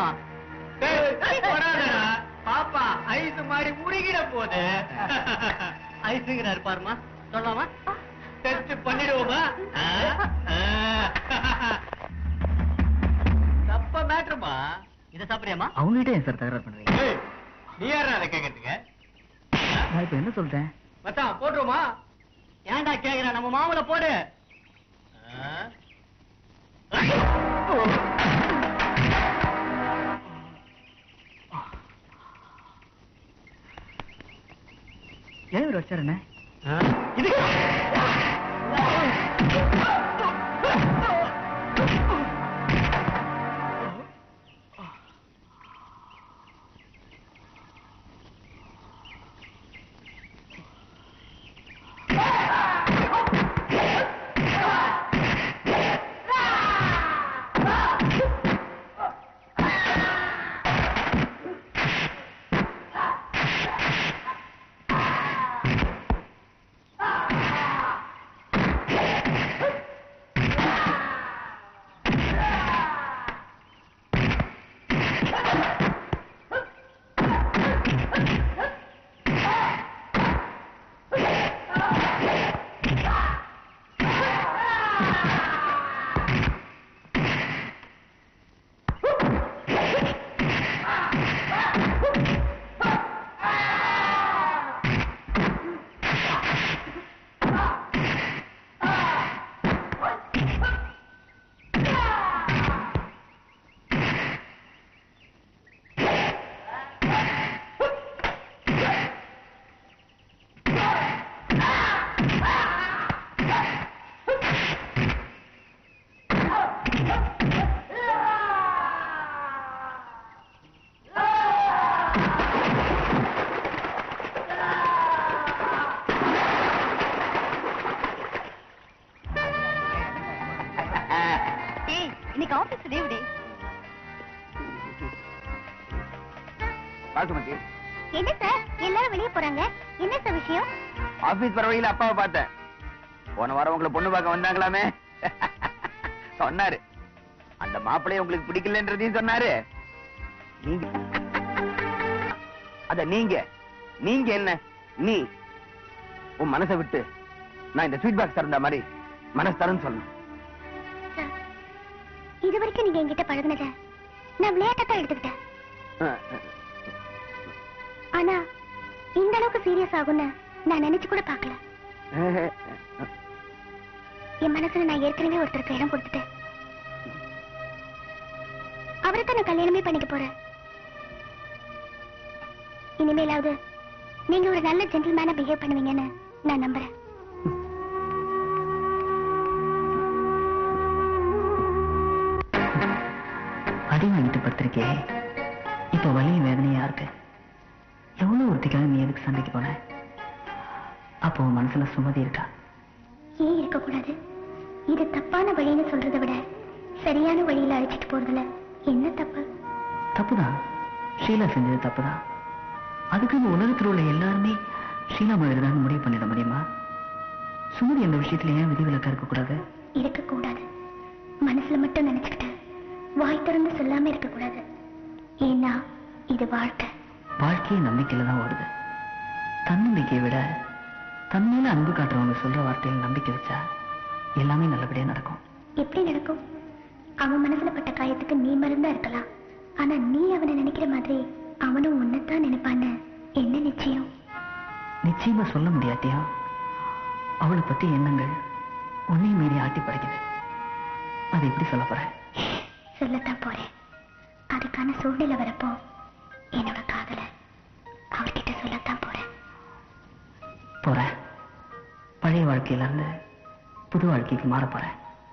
பாப்பா ஐஸ் மாதிரி முருகிட போகுது ஐஸுங்கிறாரு பாருமா சொல்லலாமா டெஸ்ட் பண்ணிடுவோமா தப்ப மேட்ருமா இத சாப்பிடுறியாமா அவங்ககிட்ட ஏன் சார் தகராறு பண்றீங்க நீ யாரா அதை கேட்கறதுக்கு நான் இப்ப என்ன சொல்றேன் மச்சான் போட்டுருமா ஏன்டா கேக்குற நம்ம மாவுல போடு ஏன் ஒரு வச்சாரு என்ன ஏய் இன்னைக்கு ஆபீஸ் லீவ் டே பாசுமதி என்ன சார் எல்லாரும் வெளியே போறாங்க என்ன சார் விஷயம் ஆபீஸ் வர வழியில அப்பாவை பார்த்தேன் போன வாரம் உங்களை பொண்ணு பார்க்க வந்தாங்களாமே சொன்னாரு அந்த மாப்பிள்ளைய உங்களுக்கு பிடிக்கலன்றதையும் சொன்னாரு நீங்க அத நீங்க நீங்க என்ன நீ உன் மனசை விட்டு நான் இந்த ஸ்வீட் பாக்ஸ் திறந்த மாதிரி மனசு தரேன்னு சொல்லணும் சார் இது வரைக்கும் நீங்க என்கிட்ட பழகுனத நான் விளையாட்டா தான் எடுத்துக்கிட்டேன் அஹ், அஹ். ஆனா இந்த அளவுக்கு சீரியஸ் ஆகும்னு நான் நினைச்சு கூட பார்க்கல என் மனசுல நான் ஏற்கனவே ஒருத்தருக்கு இடம் கொடுத்துட்டேன் அவரை தான் நான் கல்யாணமே பண்ணிக்க போறேன் இனிமேலாவது நீங்க ஒரு நல்ல ஜென்டில்மேனா பிஹேவ் பண்ணுவீங்கன்னு நான் நம்புறேன் அடி வாங்கிட்டு படுத்திருக்கே இப்ப வலியும் வேதனையா இருக்கு எவ்வளவு ஒருத்திக்காக நீ எதுக்கு சண்டைக்கு போன அப்போ உன் மனசுல சுமதி இருக்கா ஏன் இருக்கக்கூடாது இது தப்பான வழின்னு சொல்றதை விட சரியான வழியில அழைச்சிட்டு போறதுல என்ன தப்பு தப்புதான் ஷீலா செஞ்சது தப்புதான் அதுக்கு இந்த உலகத்தில் உள்ள எல்லாருமே ஷீலா மாதிரி தான் முடிவு பண்ணிட முடியுமா சுமதி அந்த விஷயத்துல ஏன் விதிவிலக்கா இருக்கக்கூடாது இருக்கக்கூடாது மனசுல மட்டும் நினைச்சுக்கிட்டு வாய் திறந்து சொல்லாம இருக்கக்கூடாது ஏன்னா இது வாழ்க்கை வாழ்க்கையே நம்பிக்கையில தான் ஓடுது தன்னம்பிக்கையை விட தன்மையில அன்பு காட்டுறவங்க சொல்ற வார்த்தையில் நம்பிக்கை வச்சா எல்லாமே நல்லபடியா நடக்கும் எப்படி நடக்கும் அவன் மனசுல பட்ட காயத்துக்கு நீ மருந்தா இருக்கலாம் ஆனா நீ அவனை நினைக்கிற மாதிரி அவனும் உன்னைத்தான் நினைப்பான்னு என்ன நிச்சயம் நிச்சயமா சொல்ல முடியாட்டியா அவளை பத்தி எண்ணங்கள் உன்னையும் மீறி ஆட்டி படைக்குது அதை எப்படி சொல்ல போற சொல்லத்தான் போறேன் அதுக்கான சூழ்நிலை வரப்போ என்னோட காதல அவர்கிட்ட சொல்லத்தான் போறேன் போற பழைய வாழ்க்கையில இருந்து புது வாழ்க்கைக்கு மாற போறேன்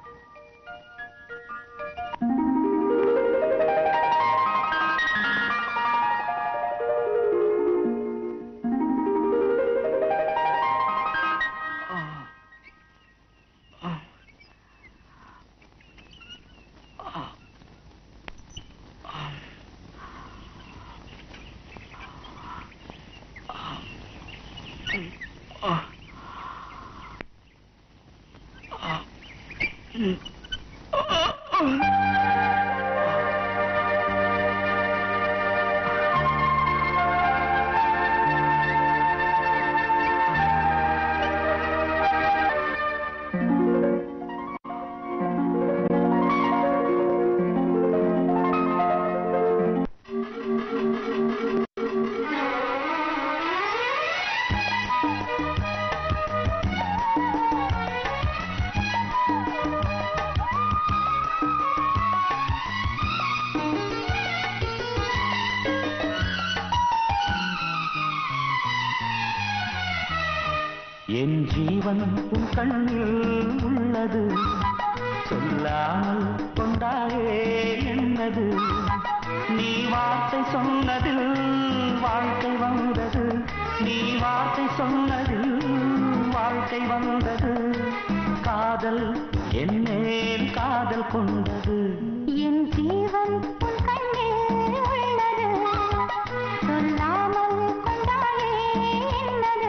என் ஜீவன் உன் கண்ணில் உள்ளது சொல்லாமல் கொண்டாயே என்னது நீ வார்த்தை சொன்னதில் வாழ்க்கை வந்தது நீ வார்த்தை சொன்னதில் வாழ்க்கை வந்தது காதல் என் மேல் காதல் கொண்டது என் ஜீவன் உன் கண்ணில் உள்ளது சொல்லாமல் கொண்டாயே என்னது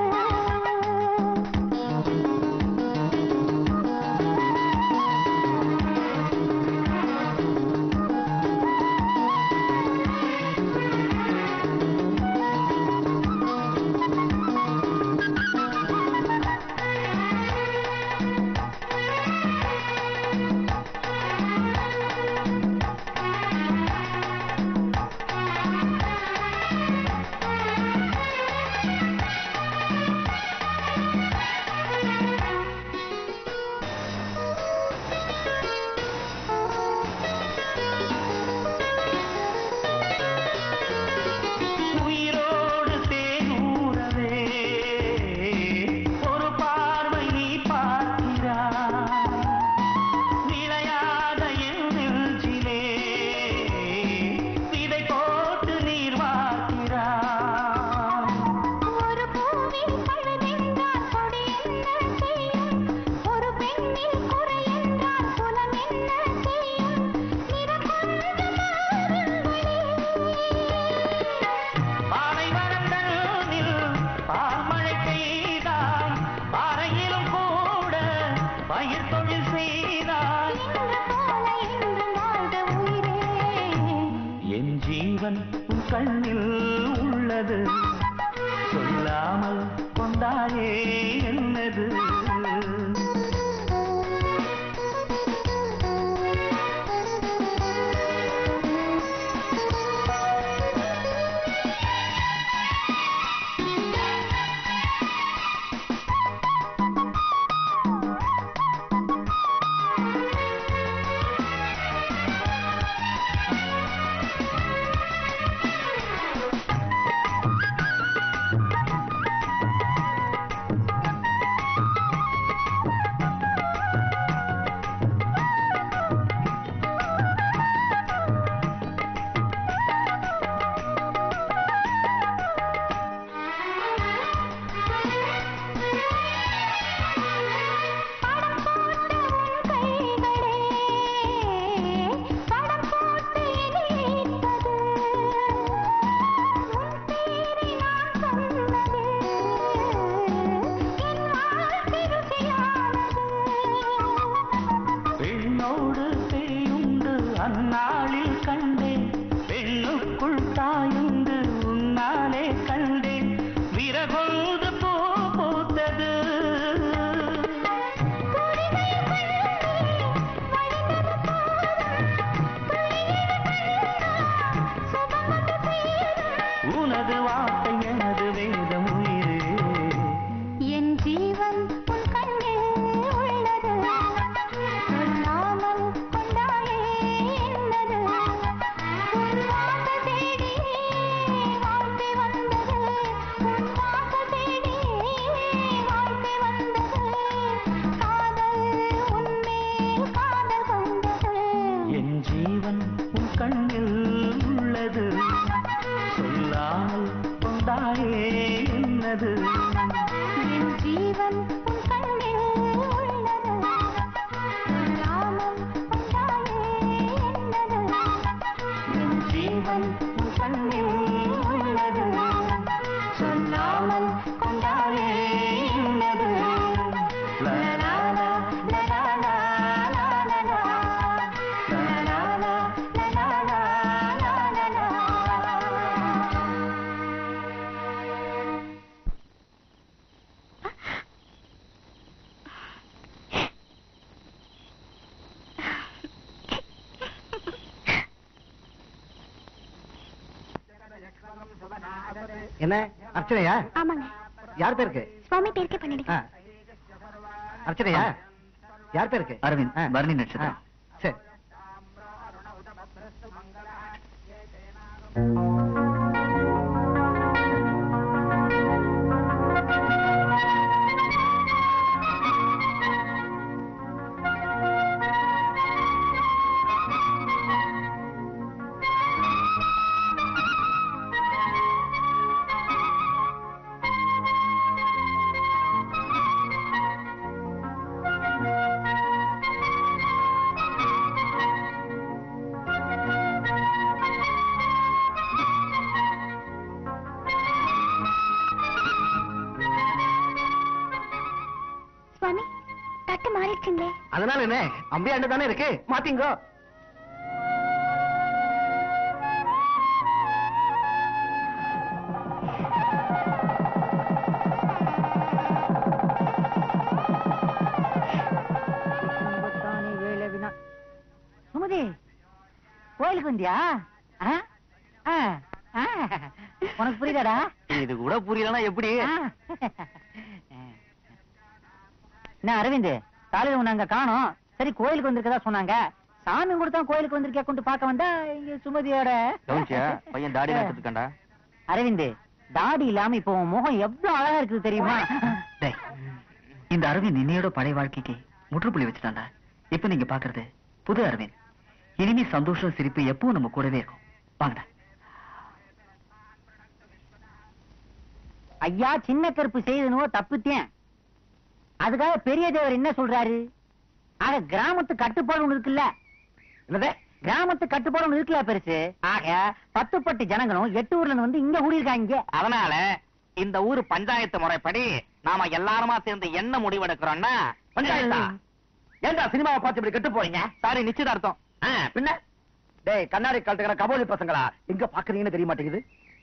உயிரோடு தேனூரவே ஒரு பார்வை நீ பார்க்கிறாய் நிலையாத என் நெஞ்சிலே விதை போட்டு நீர் வார்க்கிறாய் ஒரு பூவில் பழுதென்றால் கொடி என்ன செய்யும் ஒரு பெண்ணில் குறை என்றால் குலம் என்ன செய்யும் நிறம் கொண்டு மாறும் வழி பாலை வளர்ந்த பயிர் தொழில் செய்தாய் என் ஜீவன் உன் கண்ணில் உள்ளது சொல்லாமல் கொண்டாயே என்னது பெண்ணோடு பேயுண்டு அந்நாளில் கண்டேன் பெண்ணுக்குள் தாயுண்டு உன்னாலே கண்டேன் விரகோது பூ பூத்தது உனது வார்த்தை எனது வேதம் உயிரே என் ஜீவன் உன் கண்ணில் உள்ளது சொல்லாமல் கொண்டாயே என்னது உன் வாச தேடி வாழ்க்கை வந்தது உன் வாச தேடி வாழ்க்கை வந்தது காதல் உன்மேல் காதல் கொண்டது என் ஜீவன் உன் கண்ணில் உள்ளது சொல்லாமல் கொண்டாயே என்னது என் ஜீவன் உன் கண்ணில் உள்ளது சொல்லாமல் கொண்டாயே என்னது என் ஜீவன் உன் கண்ணில் உள்ளது சொல்லாமல் கொண்டாயே என்னது லா லா லா லா லா லா லா லா லா லா லா லா லா லா லா என்ன அர்ச்சனையா ஆமாங்க யார் பேருக்கு சுவாமி பேருக்கே பண்ணிடுங்க அர்ச்சனையா யார் பேருக்கு அரவிந்த் ஆ. பரணி நட்சத்திரம் ஆ, சரி சுவாமி தட்டு மாறிடுச்சுங்களே அதனால என்ன அம்பியாண்டு தானே இருக்கு மாத்திங்கோ சுமதி கோயிலுக்கு வந்தியா ஆ? ஆ, ஆ. உனக்கு புரியுதாடா இது கூட புரியலன்னா எப்படி ஆ. என்ன அரவிந்த் காலையில உன்னை அங்க காணோம் சரி கோயிலுக்கு வந்திருக்கதா சொன்னாங்க சாமி கூட தான் கோயிலுக்கு வந்திருக்கே கொண்டு பார்க்க வந்தா இங்க சுமதியோட கவனிச்சியா பையன் தாடி நட்டுட்டு இருக்கான்டா அரவிந்த் தாடி இல்லாம இப்போ உன் முகம் எவ்வளவு அழகா இருக்குது தெரியுமா டேய், இந்த அரவிந்த் இன்னையோட பழைய வாழ்க்கைக்கு முற்றுப்புள்ளி வச்சுட்டான்டா இப்ப நீங்க பாக்குறது புது அரவிந்த் இனிமே சந்தோஷம் சிரிப்பு எப்பவும் நம்ம கூடவே இருக்கும் வாங்கடா ஐயா சின்ன கருப்பு செய்தனுவோ தப்புத்தேன் அதுக்காக பெரிய தேவர் என்ன சொல்றாரு ஆக கிராமத்து கட்டுப்பாடு ஒண்ணு இருக்குல்ல என்னது கிராமத்து கட்டுப்பாடு ஒண்ணு இருக்குல்ல பெருசு ஆக பத்து பட்டு ஜனங்களும் எட்டு ஊர்ல இருந்து வந்து இங்க கூடியிருக்காங்க அதனால இந்த ஊர் பஞ்சாயத்து முறைப்படி நாம எல்லாருமா சேர்ந்து என்ன முடிவெடுக்கிறோம்னா பஞ்சாயத்தா ஏன்டா சினிமாவை பார்த்து இப்படி கெட்டு போறீங்க சாரி நிச்சயதார்த்தம் ஆ, பின்ன டேய் கண்ணாடி கழட்டுக்கிற கபோலி பசங்களா எங்க பாக்குறீங்கன்னு தெரிய மாட்டேங்குது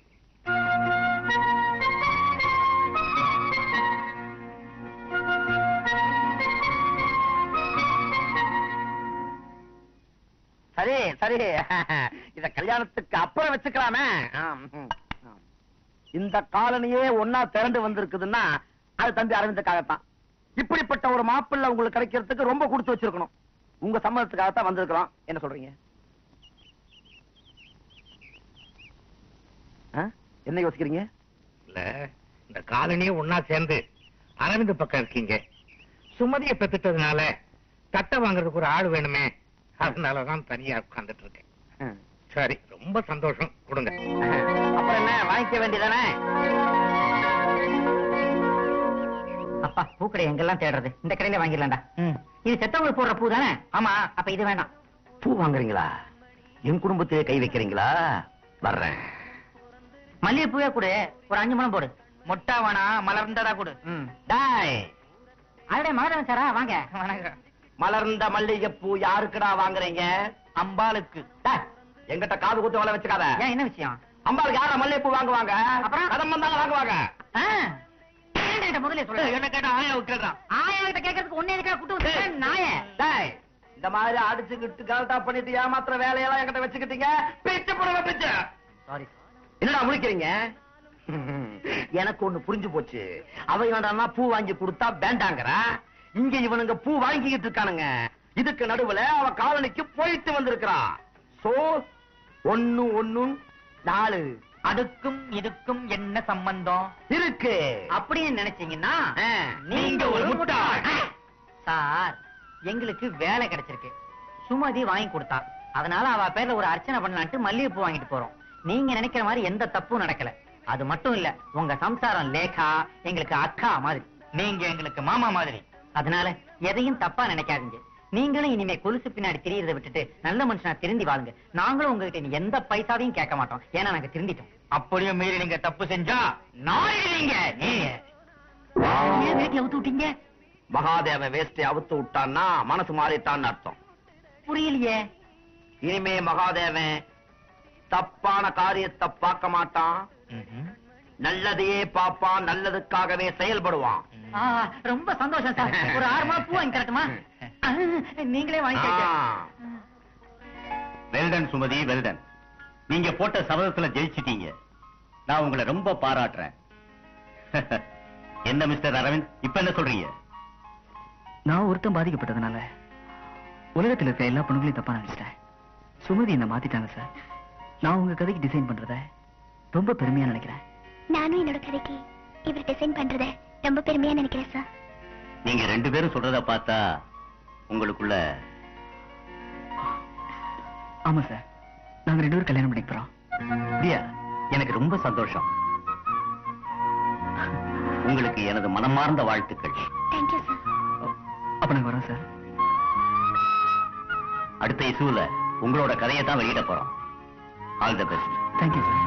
சரி சரி இத கல்யாணத்துக்கு அப்புறம் வச்சுக்கலாமே ஆம், ம், ஆம். இந்த காலனியே ஒன்னா திரண்டு வந்திருக்குதுன்னா அது தம்பி அரவிந்துக்காகத்தான் இப்படிப்பட்ட ஒரு மாப்பிள்ளை உங்களுக்கு கிடைக்கிறதுக்கு ரொம்ப கொடுத்து வச்சிருக்கணும் உங்க சம்மதத்துக்காகத்தான் வந்திருக்கிறோம் என்ன சொல்றீங்க ஆ? என்ன யோசிக்கிறீங்க இல்ல இந்த காலனியே ஒன்னா சேர்ந்து அரவிந்த் பக்கம் இருக்கீங்க சுமதியை பெத்துட்டதுனால தட்டை வாங்குறதுக்கு ஒரு ஆள் வேணுமே அதனாலதான் தனியா உட்கார்ந்துட்டு இருக்கேன் ம். சரி ரொம்ப சந்தோஷம் கொடுங்க அப்புறம் என்ன வாங்கிக்க வேண்டியதானே அப்பா பூக்கடை எங்கெல்லாம் தேடுறது இந்த கடையில வாங்கிடலாம்டா இது செத்தவங்களுக்கு போடுற பூ தானே ஆமா அப்ப இது வேண்டாம் பூ வாங்குறீங்களா என் குடும்பத்திலே கை வைக்கிறீங்களா வர்றேன் மல்லிகை பூவே கொடு ஒரு அஞ்சு மணம் போடு மொட்டா வேணா மலர்ந்ததா கொடு டாய் அதோட மகரம் சாரா வாங்க வணக்கம் மலர்ந்த மல்லிகைப்பூ யாருக்குடா வாங்குறீங்க அம்பாளுக்கு டேய், எங்கிட்ட காது குத்து வள வச்சுக்காத ஏன் என்ன விஷயம் அம்பாளுக்கு யார மல்லிகைப்பூ வாங்குவாங்க அப்புறம்? கதம் வந்தாலும் வாங்குவாங்க ஆ, ஏன்டா என்கிட்ட முதல்ல சொல்ல என்ன கேட்டா ஆயா விட்டுறான் ஆயா கிட்ட கேட்கறதுக்கு ஒன்னே இருக்கா குட்டு வந்து நாய டேய் இந்த மாதிரி அடிச்சுக்கிட்டு கலட்டா பண்ணிட்டு ஏமாத்துற வேலையெல்லாம் என்கிட்ட வச்சுக்கிட்டீங்க பிச்சு போடுங்க பிச்சு சாரி என்னடா முழிக்கிறீங்க எனக்கு ஒண்ணு புரிஞ்சு போச்சு அவ வேண்டாம்னா பூ வாங்கி கொடுத்தா வேண்டாங்கறா இங்க இவனுங்க பூ வாங்கிக்கிட்டு இருக்கானுங்க இதுக்கு நடுவுல அவ காலனிக்கு போயிட்டு வந்திருக்கிறான் சோ ஒண்ணு ஒண்ணு நாலு அதுக்கும் இதுக்கும் என்ன சம்பந்தம் இருக்கு அப்படின்னு நினைச்சீங்கன்னா ஆ, நீங்க ஒரு முட்டாள். சார் எங்களுக்கு வேலை கிடைச்சிருக்கு சுமதி வாங்கி கொடுத்தா அதனால அவ பேர்ல ஒரு அர்ச்சனை பண்ணலான்ட்டு மல்லிகைப்பூ வாங்கிட்டு போறோம் நீங்க நினைக்கிற மாதிரி எந்த தப்பும் நடக்கல அது மட்டும் இல்ல உங்க சம்சாரம் லேகா எங்களுக்கு அக்கா மாதிரி நீங்க எங்களுக்கு மாமா மாதிரி அதனால எதையும் தப்பா நினைக்காதீங்க நீங்களும் இனிமே கொலுசு பின்னாடி திரியறதை விட்டுட்டு நல்ல மனுஷனா திருந்தி வாழுங்க நாங்களும் உங்ககிட்ட இனி எந்த பைசாவையும் கேட்க மாட்டோம் ஏன்னா நாங்க திருந்திட்டோம் அப்படியும் மீறி நீங்க தப்பு செஞ்சா நாய் நீங்க நீங்க ஏன் வீட்டுல ஊத்து விட்டீங்க மகாதேவ வேஷ்டி அவுத்து விட்டான்னா மனசு மாறிட்டான்னு அர்த்தம் புரியலையே இனிமே மகாதேவன் தப்பான காரியத்தை பார்க்க மாட்டான் நல்லதையே பாப்பான் நல்லதுக்காகவே செயல்படுவான் ஆ, ரொம்ப சந்தோஷம் சார் ஒரு ஆறு மாதம் பூ வாங்கி தரட்டுமா ஆ, நீங்களே வாங்கிக்க வெல்டன் சுமதி வெல்டன் நீங்க போட்ட சபதத்துல ஜெயிச்சிட்டீங்க நான் உங்களை ரொம்ப பாராட்டுறேன் என்ன மிஸ்டர் அரவிந்த் இப்ப என்ன சொல்றீங்க நான் ஒருத்தன் பாதிக்கப்பட்டதுனால உலகத்துல இருக்க எல்லா பொண்ணுங்களையும் தப்பா நினைச்சிட்டேன் சுமதி என்ன மாத்திட்டாங்க சார் நான் உங்க கதைக்கு டிசைன் பண்றத ரொம்ப பெருமையா நினைக்கிறேன் நானும் என்னோட கதைக்கு இவர் டிசைன் பண்றத ரொம்ப பெருமையா நினைக்கிறேன் சார் நீங்க ரெண்டு பேரும் சொல்றத பார்த்தா உங்களுக்குள்ள ஆமா சார் நாங்க ரெண்டு பேரும் கல்யாணம் பண்ணிக்க போறோம் அப்படியா எனக்கு ரொம்ப சந்தோஷம் உங்களுக்கு எனது மனமார்ந்த வாழ்த்துக்கள் தேங்க்யூ சார் அப்ப நாங்க வரோம் சார் அடுத்த இசுல உங்களோட கதையை தான் வெளியிட போறோம் all the best thank you sir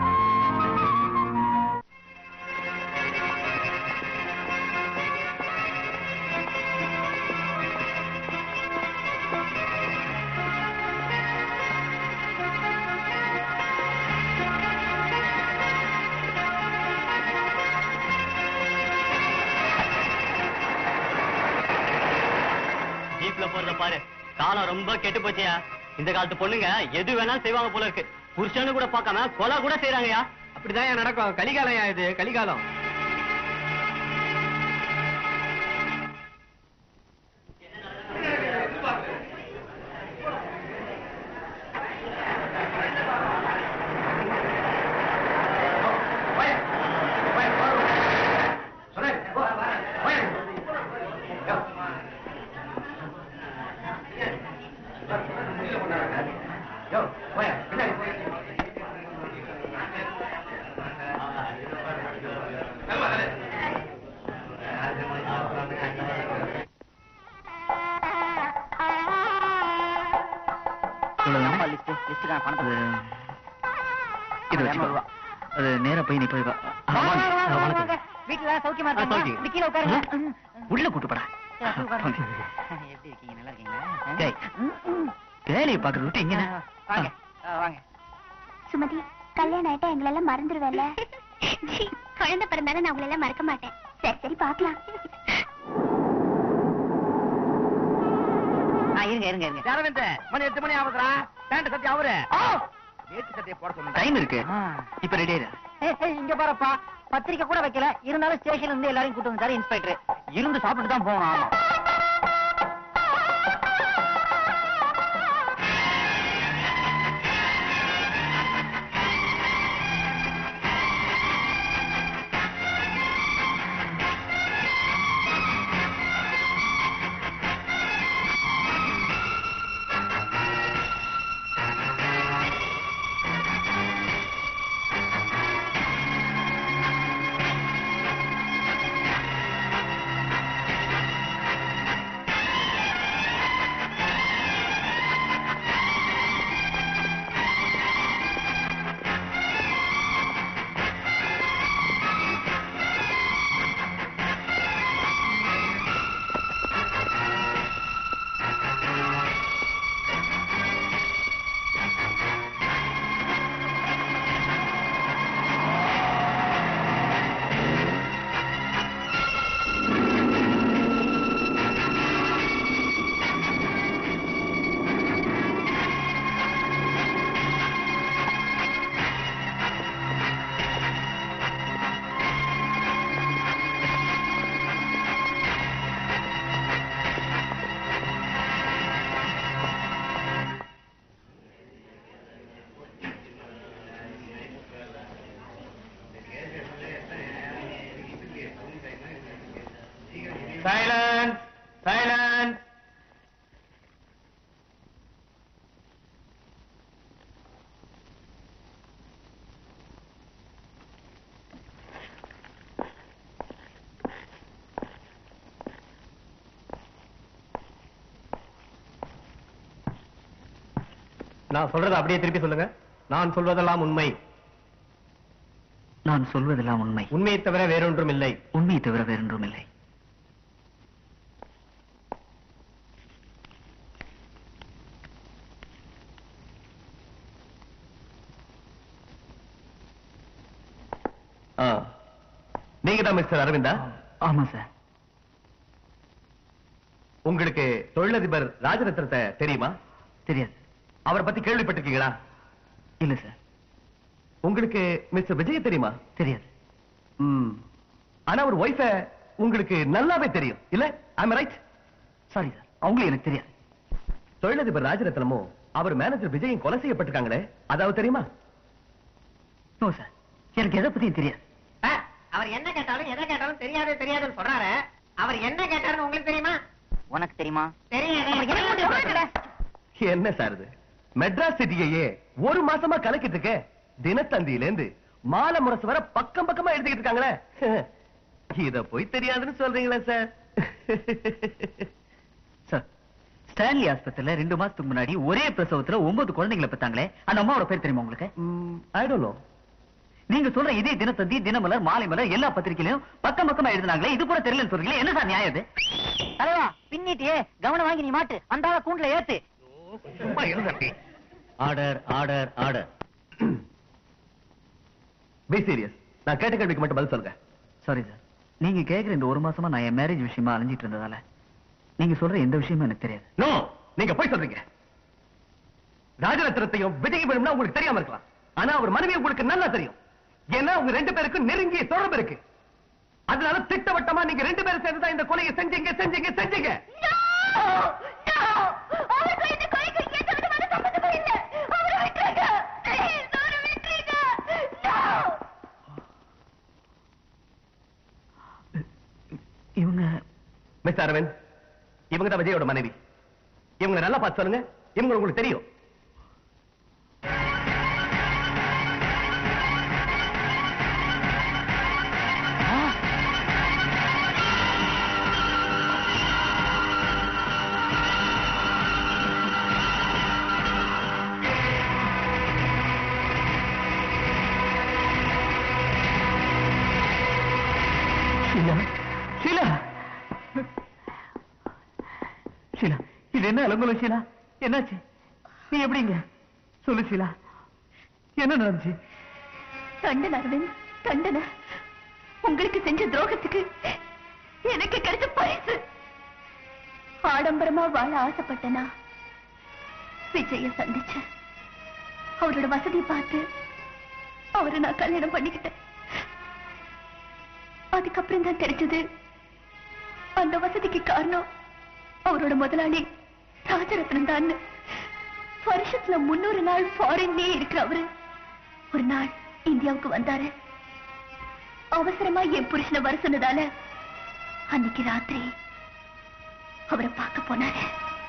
ஜீப்ல போறத பாரு காலம் ரொம்ப கெட்டு போச்சியா இந்த காலத்து பொண்ணுங்க எது வேணாலும் செய்வாங்க போல இருக்கு புருஷனு கூட பார்க்காம கொலை கூட செய்யறாங்கயா அப்படிதான் நடக்கும் கலிகாலம் இது கலிகாலம் சொல்லலாம் லிஸ்ட் லிஸ்ட்டுக்கான பணத்தை அது கொடு. இது வச்சுக்கோ இரநூறுவா. அது நேரா போய் நீ போய் வா. ஆ, வாங்க. ஆ, வணக்கம். வீட்டுல சௌக்கியமா ஆ, சௌக்கியம். இருக்காங்க கீழே உட்காருங்க உள்ள கூட்டு போடா எப்படி இருக்கீங்க நல்லா இருக்கீங்களா டேய், வேலையை பாக்குறது விட்டு இங்க வாங்க ஆ, வாங்க சுமதி கல்யாணம் ஆயிட்டா எங்களெல்லாம் மறந்துடுவேல்ல குழந்தை பிறந்தாலும் நான் உங்களை எல்லாம் மறக்க மாட்டேன் சரி சரி பாக்கலாம் ஆ, இருங்க இருங்க இருங்க யாரவன் மணி எட்டு மணி ஆகுதுடா பேண்ட் சத்தி அவரு வேட்டி சட்டையை போட சொன்னேன் டைம் இருக்கு ஆ. இப்ப ரெடி ஆயிரு ஏய், ஏய், இங்க பாருப்பா பத்திரிக்கை கூட வைக்கல இருந்தாலும் ஸ்டேஷன்ல இருந்து எல்லாரையும் கூட்டு வந்தாரு இன்ஸ்பெக்டர் இருந்து சாப்பிட்டு தான் போகணும் ஆமா சைலன்ஸ் சைலன்ஸ் நான் சொல்றதை அப்படியே திருப்பி சொல்லுங்க நான் சொல்வதெல்லாம் உண்மை நான் சொல்வதெல்லாம் உண்மை உண்மையை தவிர வேறொன்றும் இல்லை உண்மையை தவிர வேறொன்றும் இல்லை ஆ. நீங்க தான் மிஸ்டர் அரவிந்தா ஆமா சார் உங்களுக்கு தொழிலதிபர் ராஜரத்னத்தை தெரியுமா தெரியாது அவரை பத்தி கேள்விப்பட்டிருக்கீங்களா இல்ல சார் உங்களுக்கு மிஸ்டர் விஜய் தெரியுமா தெரியாது ம். ஆனா ஒரு ஒய்ஃப உங்களுக்கு நல்லாவே தெரியும் இல்ல ஐம் ரைட் சாரி சார் அவங்களும் எனக்கு தெரியாது தொழிலதிபர் ராஜரத்னமும் அவர் மேனேஜர் விஜயும் கொலை செய்யப்பட்டிருக்காங்களே அதாவது தெரியுமா நோ சார் எனக்கு எதை பத்தியும் தெரியாது அவர் என்ன கேட்டாலும் எதை கேட்டாலும் தெரியாது தெரியாதுன்னு சொல்றாரு அவர் என்ன கேட்டாருன்னு உங்களுக்கு தெரியுமா உனக்கு தெரியுமா தெரியாது என்ன சார் இது மெட்ராஸ் சிட்டியையே ஒரு மாசமா கலக்கிட்டு இருக்க தினத்தந்தியில இருந்து மாலை முரசு வர பக்கம் பக்கமா எழுதிக்கிட்டு இருக்காங்களே இத போய் தெரியாதுன்னு சொல்றீங்களா சார் சார் ஸ்டான்லி ஆஸ்பத்திரியில ரெண்டு மாசத்துக்கு முன்னாடி ஒரே பிரசவத்துல ஒன்பது குழந்தைங்களை பெத்தாங்களே அந்த அம்மாவோட பேர் தெரியுமா உங்களுக்கு ஐ டோன்ட் நோ நீங்க சொல்ற இதே தினத்தந்தி தினமலர் மாலை மலர் எல்லா பத்திரிகையிலும் பக்கம் பக்கமா எழுதினாங்களே இது கூட தெரியலன்னு சொல்றீங்களே என்ன சார் நியாயம் இது தலைவா பின்னிட்டியே கவனம் வாங்கி நீ மாட்டு அந்த ஆளை கூண்டுல ஏத்து சும்மா இருந்தே order order order be serious நான் கேட்ட கேள்விக்கு மட்டும் பதில் சொல்லுங்க சாரி சார் நீங்க கேக்குற இந்த ஒரு மாசமா நான் என் மேரேஜ் விஷயமா அலைஞ்சிட்டு இருந்ததால நீங்க சொல்ற எந்த விஷயமும் எனக்கு தெரியாது நோ நீங்க போய் சொல்றீங்க ராஜரத்னத்தையும் விஜய் வேணும்னா உங்களுக்கு தெரியாம இருக்கலாம் ஆனா அவர் மனைவி உங்களுக்கு நல்லா தெரியும் ஏன்னா உங்க ரெண்டு பேருக்கும் நெருங்கிய தொடர்பு இருக்கு அதனால திட்டவட்டமா நீங்க ரெண்டு பேரும் சேர்ந்து தான் இந்த கொலையை செஞ்சீங்க செஞ்சீங்க செஞ்சீங்க இவங்க மிஸ் அரவிந்த் இவங்க தான் விஜயோட மனைவி இவங்க நல்லா பார்த்து சொல்லுங்க இவங்க உங்களுக்கு தெரியும் ஷீலா ஷீலா ஷீலா இது என்ன அலங்கோலம் ஷீலா என்னாச்சு நீ எப்படிங்க சொல்லு ஷீலா என்ன நடந்துச்சு தண்டனை அரவிந்த் தண்டனை உங்களுக்கு செஞ்ச துரோகத்துக்கு எனக்கு கிடைச்ச பரிசு ஆடம்பரமா வாழ ஆசைப்பட்டனா விஜய சந்திச்சேன் அவரோட வசதியை பார்த்து அவரை நான் கல்யாணம் பண்ணிக்கிட்டேன் அதுக்கப்புறம் தான் தெரிஞ்சது அந்த வசதிக்கு காரணம் அவரோட முதலாளி ராஜரத்னம் தான் வருஷத்துல முன்னூறு நாள் ஃபாரின்லயே இருக்கிற அவரு ஒரு நாள் இந்தியாவுக்கு வந்தாரு அவசரமா என் புருஷனை வர சொன்னதால அன்னைக்கு ராத்திரி அவரை பார்க்க போனாரு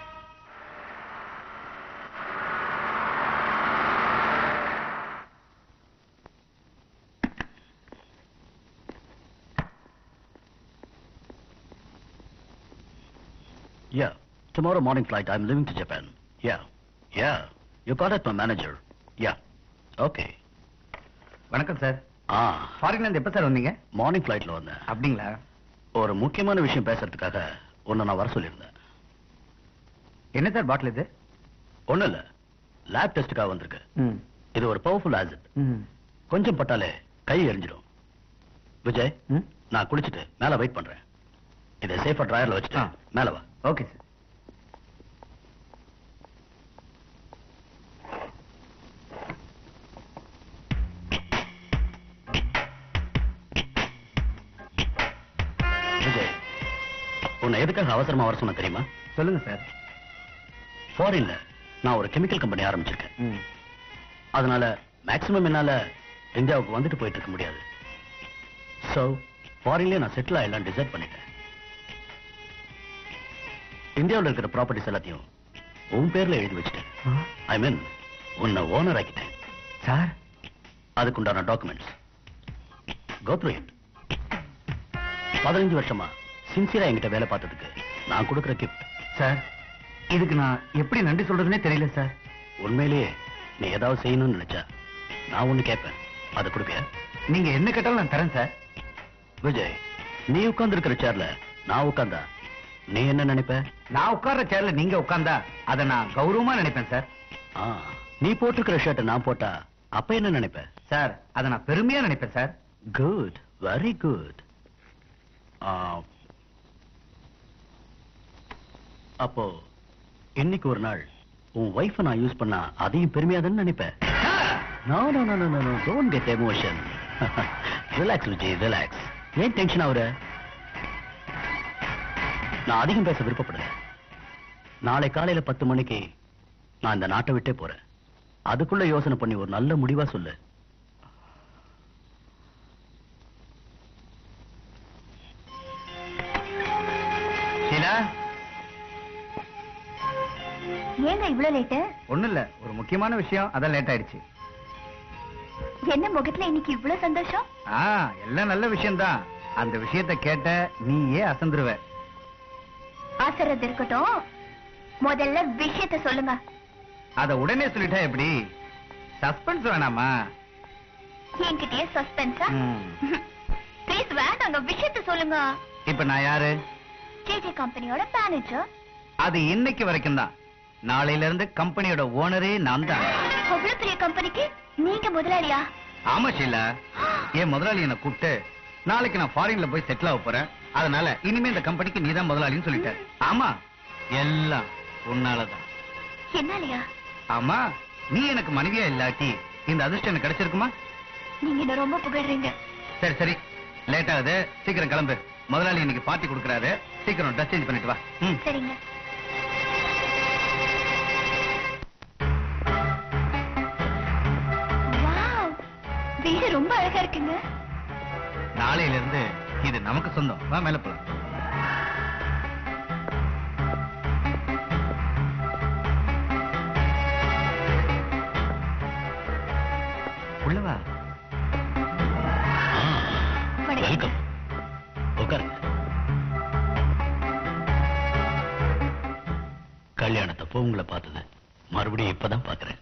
Yeah. Tomorrow morning flight, I'm leaving to Japan. Yeah. Yeah. You contact my manager. Yeah. Okay. வணக்கம் சார் ஆ ஃபாரின்ல இருந்து எப்ப சார் வந்தீங்க மார்னிங் ஃபிளைட்ல வந்தேன் அப்படிங்களா ஒரு முக்கியமான விஷயம் பேசுறதுக்காக உன்னை நான் வர சொல்லியிருந்தேன் என்ன சார் பாட்டில் இது ஒண்ணும் இல்ல லேப் டெஸ்டுக்காக வந்திருக்கு ம் இது ஒரு பவர்ஃபுல் ஆசிட் ம் கொஞ்சம் பட்டாலே கை எரிஞ்சிடும் விஜய் ம் நான் குளிச்சுட்டு மேல வெயிட் பண்றேன் இதை சேஃபா ட்ராயர்ல வச்சுட்டு ஆ. மேல வா ஓகே சார் விஜய் உன்னை எதுக்காக அவசரமா வர சொன்ன தெரியுமா சொல்லுங்க சார் ஃபாரின்ல நான் ஒரு கெமிக்கல் கம்பெனி ஆரம்பிச்சிருக்கேன் ம் அதனால மேக்ஸிமம் என்னால இந்தியாவுக்கு வந்துட்டு போயிட்டு இருக்க முடியாது சோ ஃபாரின்லயே நான் செட்டில் ஆயிடலாம் டிசைட் பண்ணிட்டேன் இந்தியாவுல இருக்கிற ப்ராப்பர்ட்டிஸ் எல்லாத்தையும் உன் பேர்ல எழுதி வச்சிட்டேன் ஐ மீன் உன்னை ஓனர் ஆக்கிட்டேன் சார் அதுக்குண்டான டாக்குமெண்ட்ஸ் கோத்ரூ இட் பதினஞ்சு வருஷமா சின்சியரா என்கிட்ட வேலை பார்த்ததுக்கு நான் கொடுக்குற கிஃப்ட் சார் இதுக்கு நான் எப்படி நன்றி சொல்றதுனே தெரியல சார் உண்மையிலேயே நீ ஏதாவது செய்யணும்னு நினைச்சா நான் ஒண்ணு கேட்பேன் அதை கொடுப்பியா நீங்க என்ன கேட்டாலும் நான் தரேன் சார் விஜய் நீ உட்கார்ந்து இருக்கிற சேர்ல நான் உட்கார்ந்தா நீ என்ன நினைப்ப நான் உட்கார்ற சேர்ல நீங்க உட்கார்ந்தா அதை நான் கௌரவமா நினைப்பேன் சார் ஆ, நீ போட்டிருக்கிற ஷர்ட்டை நான் போட்டா அப்ப என்ன நினைப்ப சார் அதை நான் பெருமையா நினைப்பேன் சார் குட் வெரி குட் அப்போ இன்னைக்கு ஒரு நாள் உன் ஒய்ஃபை நான் யூஸ் பண்ணா அதையும் பெருமையா தானே நினைப்பேன் no no no no no don't get emotion relax Vijay relax ஏன் டென்ஷன் ஆகுற நான் அதிகம் பேச விருப்பப்படல நாளை காலையில பத்து மணிக்கு நான் இந்த நாட்டை விட்டே போறேன் அதுக்குள்ள யோசனை பண்ணி ஒரு நல்ல முடிவா சொல்லு ஷீலா ஏங்க இவ்வளவு லேட்டு ஒண்ணும் இல்ல ஒரு முக்கியமான விஷயம் அதான் லேட் ஆயிடுச்சு என்ன முகத்துல இன்னைக்கு இவ்வளவு சந்தோஷம் ஆ எல்லாம் நல்ல விஷயம்தான் அந்த விஷயத்தை கேட்ட நீயே அசந்துருவ ஆசைறது இருக்கட்டும் முதல்ல விஷயத்த சொல்லுங்க அத உடனே சொல்லிட்டா எப்படி சஸ்பென்ஸ் வேணாமா என்கிட்டயே சஸ்பென்ஸா ம். ப்ளீஸ் வேண்டாங்க விஷயத்த சொல்லுங்க இப்ப நான் யாரு ஜேஜே கம்பெனியோட மேனேஜர் அது இன்னைக்கு வரைக்கும் தான் நாளையில இருந்து கம்பெனியோட ஓனரே நான் தான் அவ்வளவு பெரிய கம்பெனிக்கு நீங்க முதலாளியா ஆமா ஷீலா என் முதலாளி என்ன கூப்பிட்டு நாளைக்கு நான் ஃபாரின்ல போய் செட்டில் ஆக போறேன் அதனால இனிமே இந்த கம்பெனிக்கு நீதான் முதலாளின்னு சொல்லிட்டாரு ஆமா எல்லாம் உன்னாலதான் என்னாலயா ஆமா நீ எனக்கு மனைவியா இல்லாட்டி இந்த அதிர்ஷ்டம் எனக்கு கிடைச்சிருக்குமா நீங்க என்ன ரொம்ப புகழ்றீங்க சரி சரி லேட் ஆகுது சீக்கிரம் கிளம்பு முதலாளி இன்னைக்கு பார்ட்டி கொடுக்கறாரு சீக்கிரம் ட்ரெஸ் சேஞ்ச் பண்ணிட்டு வா ம் சரிங்க வாவ் வீடு ரொம்ப அழகா இருக்குங்க நாளையில இருந்து இது நமக்கு சொந்தம் வா மேல போலாம் உள்ள வா வணக்கம். வெல்கம் உட்காருங்க கல்யாணத்தப்போ உங்களை பார்த்தது மறுபடியும் இப்பதான் பாக்குறேன்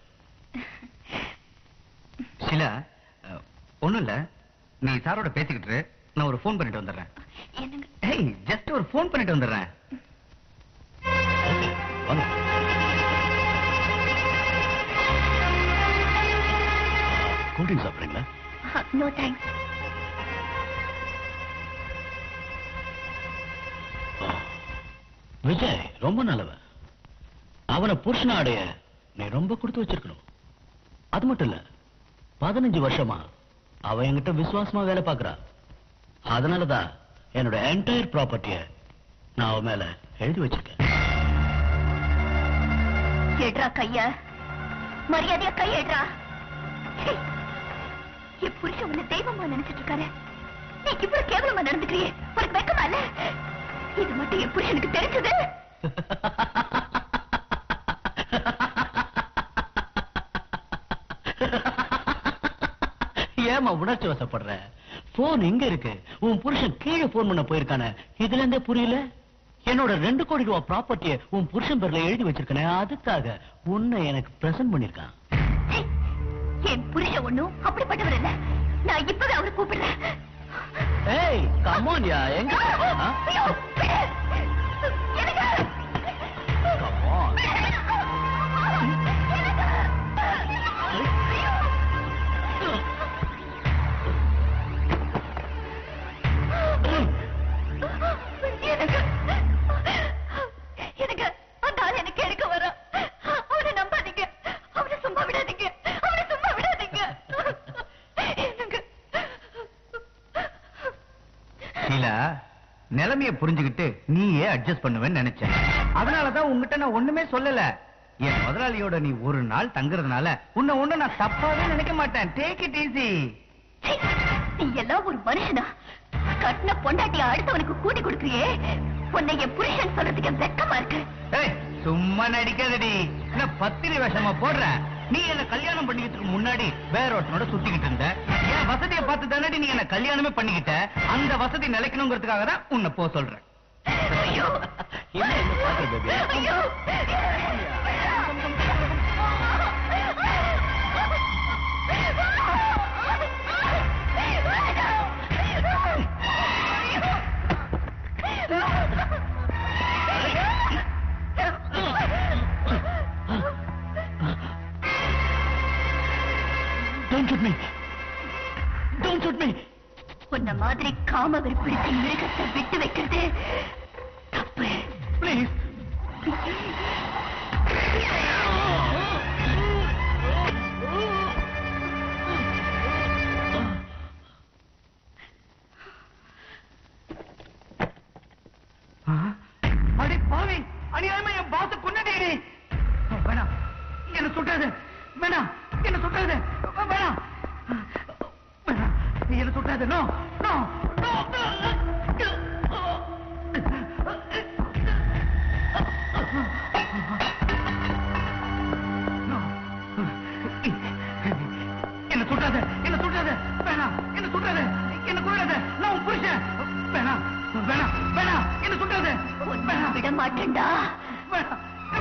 ஷிலா அஹ், ஒண்ணும் இல்ல நீ சாரோட பேசிக்கிட்டு இரு. நான் ஒரு ஃபோன் பண்ணிட்டு வந்துடுறேன் என்னங்க ஏய் ஜஸ்ட் ஒரு ஃபோன் பண்ணிட்டு வந்துடுறேன் Okay. கூல் ட்ரிங்க் சாப்பிடுறீங்களா நோ தேங்க்ஸ் விஜய் ரொம்ப நல்லவன் அவனை புருஷன அடைய நீ ரொம்ப கொடுத்து வச்சிருக்கணும் அது மட்டும் இல்ல பதினஞ்சு வருஷமா அவன் என்கிட்ட விசுவாசமா வேலை பார்க்கறா அதனாலதான் என்னோட என்டையர் ப்ராப்பர்ட்டிய நான் அவன் மேல எழுதி வச்சிருக்கேன் எடுறா கைய மரியாதையா கை எடுறா சீ. என் புருஷன் உன்னை தெய்வமா நினைச்சிட்டு இருக்காரு நீ இவ்வளவு கேவலமா நடந்துக்கிறியே உனக்கு வெக்கமா இல்ல இது மட்டும் என் புருஷனுக்கு தெரிஞ்சது ஏமா உணர்ச்சி வசப்படுற போன் எங்க இருக்கு உன் புருஷன் கீழே போன் பண்ண போயிருக்கானே இதுல இருந்தே புரியல என்னோட ரெண்டு கோடி ரூபாய் ப்ராப்பர்ட்டியை உன் புருஷன் பேர்ல எழுதி வச்சிருக்கனே அதுக்காக உன்னை எனக்கு பிரசன்ட் பண்ணிருக்கான் சீ. என் புருஷன் ஒண்ணும் அப்படிப்பட்டவர் இல்ல நான் இப்பவே அவரை கூப்பிடுறேன் ஏய் கமான் யா எங்க ஆ? ஐயோ, விடு. எனக்கு Come on. எனக்கு எனக்கு அந்த ஆள் எனக்கு எடுக்க வர அவனை நம்பாதீங்க அவனை சும்மா விடாதீங்க அவனை சும்மா விடாதீங்க எனக்கு ஷீலா நிலைமைய புரிஞ்சுகிட்டு நீயே அட்ஜஸ்ட் பண்ணுவேன்னு நினைச்சேன் அதனாலதான் உங்ககிட்ட நான் ஒண்ணுமே சொல்லல என் முதலாளியோட நீ ஒரு நாள் தங்குறதுனால உன்னை ஒண்ணு நான் தப்பாவே நினைக்க மாட்டேன் டேக் இட் ஈஸி சீ, நீ எல்லாம் ஒரு மனுஷனா கட்டின பொண்டாட்டிய அடுத்தவனுக்கு கூட்டி கொடுக்குறியே உன்னை என் புருஷன் சொல்றதுக்கு வெக்கமா இருக்கு ஏய் சும்மா நடிக்காதடி என்ன பத்திரி வேஷமா போடுற நீ என்ன கல்யாணம் பண்ணிக்கிறதுக்கு முன்னாடி வேற ஒருத்தனோட சுத்திக்கிட்டு இருந்த என் வசதியை பார்த்து தானடி நீ என்ன கல்யாணமே பண்ணிக்கிட்ட அந்த வசதி நிலைக்கணுங்கிறதுக்காக தான் உன்னை போ சொல்றேன் ஐயோ என்ன என்ன பாக்குற பேபி ஐயோ Don't shoot me. Don't shoot me. உன்ன மாதிரி காம விருப்பிடிச்ச மிருகத்தை விட்டு வைக்கிறது தப்பு Please. அடி பாவி அநியாயமா என் பாச கொன்னடேடி வேணாம் என்ன சுட்டாது வேணாம் என்ன சுட்டாது வேணாம் வேணாம் என்ன சுட்டாது நோ நோ நோ என்ன சுட்டாத என்ன சுட்டாத வேணாம் என்ன சுட்டாத என்ன கொள்ளாத நான் உன் புருஷன் வேணாம் வேணாம் வேணாம் என்ன சுட்டாத உன்னை விட மாட்டேன்டா வேணாம்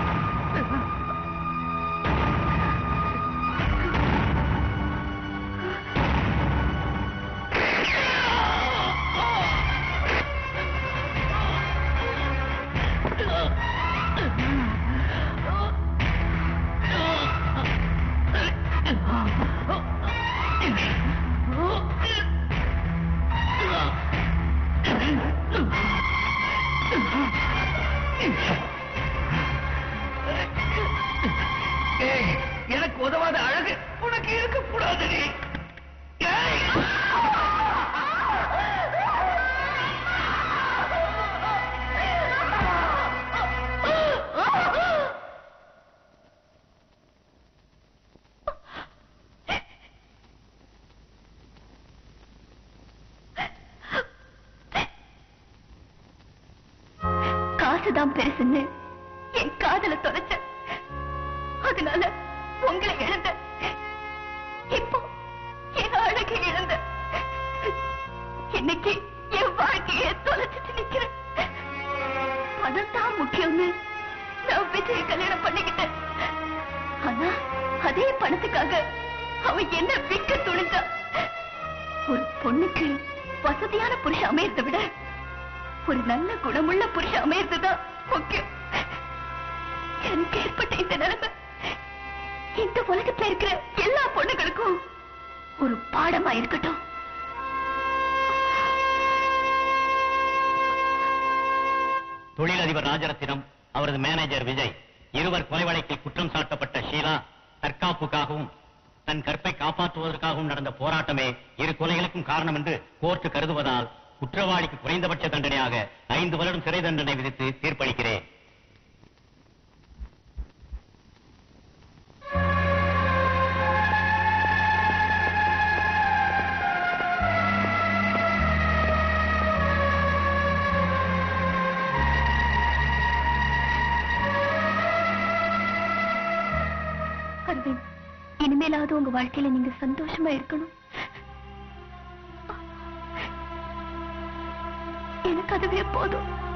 ஏய், எனக்கு உதவாத அழகு உனக்கு இருக்க கூடாது காசுதான் பெருசுன்னு என் காதல தொலைச்ச அதனால உங்களை இழந்த இப்போ என் அழகை இழந்த இன்னைக்கு என் வாழ்க்கையை தொலைச்சிட்டு நிக்கிறேன் பணம் தான் முக்கியம்னு நான் விஜய கல்யாணம் பண்ணிக்கிட்டேன் ஆனா அதே பணத்துக்காக அவன் என்ன விற்க துணிஞ்சா ஒரு பொண்ணுக்கு வசதியான புருஷன் அமையறதை விட ஒரு நல்ல குணமுள்ள புருஷன் அமையறதுதான் முக்கியம் எனக்கு ஏற்பட்ட இந்த நிலைமை இந்த உலகத்துல இருக்கிற எல்லா பொண்ணுகளுக்கும் ஒரு பாடமா இருக்கட்டும் தொழிலதிபர் ராஜரத்தினம் அவரது மேனேஜர் விஜய் இருவர் கொலை வழக்கில் குற்றம் சாட்டப்பட்ட ஷீலா தற்காப்புக்காகவும் தன் கற்பை காப்பாற்றுவதற்காகவும் நடந்த போராட்டமே இரு கொலைகளுக்கும் காரணம் என்று கோர்ட் கருதுவதால் குற்றவாளிக்கு குறைந்தபட்ச தண்டனையாக ஐந்து வருடம் சிறை தண்டனை விதித்து தீர்ப்பளிக்கிறேன் அரவிந்த் இனிமேலாவது உங்க வாழ்க்கையில நீங்க சந்தோஷமா இருக்கணும் எனக்கு அதுவே போதும்